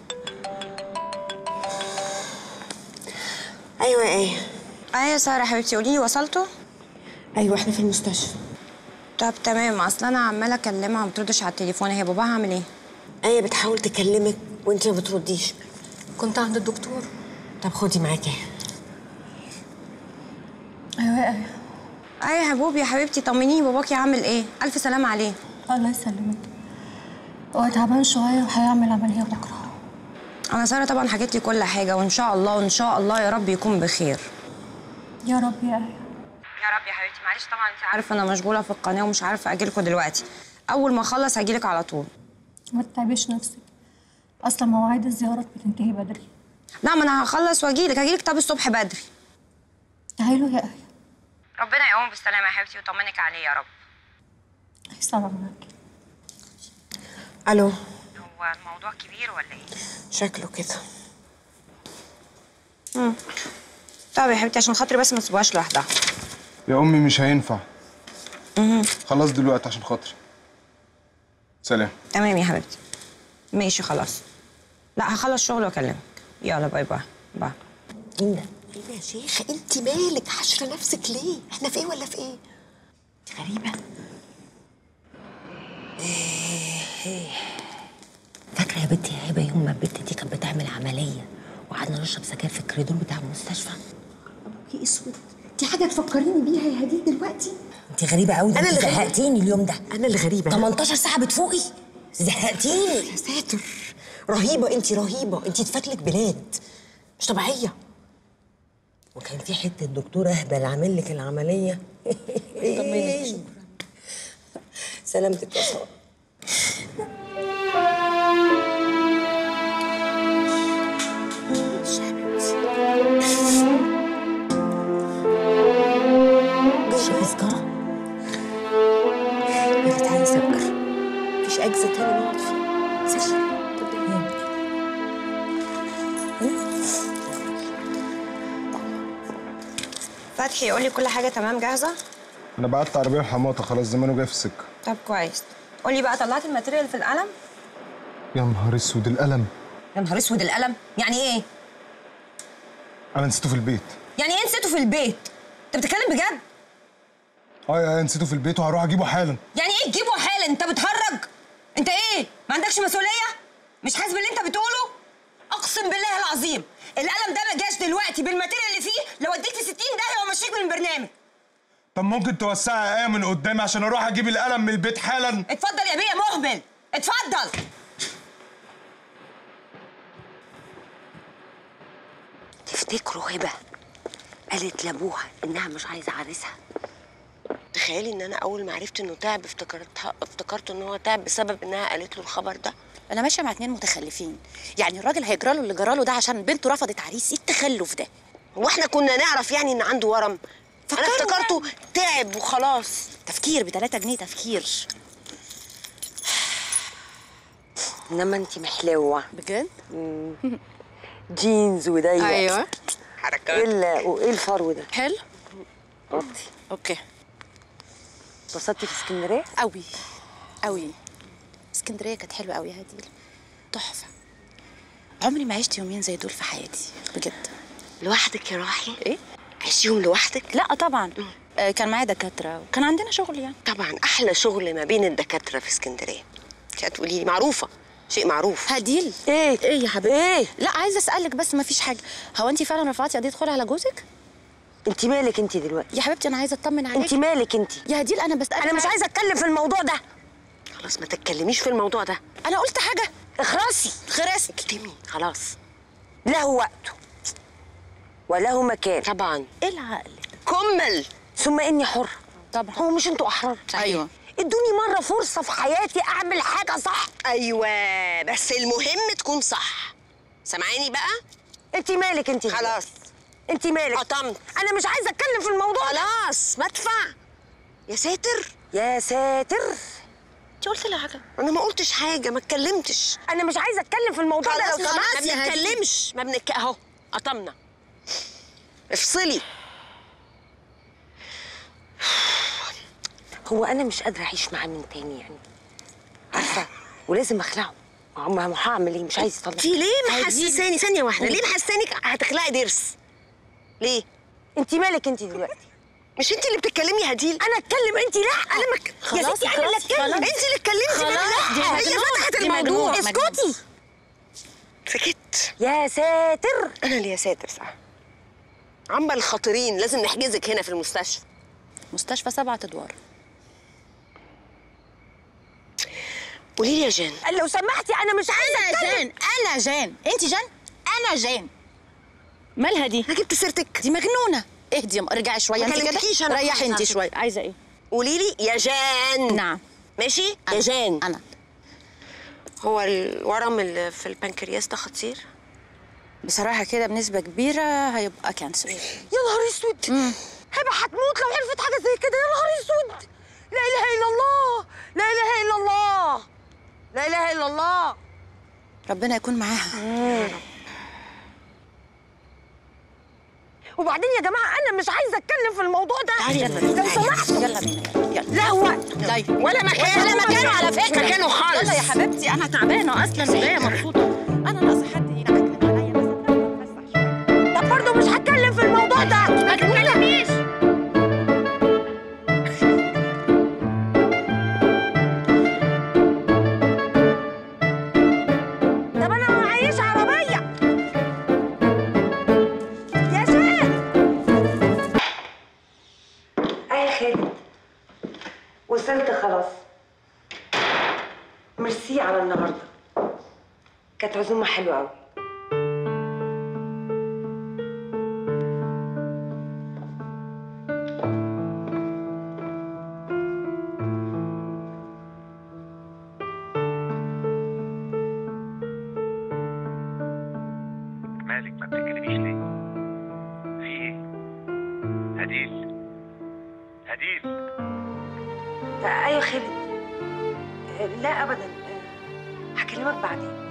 ايوه ايه ايوه يا ساره حبيبتي قولي لي وصلتوا ايوه احنا في المستشفى طب تمام اصل انا عماله اكلمها ما بتردش على التليفون هي باباها عامل ايه ايه بتحاول تكلمك وانت ما بترديش كنت عند الدكتور طب خدي معاكي ايوه ايوه ايوه يا حبوبي يا حبيبتي طمنيني باباكي عامل ايه الف سلامه عليه الله يسلمك هو تعبان شوية وهيعمل عملية بكرة انا ساره طبعا حكيت لي كل حاجه وان شاء الله وان شاء الله يا رب يكون بخير يا رب يا آية يا رب يا حبيبتي معلش طبعا انت عارفه انا مشغوله في القناه ومش عارفه اجيلكوا دلوقتي اول ما اخلص هجيلك على طول ما تتعبيش نفسك أصلا مواعيد الزيارات بتنتهي بدري لا ما انا هخلص واجيلك هجيلك طب الصبح بدري تعالوا يا آية ربنا يقوم بالسلامه يا حبيبتي ويطمنك عليه يا رب السلام عليكم الو هو الموضوع كبير ولا ايه شكله كده امم طب يا حبيبتي عشان خاطري بس ما تسيبوهاش لوحدها يا امي مش هينفع مهم. خلاص دلوقتي عشان خاطري سلام تمام يا حبيبتي ماشي خلاص لا هخلص شغل واكلمك يلا باي باي باي مين ده؟ ايه يا شيخ انت مالك حشره نفسك ليه؟ احنا في ايه ولا في ايه؟ دي غريبه إيه. فاكره يا بنتي يا هبه يوم ما البنت دي كانت بتعمل عمليه وقعدنا نشرب سجاير في الكوريدور بتاع المستشفى ابوكي اسود دي حاجه تفكريني بيها يا هديد دلوقتي انت غريبه قوي ده أنا انت اللي غريبة. زهقتيني اليوم ده انا اللي غريبه 18 ساعه بتفوقي زهقتيني يا ساتر رهيبه انت رهيبه انت اتفتلك بلاد مش طبيعيه وكان في حته دكتور اهبل عامل لك العمليه طمني شكرا سلامتك يا ساره شوفي سكارة يلا تعالي سكر مفيش أجزاء تاني نقعد فيها سكر فتحي يقول لي كل حاجه تمام جاهزه انا بعت عربيه وحماطه خلاص زمانه جاي في السكه طب كويس قولي بقى طلعت الماتيريال في القلم يا نهار اسود القلم يا نهار اسود القلم يعني ايه انا نسيته في البيت يعني ايه نسيته في البيت انت بتتكلم بجد اه يا نسيته في البيت وهروح اجيبه حالا يعني ايه تجيبه حالا انت بتهرج انت ايه ما عندكش مسؤوليه مش حاسس باللي انت بتقوله اقسم بالله العظيم القلم ده ما جاش دلوقتي بالماتيريال اللي فيه لو اديك في 60 داهيه ومشيك من البرنامج طب ممكن توسعي ايه من قدامي عشان اروح اجيب القلم من البيت حالا اتفضل يا بيه مهمل اتفضل تفتكروا هبه قالت لابوها انها مش عايزه عريسها تخيلي ان انا اول ما عرفت انه تعب افتكرتها افتكرت ان هو تعب بسبب انها قالت له الخبر ده انا ماشيه مع اتنين متخلفين يعني الراجل هيجرى له اللي جرى له ده عشان بنته رفضت عريس ايه التخلف ده هو احنا كنا نعرف يعني ان عنده ورم انا افتكرته تعب وخلاص تفكير ب 3 جنيه تفكير انما انت محلوه بجد جينز وضيق أيوة. حركات ايه ال- وايه الفرو ده حلو وطي اوكي اتبسطتي في اسكندريه قوي قوي اسكندريه كانت حلوه قوي يا هديل تحفه عمري ما عشت يومين زي دول في حياتي بجد لوحدك يا روحي ايه عشتيهم لوحدك لا طبعا آه، كان معايا دكاتره وكان عندنا شغل يعني طبعا احلى شغل ما بين الدكاتره في اسكندريه انت هتقولي لي معروفه شيء معروف هديل ايه ايه يا حبيبتي ايه لا عايزه اسالك بس ما فيش حاجه هو انت فعلا رفعتي قضيه خلع على جوزك انت مالك انت دلوقتي يا حبيبتي انا عايزه اطمن عليك انت مالك انت يا هديل انا بسالك انا مش عايزه اتكلم في الموضوع ده خلاص ما تتكلميش في الموضوع ده انا قلت حاجه اخرسي خرست اكتمي خلاص له وقته وله مكان طبعا ايه العقل كمل ثم اني حر طبعا هو مش انتوا احرار ايوه ادوني مره فرصه في حياتي اعمل حاجه صح ايوه بس المهم تكون صح سامعاني بقى انت مالك انت خلاص انت مالك قطمت انا مش عايزه اتكلم في الموضوع خلاص مدفع يا ساتر يا ساتر انت قلت لي حاجه انا ما قلتش حاجه ما اتكلمتش انا مش عايزه اتكلم في الموضوع ده لو خلاص، سمحت خلاص ما يا هدي. بنتكلمش ما بنك اهو قطمنا افصلي هو انا مش قادره اعيش معاه من تاني يعني عارفه ولازم اخلعه ما ما هعمل ايه مش عايز يطلع انت ليه محسساني ثانيه واحده ليه محسسانك هتخلعي ضرس ليه انت مالك انت دلوقتي مش انت اللي بتتكلمي يا هديل انا اتكلم انت لا انا مك... يا خلاص، ستي انا اللي خلاص، اتكلم خلاص. انت اللي اتكلمتي خلاص، دي لا هي مجنون، فتحت دي الموضوع مجنون، مجنون. اسكتي سكت يا ساتر انا اللي يا ساتر صح عم الخطيرين لازم نحجزك هنا في المستشفى مستشفى سبعة ادوار قولي لي يا جان لو سمحتي انا مش عايزه انا اتكلم جان انا جان انت جان انا جان مالها دي انا جبت سيرتك دي مجنونه اهدي يا م- ارجعي شويه ما انت كلمتكيش كده أنا ريحي خالص انت على شويه عايزه ايه قولي لي يا جان نعم ماشي يا جان انا هو الورم اللي في البنكرياس ده خطير بصراحه كده بنسبه كبيره هيبقى كانسر يا نهار اسود هبه هتموت لو عرفت حاجه زي كده يا نهار اسود لا اله الا الله لا اله الا الله لا اله الا الله ربنا يكون معاها وبعدين يا جماعه انا مش عايزه اتكلم في الموضوع ده تعالي يلا لو سمحت يلا بينا يلا لا وقت لا ولا مكان ولا مكانه على فكره مكانه خالص يلا يا حبيبتي انا تعبانه اصلا وجايه مبسوطه انا ناقصه حد ينعكنن عليا مثلا طب برضه مش هتكلم في الموضوع ده ما تتكلميش طب انا ما معيش عربيه يا شيخ اي خالد وصلت خلاص ميرسي على النهارده كانت عزومه حلوه قوي مالك ما بتتكلميش ليه؟ في ايه؟ هديل هديل ايوه خالد لا ابدا هكلمك بعدين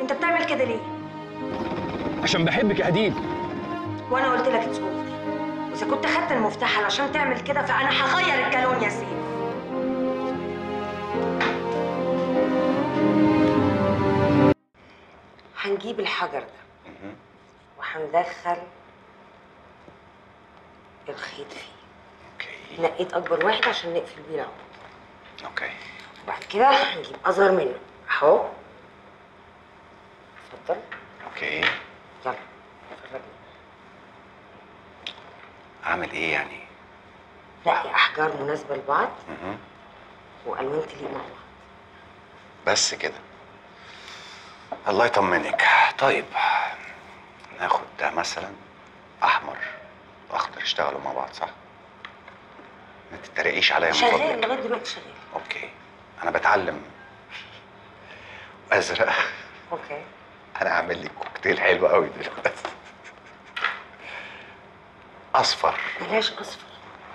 انت بتعمل كده ليه عشان بحبك يا هديل وانا قلت لك اتس اوفر واذا كنت خدت المفتاح علشان تعمل كده فانا هغير الكالون يا سيف هنجيب الحجر ده وهندخل الخيط فيه نقيت اكبر واحد عشان نقفل بيه العقد اوكي وبعد كده هنجيب اصغر منه اهو اتفضل اوكي يلا فرجني اعمل ايه يعني نقي احجار مناسبه لبعض مهم. والوان تليق مع بعض بس كده الله يطمنك طيب ناخد ده مثلا احمر واخضر يشتغلوا مع بعض صح ما تتريقيش عليا من شغال فضلك لغايه دلوقتي شغال اوكي انا بتعلم ازرق اوكي انا هعمل لك كوكتيل حلو قوي دلوقتي اصفر بلاش اصفر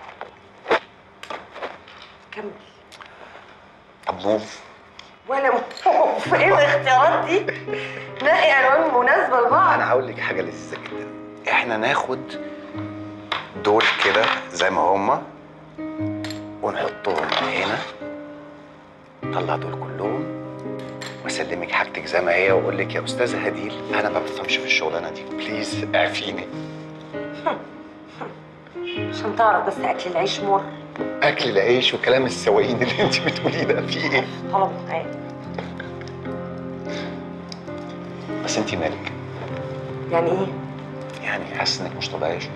كمل طب موف ولا موف ايه الاختيارات دي نقي الوان مناسبه لبعض انا هقول لك حاجه لذيذه جدا احنا ناخد دول كده زي ما هما ونحطهم هنا طلع دول كلهم واسلمك حاجتك زي ما هي واقول لك يا استاذه هديل انا ما بفهمش في الشغلانه دي بليز اعفيني عشان تعرف بس اكل العيش مر اكل العيش وكلام السواقين اللي انت بتقوليه ده فيه ايه طلب عادي بس انت مالك يعني ايه يعني حاسس انك مش طبيعيه شويه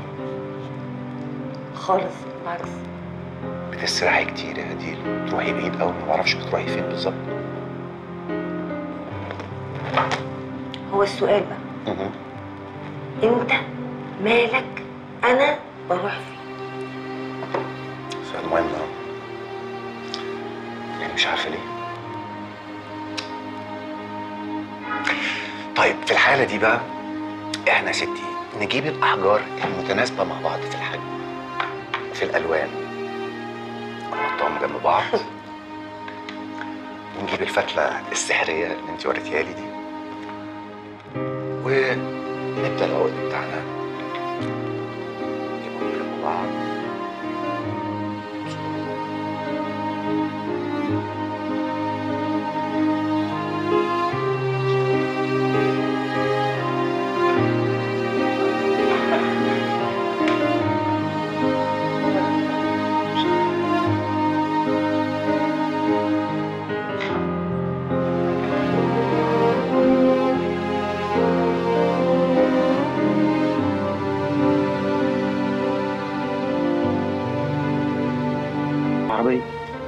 خالص بالعكس بتسرحي كتير يا هديل تروحي بعيد قوي ما بعرفش بتروحي فين بالظبط هو السؤال بقى مهم. انت مالك انا بروح فين سؤال مهم أوي. يعني مش عارفه ليه طيب في الحاله دي بقى احنا يا ستي نجيب الاحجار المتناسبه مع بعض في الحجم في الالوان ونحطهم جنب بعض ونجيب الفتله السحريه اللي انت وريتيها لي دي ونبدا العقد بتاعنا نجيبهم جنب بعض عربية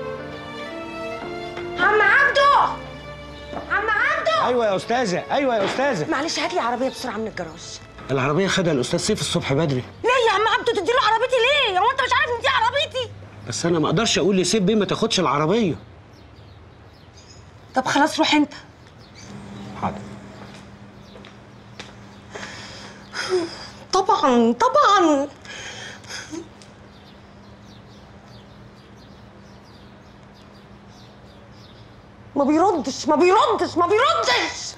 عم عبده عم عبده ايوه يا استاذه ايوه يا استاذه معلش هات لي عربيه بسرعه من الجراج العربيه خدها الاستاذ سيف الصبح بدري ليه يا عم عبده تديله عربيتي ليه هو انت مش عارف ان دي عربيتي بس انا ما اقدرش اقول لسيف بيه ما تاخدش العربيه طب خلاص روح انت حاضر طبعا طبعا ما بيردش ما بيردش ما بيردش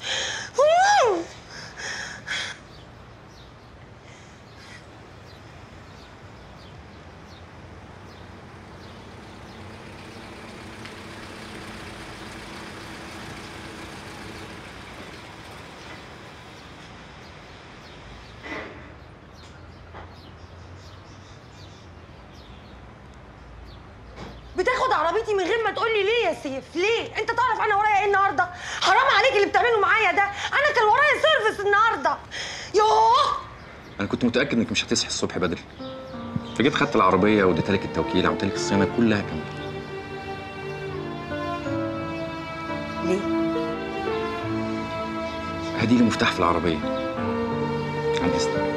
بتاخد عربيتي من غير ما تقول لي ليه يا سيف ليه انت تعرف انا ورايا ايه النهارده حرام عليك اللي بتعمله معايا ده انا كان ورايا سيرفيس النهارده يوه انا كنت متاكد انك مش هتصحي الصبح بدري فجيت خدت العربيه واديتها لك التوكيل عملت لك الصيانه كلها كامله ليه هدي لي مفتاح في العربيه عن اذنك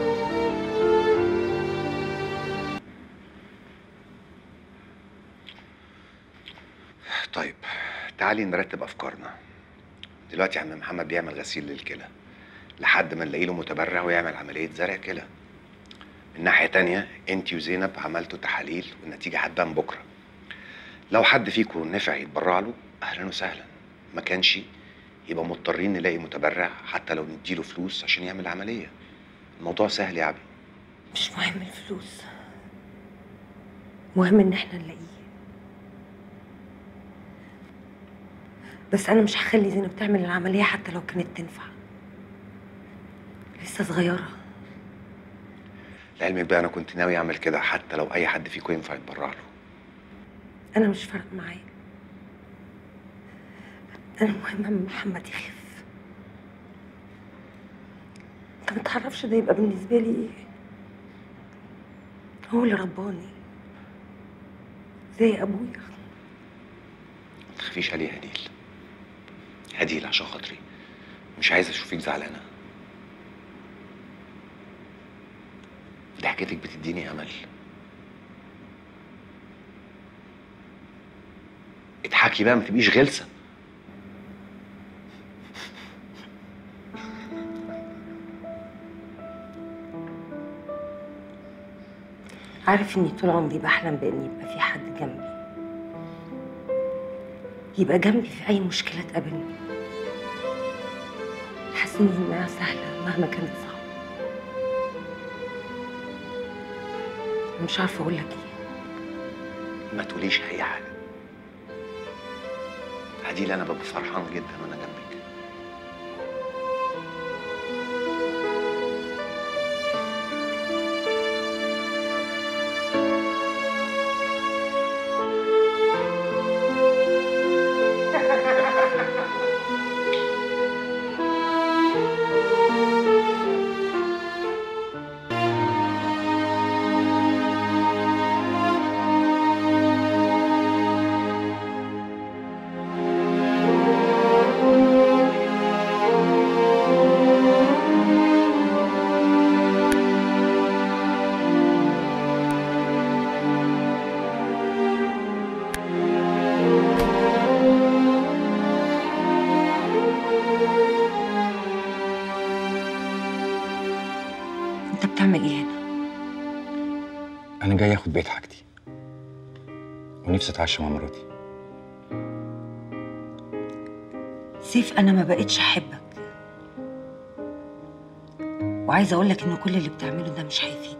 طيب تعالي نرتب افكارنا دلوقتي عم محمد بيعمل غسيل للكلى لحد ما نلاقي له متبرع ويعمل عمليه زرع كلى من ناحيه تانية انت وزينب عملتوا تحاليل والنتيجه هتبان بكره لو حد فيكم نفع يتبرع له اهلا وسهلا ما كانش يبقى مضطرين نلاقي متبرع حتى لو نديله فلوس عشان يعمل عمليه الموضوع سهل يا عبي مش مهم الفلوس مهم ان احنا نلاقيه بس انا مش هخلي زينب تعمل العمليه حتى لو كانت تنفع لسه صغيره لعلمك بقى انا كنت ناوي اعمل كده حتى لو اي حد فيكم ينفع يتبرع له انا مش فارق معايا انا المهم ان محمد يخف انت ما تعرفش ده يبقى بالنسبه لي ايه هو اللي رباني زي ابويا ما تخافيش عليه يا هديل هديل عشان خاطري مش عايز اشوفك زعلانه ضحكتك بتديني امل اضحكي بقى ما تبقيش غلسه عارف اني طول عمري بحلم بان يبقى في حد جنبي يبقى جنبي في اي مشكله تقابلني حاسس انها سهله مهما كانت صعبه مش عارفه اقول لك ايه ما تقوليش اي حاجه هديل انا ببقى فرحان جدا وانا جنبك انت بتعمل ايه هنا انا جاي اخد بقيه حاجتي ونفسي اتعشى مع مراتي سيف انا ما بقتش احبك وعايزه اقول لك ان كل اللي بتعمله ده مش هيفيدك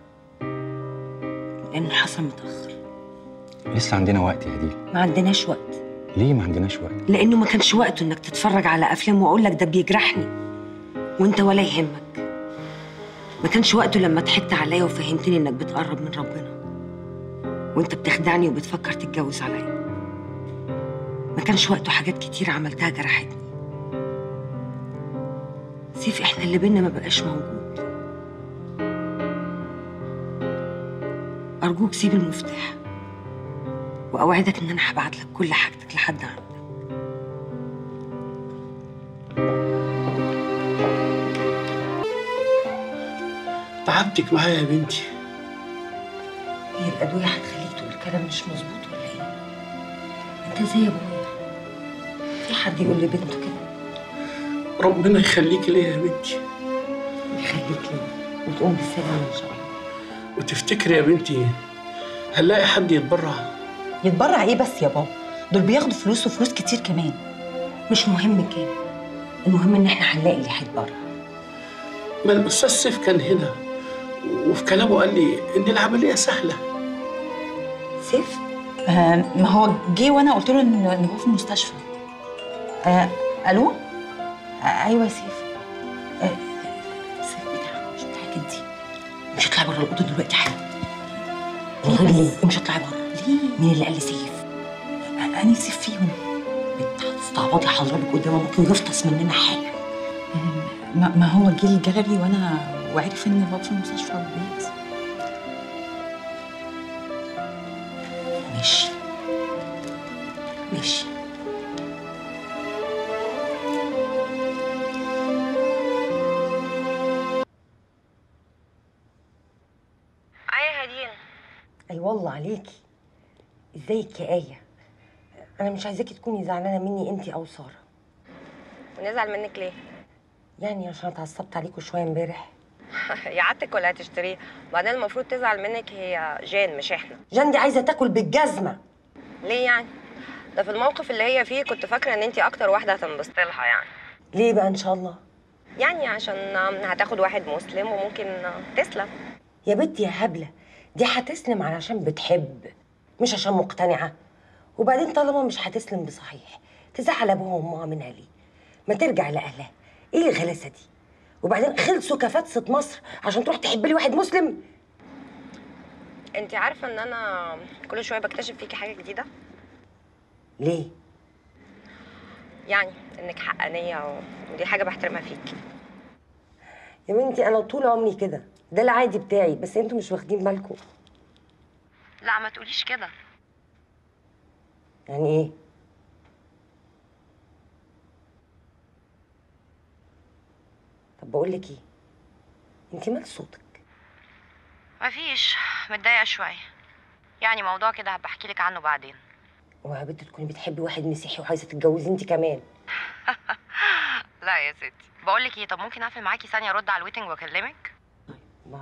لانه حصل متاخر لسه عندنا وقت يا هديل ما عندناش وقت ليه ما عندناش وقت لانه ما كانش وقته انك تتفرج على افلام واقول لك ده بيجرحني وانت ولا يهمك ما كانش وقته لما ضحكت عليا وفهمتني انك بتقرب من ربنا وانت بتخدعني وبتفكر تتجوز عليا ما كانش وقته حاجات كتير عملتها جرحتني سيف احنا اللي بينا ما بقاش موجود ارجوك سيب المفتاح واوعدك ان انا هبعت لك كل حاجتك لحد عندك تعبتك معايا يا بنتي هي الادويه هتخليك تقول كلام مش مظبوط ولا ايه انت زي ابويا في حد يقول لبنته كده ربنا يخليك ليا يا بنتي يخليك ليه وتقوم بالسلامه ان شاء الله وتفتكري يا بنتي هنلاقي حد يتبرع يتبرع ايه بس يا بابا دول بياخدوا فلوس وفلوس كتير كمان مش مهم كام المهم ان احنا هنلاقي اللي هيتبرع ما الاستاذ سيف كان هنا وفي كلامه قال لي ان العمليه سهله سيف آه ما هو جه وانا قلت له ان إن هو في المستشفى آه الو آه ايوه يا سيف آه سيف بتاعك مش بتاعك انت مش هتطلعي بره الاوضه دلوقتي حالا من غير ليه مش هتطلعي بره ليه مين اللي قال لي سيف انا سيف فيهم بنت هتستعبطي حضرتك قدام ممكن يفطس مننا حاجه ما, ما هو جه الجلبي وانا وعرف ان بابا في المستشفى وبيت ماشي ماشي ايه هديل اي والله عليكي ازيك يا ايه انا مش عايزاكي تكوني زعلانه مني انت او ساره ونزعل منك ليه يعني عشان اتعصبت عليكوا شويه امبارح يعتك ولا هتشتريه بعدين المفروض تزعل منك هي جان مش احنا جان دي عايزه تاكل بالجزمه ليه يعني ده في الموقف اللي هي فيه كنت فاكره ان انت اكتر واحده هتنبسط لها يعني ليه بقى ان شاء الله يعني عشان هتاخد واحد مسلم وممكن تسلم يا بنتي يا هبله دي هتسلم علشان بتحب مش عشان مقتنعه وبعدين طالما مش هتسلم بصحيح تزعل ابوها وامها منها ليه ما ترجع لاهلها ايه الغلاسه دي وبعدين خلصوا كفاتسة مصر عشان تروح تحب لي واحد مسلم انت عارفه ان انا كل شويه بكتشف فيكي حاجه جديده ليه يعني انك حقانيه ودي حاجه بحترمها فيكي يا بنتي انا طول عمري كده ده العادي بتاعي بس انتوا مش واخدين بالكم لا ما تقوليش كده يعني ايه طب بقول لك ايه انت مال صوتك مفيش متضايقه شويه يعني موضوع كده هبقى احكي لك عنه بعدين اوعى يا بنت تكوني بتحبي واحد مسيحي وعايزه تتجوزي انت كمان لا يا ستي بقول لك ايه طب ممكن اقفل معاكي ثانيه ارد على الويتنج واكلمك باي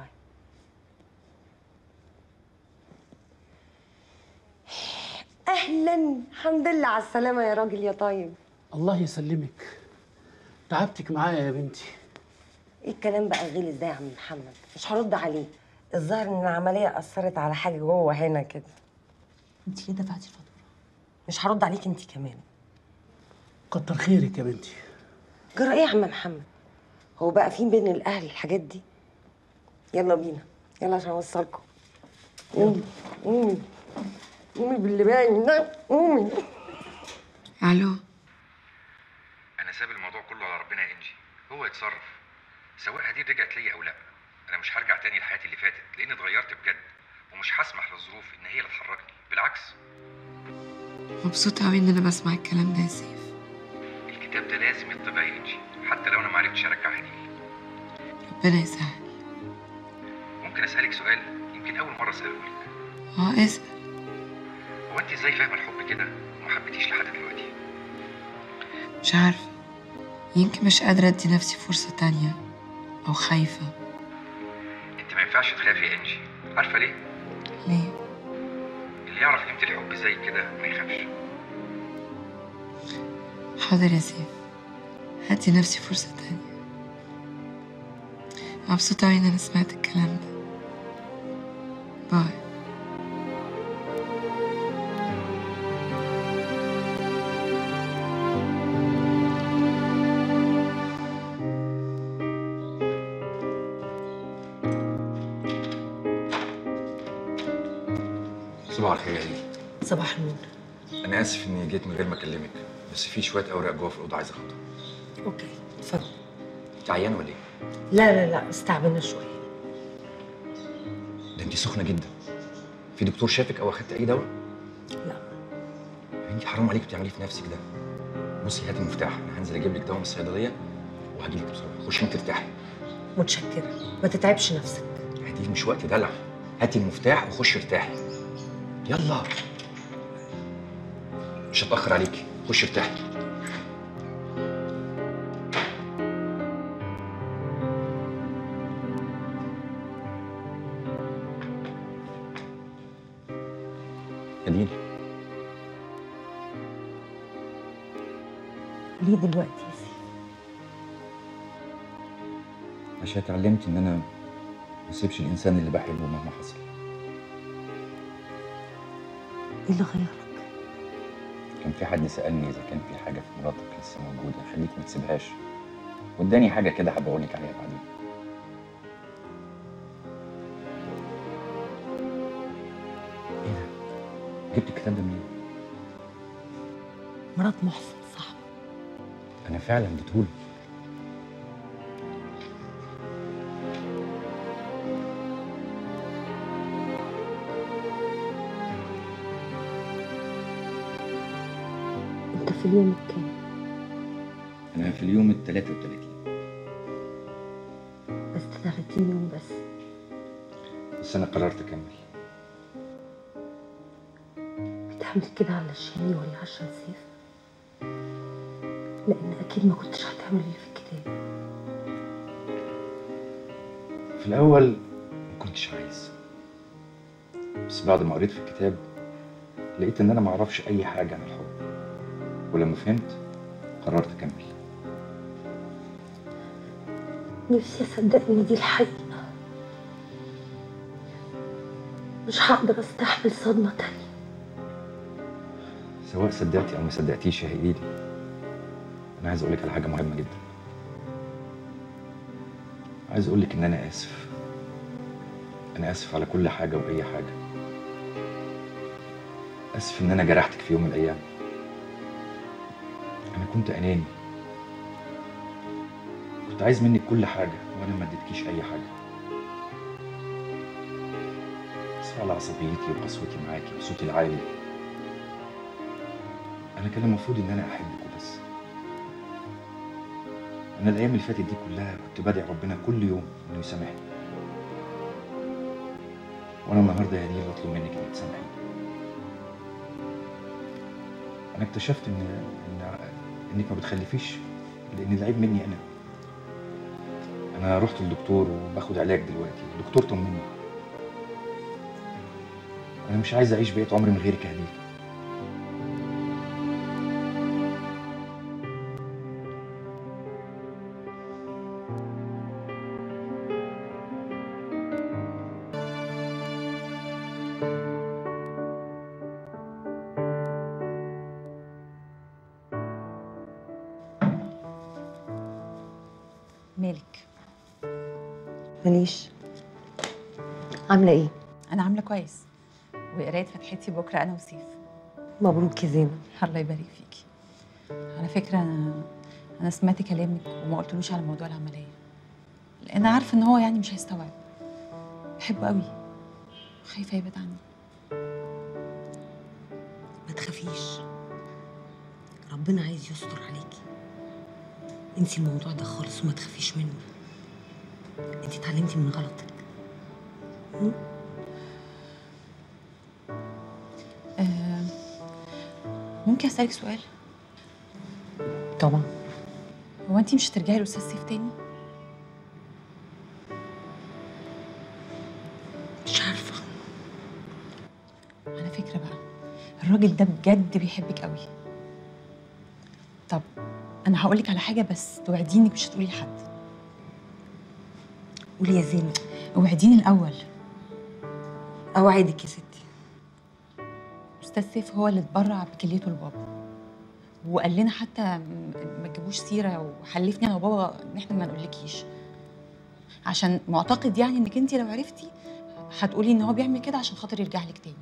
اهلا الحمد لله على السلامه يا راجل يا طيب الله يسلمك تعبتك معايا يا بنتي ايه الكلام بقى غلس ده يا عم محمد مش هرد عليه الظاهر ان العمليه اثرت على حاجه جوه هنا كده انت ليه دفعتي الفاتوره مش هرد عليك انت كمان كتر خيرك يا بنتي جرى ايه يا عم محمد هو بقى في بين الاهل الحاجات دي يلا بينا يلا عشان اوصلكم قومي قومي قومي باللي باين ده قومي الو انا ساب الموضوع كله على ربنا يا انجي هو يتصرف سواء هدير رجعت ليا او لا انا مش هرجع تاني لحياتي اللي فاتت لاني اتغيرت بجد ومش هسمح للظروف ان هي اللي تحركني بالعكس مبسوطة قوي ان انا بسمع الكلام ده يا سيف الكتاب ده لازم يطبع يا انجي حتى لو انا ما عرفتش ارجع هدير ربنا يسهل ممكن اسالك سؤال يمكن اول مره اساله لك اه اسأل هو انت ازاي فاهمه الحب كده وما حبيتيش لحد دلوقتي مش عارفة يمكن مش قادرة ادي نفسي فرصة تانية او خايفة انت ما ينفعش تخافي يا انجي عارفه ليه ليه اللي يعرف قيمه الحب زي كده ما يخافش حاضر يا سيف هدي نفسي فرصة تانية مبسوطة أوي إن أنا سمعت الكلام ده باي صباح الخير يا هيلي صباح النور انا اسف اني جيت من غير ما اكلمك بس في شويه اوراق جوه في الاوضه عايز اخدها اوكي اتفضل انت عيانه ولا ايه لا لا لا استعبنا شويه ده انت سخنه جدا في دكتور شافك او اخدت اي دواء لا انت حرام عليك بتعمليه في نفسك ده بصي هاتي المفتاح انا هنزل اجيب لك دواء من الصيدليه وهجيلك بسرعه خشي انت ارتاحي متشكره ما تتعبش نفسك هدي مش وقت دلع هاتي المفتاح وخشي ارتاحي يلا مش هتاخر عليكي خشي ارتاحي نادين ليه دلوقتي يا سيف عشان اتعلمت ان انا ما اسيبش الانسان اللي بحبه مهما حصل ايه اللي غيرك كان في حد سالني اذا كان في حاجه في مراتك لسه موجوده خليك ما تسيبهاش واداني حاجه كده هبقى اقول لك عليها بعدين ايه ده جبت الكتاب ده منين مرات محسن صح انا فعلا اديتهوله انت في اليوم الكام انا في اليوم ال 33 بس 30 يوم بس بس انا قررت اكمل بتعمل كده علشاني ولا عشان سيف لان اكيد ما كنتش هتعمل اللي في الكتاب في الاول ما كنتش عايز بس بعد ما قريت في الكتاب لقيت ان انا ما اعرفش اي حاجه عن الحب ولما فهمت قررت اكمل نفسي اصدق ان دي الحقيقه مش هقدر استحمل صدمه تانية سواء صدقتي او ما صدقتيش يا هيلي انا عايز اقول لك على حاجه مهمه جدا عايز اقول لك ان انا اسف انا اسف على كل حاجه واي حاجه اسف ان انا جرحتك في يوم من الايام انا كنت اناني كنت عايز منك كل حاجه وانا ما اديتكيش اي حاجه اسف على عصبيتي وقسوتي معاكي وصوتي العالي انا كان المفروض ان انا احبك وبس انا الايام اللي فاتت دي كلها كنت بدعي ربنا كل يوم انه يسامحني وانا النهارده يا دي بطلب منك انك تسامحيني انا اكتشفت ان ان انك ما بتخلفيش لان العيب مني انا انا رحت للدكتور وباخد علاج دلوقتي الدكتور طمني انا مش عايز اعيش بقيت عمري من غيرك يا هديل مالك ماليش عامله ايه انا عامله كويس وقرايه فتحتي بكره انا وسيف مبروك يا زينب الله يبارك فيكي على فكره انا انا سمعت كلامك وما قلتلوش على موضوع العمليه لان عارفه ان هو يعني مش هيستوعب بحبه قوي خايفه يبعد عني ما تخافيش ربنا عايز يستر عليكي انسي الموضوع ده خالص وما تخافيش منه انت اتعلمتي من غلطك م? آه ممكن اسالك سؤال طبعا هو انت مش هترجعي لاستاذ سيف تاني مش عارفه على فكره بقى الراجل ده بجد بيحبك قوي طب انا هقولك على حاجه بس توعديني انك مش هتقولي لحد قولي يا زينب اوعديني الاول اوعدك يا ستي استاذ سيف هو اللي اتبرع بكليته لبابا وقال لنا حتى م- ما تجيبوش سيره وحلفني انا وبابا ان احنا ما نقولكيش عشان معتقد يعني انك انت لو عرفتي هتقولي ان هو بيعمل كده عشان خاطر يرجع لك تاني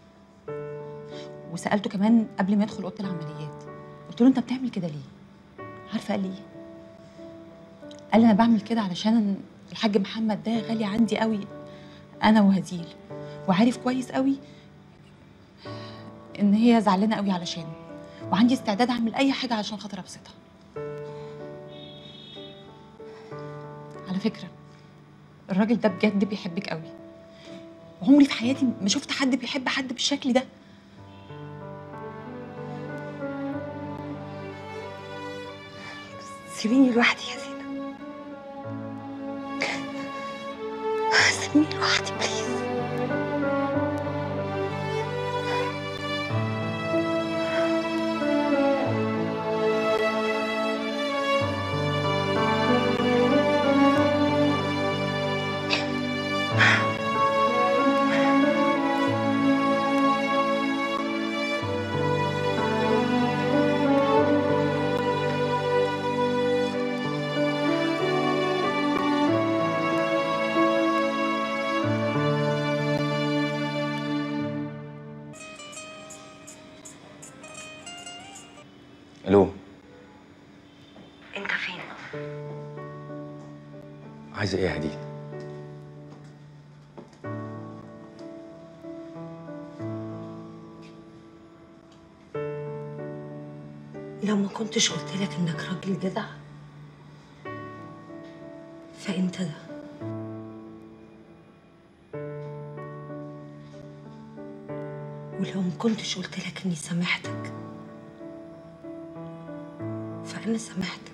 وسالته كمان قبل ما يدخل اوضه العمليات قلت له انت بتعمل كده ليه عارفه قال لي ايه قال لي انا بعمل كده علشان الحاج محمد ده غالي عندي قوي انا وهديل وعارف كويس قوي ان هي زعلانه قوي علشانه وعندي استعداد اعمل اي حاجه علشان خاطر ابسطها على فكره الراجل ده بجد بيحبك قوي وعمري في حياتي ما شفت حد بيحب حد بالشكل ده سيبيني لوحدي يا زينب سيبيني لوحدي بليز الو انت فين عايزه ايه يا هديل لو ما كنتش قلت لك انك راجل جدع فانت ده ولو ما كنتش قلت لك اني سامحتك فانا سامحتك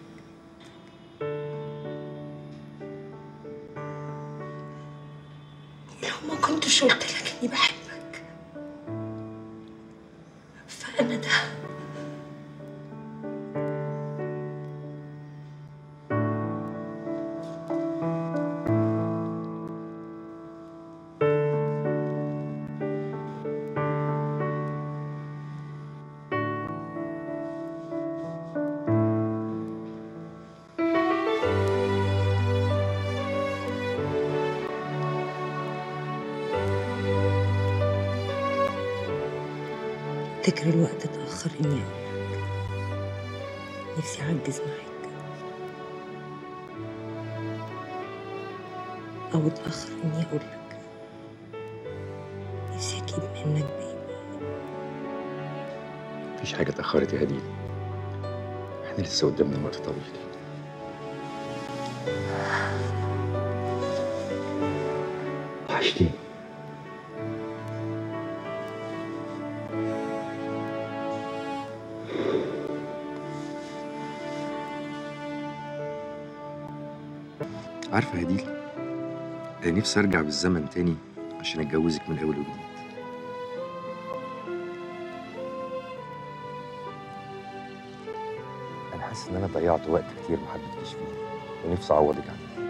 ولو ما كنتش قلت لك اني بحبك فانا ده افتكر الوقت اتأخر إني أقولك نفسي أعجز معاك أو اتأخر إني أقولك نفسي أجيب منك بيبي مفيش حاجة اتأخرت يا هديل احنا لسه قدامنا وقت طويل وحشتيني عارفة يا هديل أنا نفسي أرجع بالزمن تاني عشان أتجوزك من أول وجديد أنا حاسس إن أنا ضيعت وقت كتير ما حبيتكيش فيه ونفسي أعوضك عنه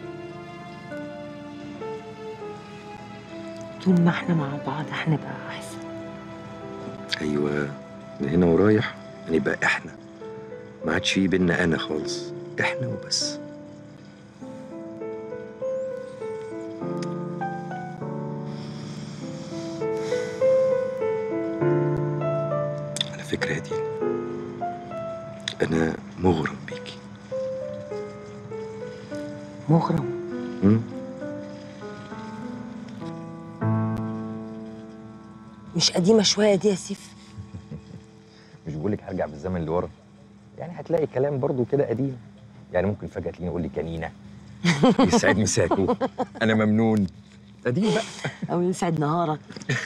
طول ما احنا مع بعض هنبقى أحسن أيوة من هنا ورايح هنبقى إحنا ما عادش في بينا أنا خالص إحنا وبس على فكرة يا ديل أنا مغرم بيكي مغرم مم؟ مش قديمة شوية دي يا سيف مش بقول لك هرجع بالزمن لورا يعني هتلاقي كلام برضو كده قديم يعني ممكن فجأة تلاقيني أقول لك كنينة يسعد مساكو أنا ممنون قديم بقى أو يسعد نهارك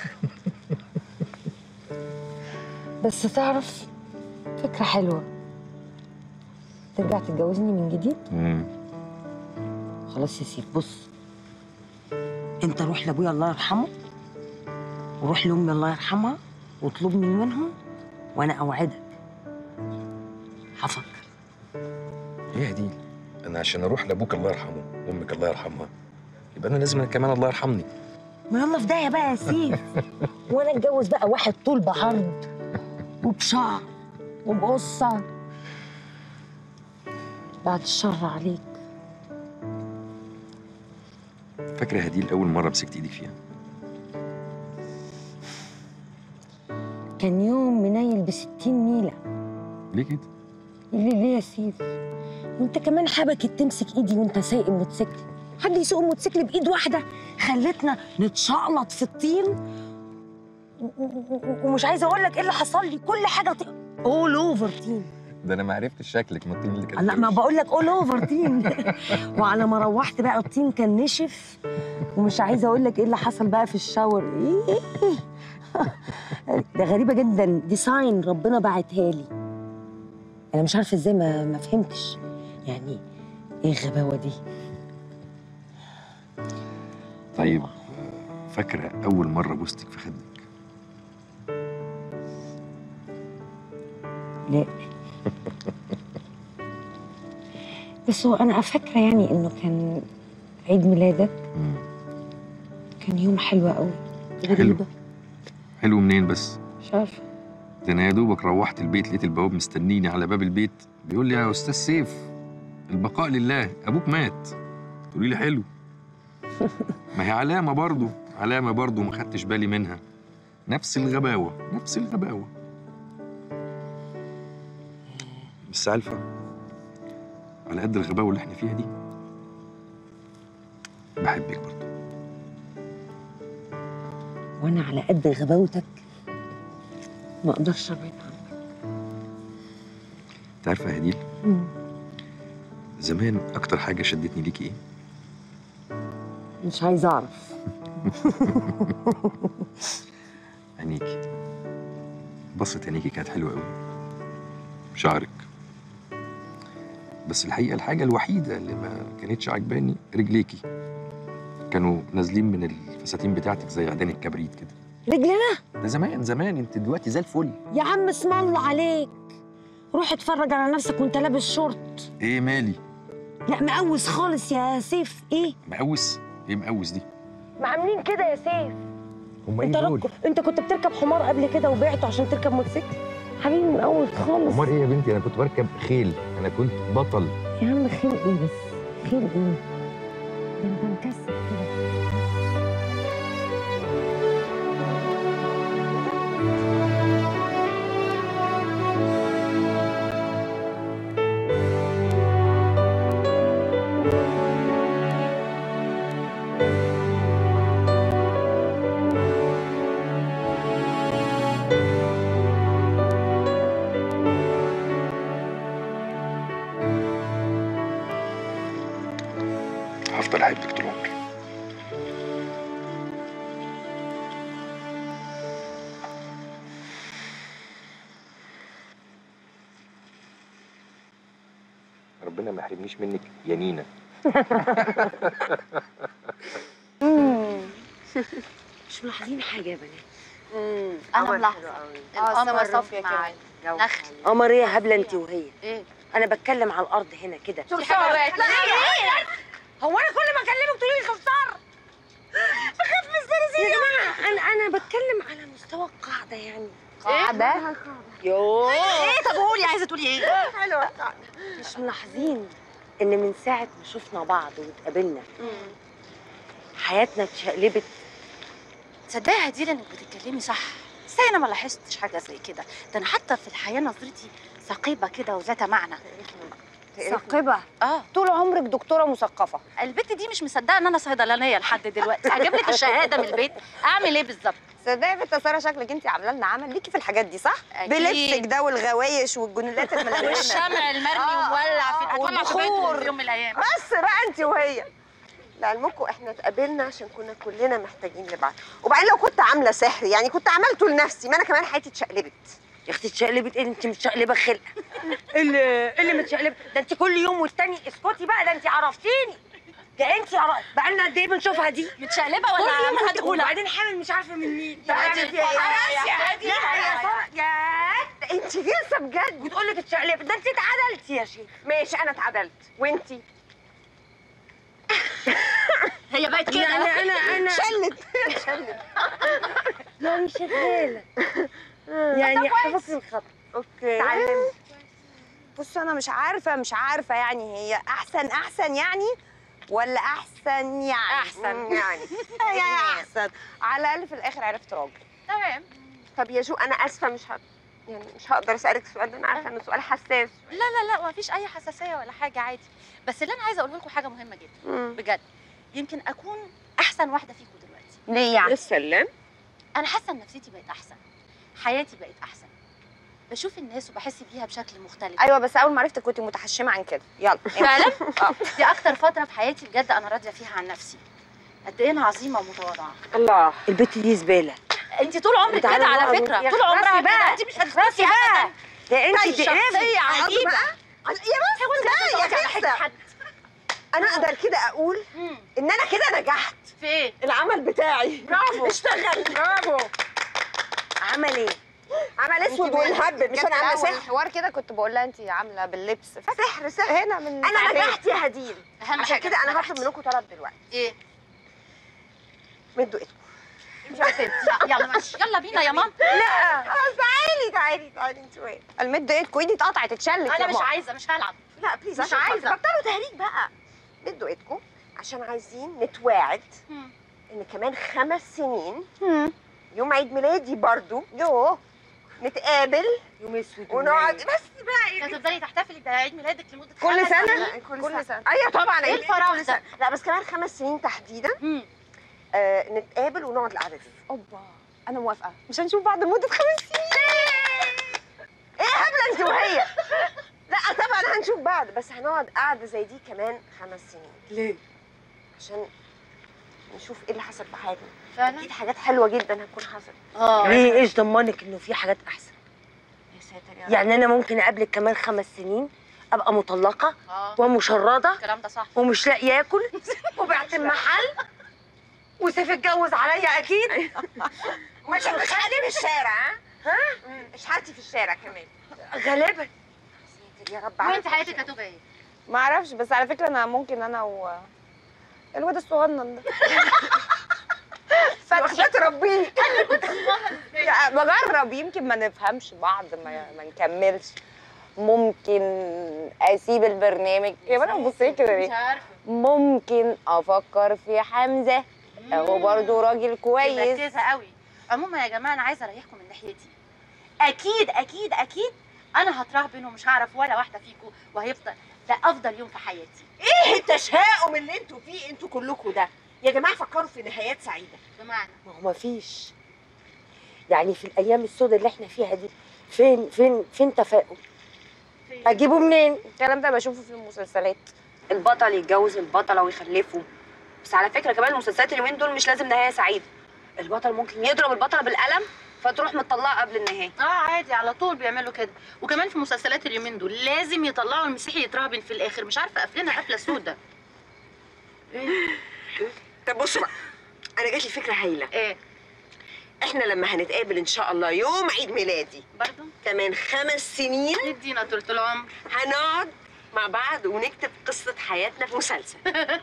بس تعرف فكرة حلوة ترجع تتجوزني من جديد مم. خلاص يا سيف بص انت روح لابويا الله يرحمه وروح لامي الله يرحمها واطلبني منهم وانا اوعدك هفكر ايه يا دي انا عشان اروح لابوك الله يرحمه وامك الله يرحمها يبقى انا لازم أنا كمان الله يرحمني ما يلا في داهيه بقى يا سيف وانا اتجوز بقى واحد طول بعرض وبشعر وبقصه بعد الشر عليك فاكره يا هديل اول مره مسكت ايدك فيها كان يوم منيل بستين نيله ليه كده ليه ليه يا سيف وانت كمان حبكت تمسك ايدي وانت سايق الموتوسيكل حد يسوق الموتوسيكل بايد واحده خلتنا نتشقلط في الطين و- و- و- ومش عايزه اقول لك ايه اللي حصل لي كل حاجه اول اوفر طين ده انا ما عرفتش شكلك من الطين اللي كان لا ما بقول لك اول اوفر طين وعلى ما روحت بقى الطين كان نشف ومش عايزه اقول لك ايه اللي حصل بقى في الشاور ايه ده غريبه جدا دي ساين ربنا بعتها لي انا مش عارفه ازاي ما ما فهمتش يعني ايه الغباوه دي طيب آه، فاكره اول مره بوستك في خدك لا بس هو انا فاكره يعني انه كان عيد ميلادك كان يوم حلو قوي غريبه حلو منين بس مش عارفه ده انا يا دوبك روحت البيت لقيت البواب مستنيني على باب البيت بيقول لي يا استاذ سيف البقاء لله ابوك مات تقولي لي حلو ما هي علامه برضو علامه برضو ما خدتش بالي منها نفس الغباوه نفس الغباوه بس عارفه على قد الغباوه اللي احنا فيها دي بحبك برضو وانا على قد غباوتك ما اقدرش ابعد عنك انت عارفه يا هديل مم. زمان اكتر حاجه شدتني ليكي ايه مش عايزه اعرف عينيكي بصة عينيكي كانت حلوة قوي شعرك بس الحقيقة الحاجة الوحيدة اللي ما كانتش عجباني رجليكي كانوا نازلين من الفساتين بتاعتك زي عيدان الكبريت كده رجلنا ده زمان زمان انت دلوقتي زي الفل يا عم اسم الله عليك روح اتفرج على نفسك وانت لابس شورت ايه مالي لا مقوس خالص يا سيف ايه مقوس ايه مقوس دي ما عاملين كده يا سيف هم انت رك... انت كنت بتركب حمار قبل كده وبعته عشان تركب موتوسيكل حبيبي مقوس خالص امال ايه يا بنتي انا كنت بركب خيل انا كنت بطل يا عم خير ايه بس خير ايه ده انت مكسر كده هفضل احبك طول عمري ربنا ما يحرمنيش منك يا نينا مش ملاحظين حاجه يا بنات انا ملاحظه القمر صافيه مع نخل قمر ايه يا هبله انت وهي ايه انا بتكلم على الارض هنا كده في حاجة وقعت. لا ايه هو انا كل ما اكلمك تقولي لي صرصار بخاف من الصراصير يا جماعه انا انا بتكلم على مستوى القاعده يعني قاعدة؟ يوه ايه طب قولي عايزه تقولي ايه حلوه مش ملاحظين ان من ساعه ما شفنا بعض واتقابلنا حياتنا اتشقلبت تصدقي يا هديل انك بتتكلمي صح بس انا ما لاحظتش حاجه زي كده ده انا حتى في الحياه نظرتي ثقيبه كده وذات معنى ثقبة اه طول عمرك دكتورة مثقفة البت دي مش مصدقه ان انا صيدلانيه لحد دلوقتي اجيب لك الشهاده من البيت اعمل ايه بالظبط صدقي يا بنت ساره شكلك انت عامله لنا عمل ليكي في الحاجات دي صح؟ أكيد. بلبسك ده والغوايش والجنونات الملونة والشمع المرمي ومولع في هتولع في بيتهم والبخور. في يوم من الايام بس بقى انت وهي لعلمكم احنا اتقابلنا عشان كنا كلنا محتاجين لبعض وبعدين لو كنت عامله سحر يعني كنت عملته لنفسي ما انا كمان حياتي اتشقلبت يا اختي اتشقلبت ايه انت متشقلبه خلقه اللي إيه اللي متشقلبه ده انت كل يوم والتاني اسكتي بقى ده انت عرفتيني ده انت عر... بقى لنا قد ايه بنشوفها دي متشقلبه ولا كل يوم عمالة وت- تقول وبعدين حامل مش عارفه من مين طب يعني انت فيها ايه؟ خلاص يا لا هدي. يا ساره يا انت غلسه بجد بتقول لك اتشقلبت ده انت اتعدلتي يا شيخ ماشي انا اتعدلت وانتي هي بقت كده يعني انا انا شلت شلت يعني شغاله يعني حفظت الخط اوكي اتعلمي بص انا مش عارفه مش عارفه يعني هي احسن احسن يعني ولا احسن يعني أحسن مم. يعني. يعني احسن على الاقل في الاخر عرفت راجل تمام طب يا جو انا اسفه مش ه... يعني مش هقدر اسالك السؤال ده انا عارفه انه سؤال حساس لا لا لا ما فيش اي حساسيه ولا حاجه عادي بس اللي انا عايزه اقوله لكم حاجه مهمه جدا مم. بجد يمكن اكون احسن واحده فيكم دلوقتي ليه يعني؟ السلام انا حاسه ان نفسيتي بقت احسن حياتي بقت احسن بشوف الناس وبحس بيها بشكل مختلف ايوه بس اول ما عرفتك كنت متحشمه عن كده يلا فعلا دي اكتر فتره في حياتي بجد انا راضيه فيها عن نفسي قد ايه انا عظيمه ومتواضعه الله البت دي زباله انت طول عمرك انت على كده على بعض. فكره يا طول عمرها اخرسي بقى. كده انت مش اخرسي هتخسي بقى. ابدا ده انت طيب، تقرفي. شخصيه اقعدوا عجيبه بقى. يا بس ده يا غلسه انا اقدر كده اقول ان انا كده نجحت في ايه العمل بتاعي برافو. اشتغل برافو عمل ايه عمل اسود والهبل مش انا عامله سحر الحوار كده كنت بقول لها انت عامله باللبس سحر سحر هنا من انا نجحت يا هديل اهم عشان حاجة كده انا نجحتي. هطلب منكم طلب دلوقتي ايه مدوا ايدكم مش عارفه يلا ماشي يلا بينا يا ماما لا خلاص تعالي تعالي تعالي انت وين المد ايدكم ايدي اتقطعت اتشلت انا يا مش ماما. عايزه مش هلعب لا بليز مش عشان عايزة. خاطر بطلوا تهريج بقى مدوا ايدكم عشان عايزين نتواعد ان كمان خمس سنين يوم عيد ميلادي برضو يوه نتقابل يوم اسود ونقعد بس بقى هتفضلي تحتفلي بعيد ميلادك لمده كل خمس سنة سنين؟ كل, سنة ايوه طبعا ايه عيد الفراغ كل ده؟ سنة. لا بس كمان خمس سنين تحديدا آه نتقابل ونقعد القعدة دي اوبا انا موافقه مش هنشوف بعض لمده خمس سنين ايه هبلة انت وهي لا طبعا هنشوف بعض بس هنقعد قعدة زي دي كمان خمس سنين ليه؟ عشان نشوف ايه اللي حصل في حياتنا فعلا اكيد حاجات حلوة جدا هتكون حصلت اه ليه ايش ضمنك انه في حاجات احسن يا ساتر يا رب يعني انا ممكن اقابلك كمان خمس سنين ابقى مطلقه اه ومشرده الكلام ده صح ومش لاقي اكل وبعت المحل وسيف اتجوز عليا اكيد مش هتخلي في الشارع ها؟ ها؟ مش حالتي في الشارع كمان غالبا يا رب وانت عارفة حياتك هتبقى ايه؟ ما اعرفش بس على فكره انا ممكن انا و الواد الصغنن ده واخدة تربيني يعني بجرب يمكن ما نفهمش بعض ما, ما نكملش ممكن اسيب البرنامج يا بنات بصي كده مش ليه عارفه ممكن افكر في حمزه هو برضه راجل كويس مركزه قوي عموما يا جماعه انا عايزه اريحكم من ناحيتي اكيد اكيد اكيد انا هتراهبن ومش هعرف ولا واحده فيكم وهيفضل ده افضل يوم في حياتي ايه التشاؤم اللي انتوا فيه انتوا كلكم ده يا جماعه فكروا في نهايات سعيده بمعنى ما هو مفيش يعني في الايام السوداء اللي احنا فيها دي فين فين فين تفاؤل اجيبه منين الكلام ده بشوفه في المسلسلات البطل يتجوز البطلة ويخلفوا بس على فكرة كمان المسلسلات اليومين دول مش لازم نهاية سعيدة البطل ممكن يضرب البطلة بالقلم فتروح مطلقة قبل النهاية اه عادي على طول بيعملوا كده وكمان في مسلسلات اليومين دول لازم يطلعوا المسيحي يترهبن في الاخر مش عارفه قافلينها قفله سودا طب بصوا بقى انا جات لي فكره هايله ايه احنا لما هنتقابل ان شاء الله يوم عيد ميلادي برضه كمان خمس سنين ندينا طول العمر هنقعد مع بعض ونكتب قصه حياتنا في مسلسل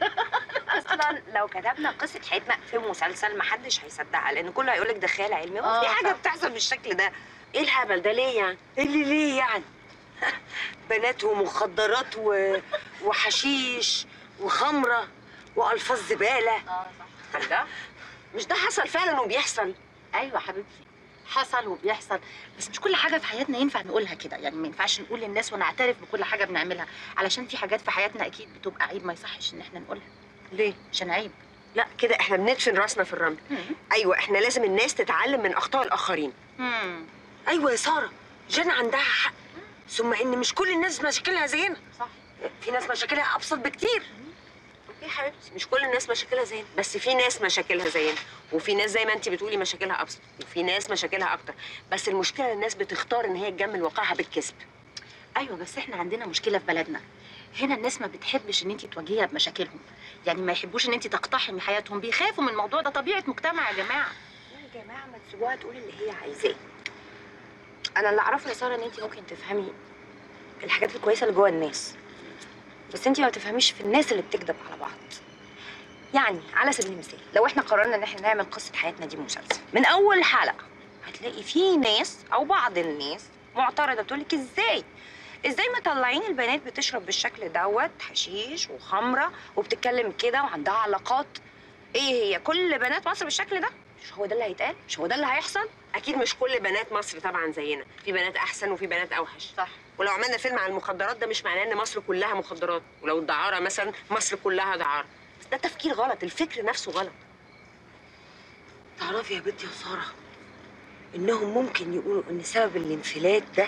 اصلا لو كتبنا قصة حياتنا في مسلسل محدش هيصدقها لان كله هيقولك ده خيال علمي هو في آه، حاجة صح. بتحصل بالشكل ده ايه الهبل ده ليه يعني؟ ايه اللي ليه يعني؟ بنات ومخدرات و... وحشيش وخمره والفاظ زباله اه صح ده مش ده حصل فعلا وبيحصل ايوه حبيبتي حصل وبيحصل بس مش كل حاجه في حياتنا ينفع نقولها كده يعني ما ينفعش نقول للناس ونعترف بكل حاجه بنعملها علشان في حاجات في حياتنا اكيد بتبقى عيب ما يصحش ان احنا نقولها ليه؟ عشان عيب لا كده احنا بندفن راسنا في الرمل ايوه احنا لازم الناس تتعلم من اخطاء الاخرين امم ايوه يا ساره جانا عندها حق ثم ان مش كل الناس مشاكلها زينا صح في ناس مشاكلها ابسط بكتير اوكي يا حبيبتي مش كل الناس مشاكلها زينا بس في ناس مشاكلها زينا وفي ناس زي ما انت بتقولي مشاكلها ابسط وفي ناس مشاكلها اكتر بس المشكله الناس بتختار ان هي تجمل واقعها بالكذب ايوه بس احنا عندنا مشكله في بلدنا هنا الناس ما بتحبش ان انت تواجهيها بمشاكلهم يعني ما يحبوش ان انت تقتحمي حياتهم بيخافوا من الموضوع ده طبيعه مجتمع يا جماعه يا جماعة ما تسيبوها تقول اللي هي عايزاه انا اللي اعرفه يا سارة ان انت ممكن تفهمي الحاجات الكويسة اللي جوه الناس بس انت ما بتفهميش في الناس اللي بتكذب على بعض يعني على سبيل المثال لو احنا قررنا ان احنا نعمل قصة حياتنا دي مسلسل من اول حلقة هتلاقي في ناس او بعض الناس معترضة بتقول لك ازاي ازاي مطلعين البنات بتشرب بالشكل دوت حشيش وخمرة وبتتكلم كده وعندها علاقات ايه هي كل بنات مصر بالشكل ده مش هو ده اللي هيتقال مش هو ده اللي هيحصل اكيد مش كل بنات مصر طبعا زينا في بنات احسن وفي بنات اوحش صح ولو عملنا فيلم عن المخدرات ده مش معناه ان مصر كلها مخدرات ولو الدعاره مثلا مصر كلها دعاره بس ده تفكير غلط الفكر نفسه غلط تعرفي يا بنتي يا ساره انهم ممكن يقولوا ان سبب الانفلات ده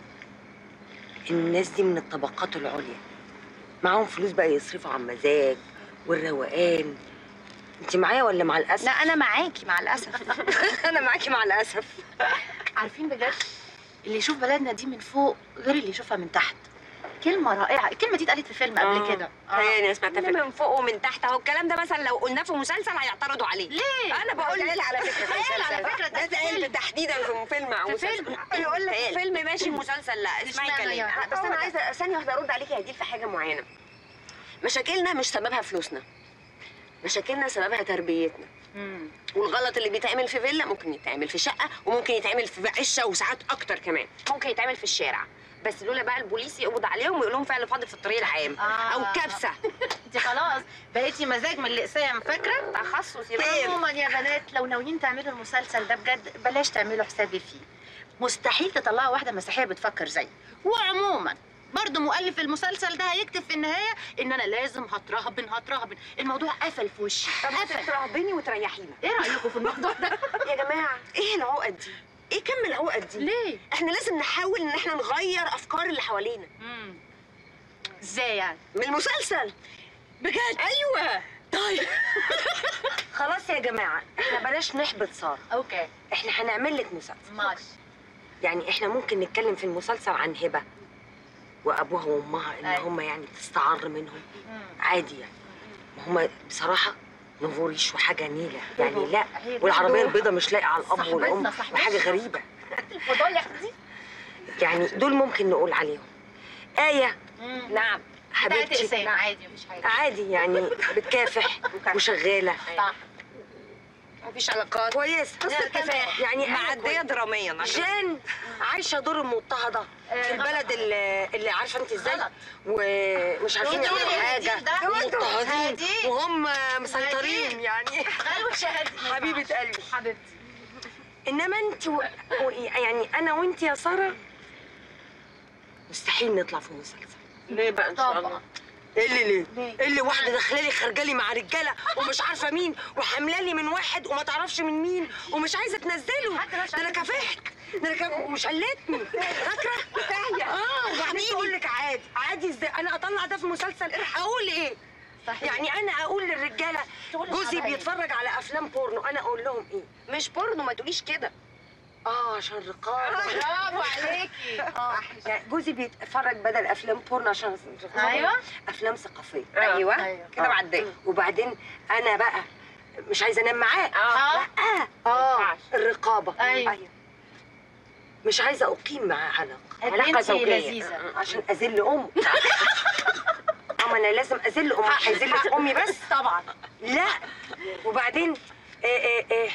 ان الناس دي من الطبقات العليا معاهم فلوس بقى يصرفوا على المزاج والروقان انت معايا ولا مع الاسف لا انا معاكي مع الاسف انا معاكي مع الاسف عارفين بجد اللي يشوف بلدنا دي من فوق غير اللي يشوفها من تحت كلمه رائعه الكلمه دي اتقالت في فيلم قبل آه. كده تهيألي أنا سمعتها في من فوق ومن تحت اهو الكلام ده مثلا لو قلناه في مسلسل هيعترضوا عليه ليه؟ انا بقول اتقال على فكرة في اتقال مسلسل. على فكره ده اتقال تحديدا في فيلم او في مسلسل فيلم يقول لك اتقال. فيلم ماشي مسلسل لا اسمعي اشمعنى كلامي يعني؟ بس انا عايزه ثانيه واحده ارد عليكي يا هديل في حاجه معينه مشاكلنا مش سببها فلوسنا مشاكلنا سببها تربيتنا والغلط اللي بيتعمل في فيلا ممكن يتعمل في شقه وممكن يتعمل في عشه وساعات اكتر كمان ممكن يتعمل في الشارع بس لولا بقى البوليس يقبض عليهم ويقول لهم فعل فاضل في الطريق العام آه. او كبسه انت خلاص بقيتي مزاج من الاقسام فاكره تخصص عموما يا بنات لو ناويين تعملوا المسلسل ده بجد بلاش تعملوا حسابي فيه مستحيل تطلعوا واحده مسيحيه بتفكر زيي وعموما برضه مؤلف المسلسل ده هيكتب في النهايه ان انا لازم هترهبن هترهبن الموضوع قفل في وشي طب ترهبني وتريحينا ايه رايكم في الموضوع ده يا جماعه ايه العقد دي ايه كم العقد دي ليه احنا لازم نحاول ان احنا نغير افكار اللي حوالينا ازاي يعني من المسلسل بجد ايوه طيب خلاص يا جماعه احنا بلاش نحبط ساره اوكي احنا هنعمل لك مسلسل ماشي يعني احنا ممكن نتكلم في المسلسل عن هبه وابوها وامها ان هم يعني تستعر منهم عادي يعني ما هم بصراحه نفوريش وحاجه نيله يعني لا هي دي والعربيه دول. البيضاء مش لايقه على الاب صاحبتنا، والام صاحبتنا. وحاجه غريبه الفضايح دي يعني دول ممكن نقول عليهم آية نعم حبيبتي بتاعت إقسام، عادي مفيش حاجه عادي يعني بتكافح وشغالة صح مفيش علاقات كويس حسن الكفاح يعني أنا معدية كويس. دراميا عشان- جان عايشة دور المضطهدة في البلد اللي, اللي عارفة انت ازاي ومش عارفين انتوا يعملوا هادين حاجة ده. ومضطهدين هادين. وهم مسيطرين يعني غلوة شهادي حبيبة قلبي حبيبتي انما انت و... و... يعني انا وانت يا ساره مستحيل نطلع في مسلسل ليه بقى ان شاء الله ايه اللي ليه؟ ايه اللي واحده داخله لي خارجه لي مع رجاله ومش عارفه مين وحامله لي من واحد وما تعرفش من مين ومش عايزه تنزله ده انا كافحت ده انا كافحت ومش قلتني فاكره؟ اه وبعدين تقول لك عادي عادي ازاي انا اطلع ده في مسلسل اقول ايه؟ صحيح. يعني انا اقول للرجاله تقولي جوزي شبهي. بيتفرج على افلام بورنو انا اقول لهم ايه؟ مش بورنو ما تقوليش كده اه عشان رقابه برافو عليكي. اه يعني جوزي بيتفرج بدل افلام بورنو عشان رقابه أيوة. افلام ثقافيه أيوة. أيوة. كده آه. معدية. وبعدين انا بقى مش عايزه انام معاه آه. لا اه الرقابه أيوة. مش عايزه اقيم معاه علاقه علاقه بنتي زوجيه لذيذة. آه، عشان اذل امه اما انا لازم اذل امي هيذل في امي بس طبعا لا وبعدين ايه ايه ايه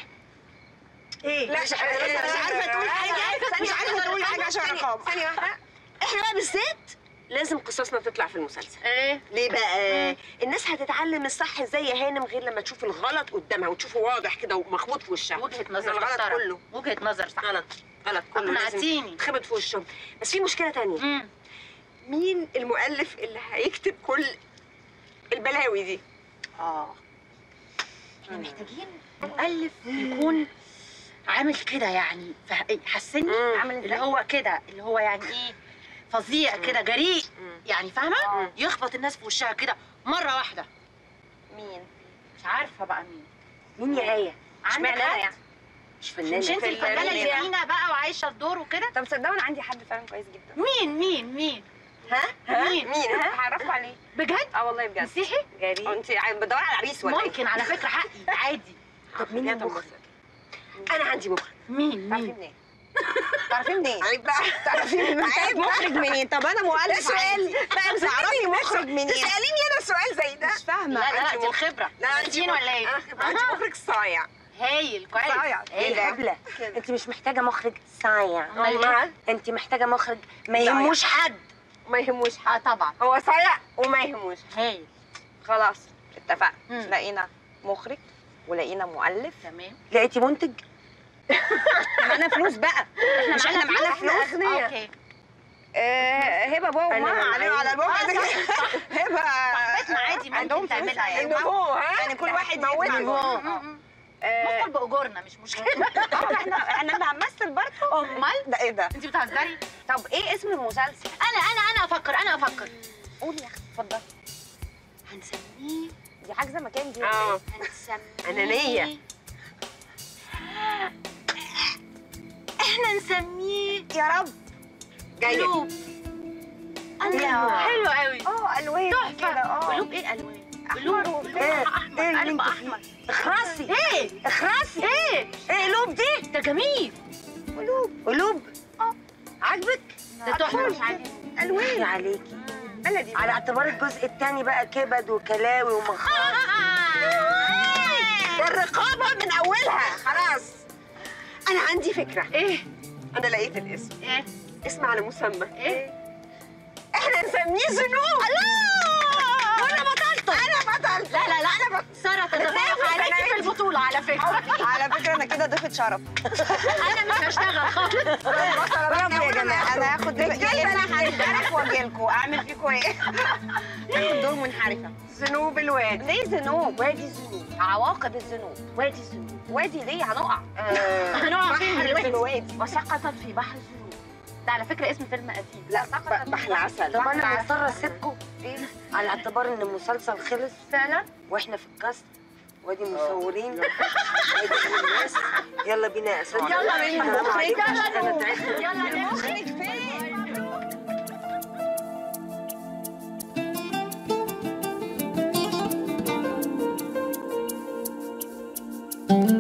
ايه لا مش عارفه مش عارفه تقول حاجه مش عارفه تقول حاجه عشان ثانية- رقابه ثانية واحدة. احنا بقى بالذات لازم قصصنا تطلع في المسلسل ايه ليه بقى الناس هتتعلم الصح ازاي يا هانم غير لما تشوف الغلط قدامها وتشوفه واضح كده ومخبوط في وشها وجهة نظر الغلط محترم. كله وجهة نظر صح غلط غلط كله لازم أقنعتيني. تخبط في وشهم بس في مشكله تانية مين المؤلف اللي هيكتب كل البلاوي دي اه احنا محتاجين مؤلف يكون عامل كده يعني فه- حسني عامل اللي إزاي؟ هو كده اللي هو يعني ايه فظيع كده جريء يعني فاهمه يخبط الناس في وشها كده مره واحده مين مش عارفه بقى مين مين يا ايه عندك اشمعنى أنا حد؟ يعني؟ مش فنانه مش انت الفنانه اللي فنانة. فينا بقى وعايشه الدور وكده طب صدقوا انا عندي حد فعلا كويس جدا مين مين مين ها ها مين؟ مين ها هعرفكوا عليه بجد اه والله بجد مسيحي جريء انت بتدوري على عريس ولا ممكن على فكره حقي عادي طب مين المخرج انا عندي مخرج مين تعرفي مين منين تعرفي منين عيب بقى تعرفي منين عيب بقى. مخرج منين طب انا مؤلف ده سؤال. عادي. لا، تعرفي مخرج منين تسأليني أنا سؤال زي ده مش فاهمه لا لا عندي دي مخرج. الخبره لا عندي ناسيين مخرج. ولا ايه أنا خبرة. عندي أها. مخرج صايع هايل كويس صايع. ايه هايل هبله انت مش محتاجه مخرج صايع أمال إيه؟ انت محتاجه مخرج ما صايع. يهموش حد ما يهموش اه طبعا هو صايع وما يهموش هايل خلاص اتفقنا مم. لقينا مخرج ولقينا مؤلف تمام لقيتي منتج معانا فلوس بقى احنا مش معانا احنا معانا فلوس؟ فلوس اغنياء اوكي آه، هبه بابا أنا وماما معايا. عليهم على البابا آه، ده صح، صح. هبه صاحبتنا عادي ممكن عندهم فلوس تعملها يعني. النفو ها يعني كل واحد موت يدفع النفو. آه، ندخل باجورنا مش مشكله اه احنا احنا اللي هنمثل برضه امال ده ايه ده انت بتهزري طب ايه اسم المسلسل انا انا انا افكر انا افكر قولي يا اختي اتفضلي هنسميه دي حاجزه مكان دي اه هنسميه أنانية. احنا نسميه يا رب جايه قلوب الله. الله حلو قوي اه الوان كده تحفه اه قلوب ايه الوان أحمر قلوب وبتاع. قلوب ايه احمر ايه اللي قلب انت احمر فيه اخرسي ايه اخرسي ايه ايه قلوب دي ده جميل قلوب قلوب عاجبك ده تحفه مش عارف يا الوان عليكي بلدي على اعتبار الجزء الثاني بقى كبد وكلاوي ومخاط الرقابه من اولها خلاص انا عندي فكره ايه انا لقيت الاسم ايه اسم على مسمى ايه احنا نسميه ذنوب الله وانا بطلت انا بطل لا لا لا انا ساره تتفوق عليكي في البطوله على فكره على فكره انا كده ضيفه شرف انا مش هشتغل خالص برافو يا جماعه انا هاخد يا اما انا هنحرف واجي لكم اعمل فيكم ايه؟ هاخد دور منحرفه ذنوب الوادي ليه ذنوب؟ وادي الذنوب عواقب الذنوب وادي الذنوب وادي ليه هنقع هنقع فين بحر دلوقتي؟ الوادي وسقطت في بحر الذنوب ده على فكره اسم فيلم قديم لا سقطت بحر العسل طب انا مضطره اسيبكم على اعتبار ان المسلسل خلص فعلا واحنا في الكاست وادي مصورين وادي الناس يلا بينا يا اساتذه يلا بينا السلام مخرج عليكم. يلا أنا نمشي. تعبت. يلا نمشي. مخرج فين؟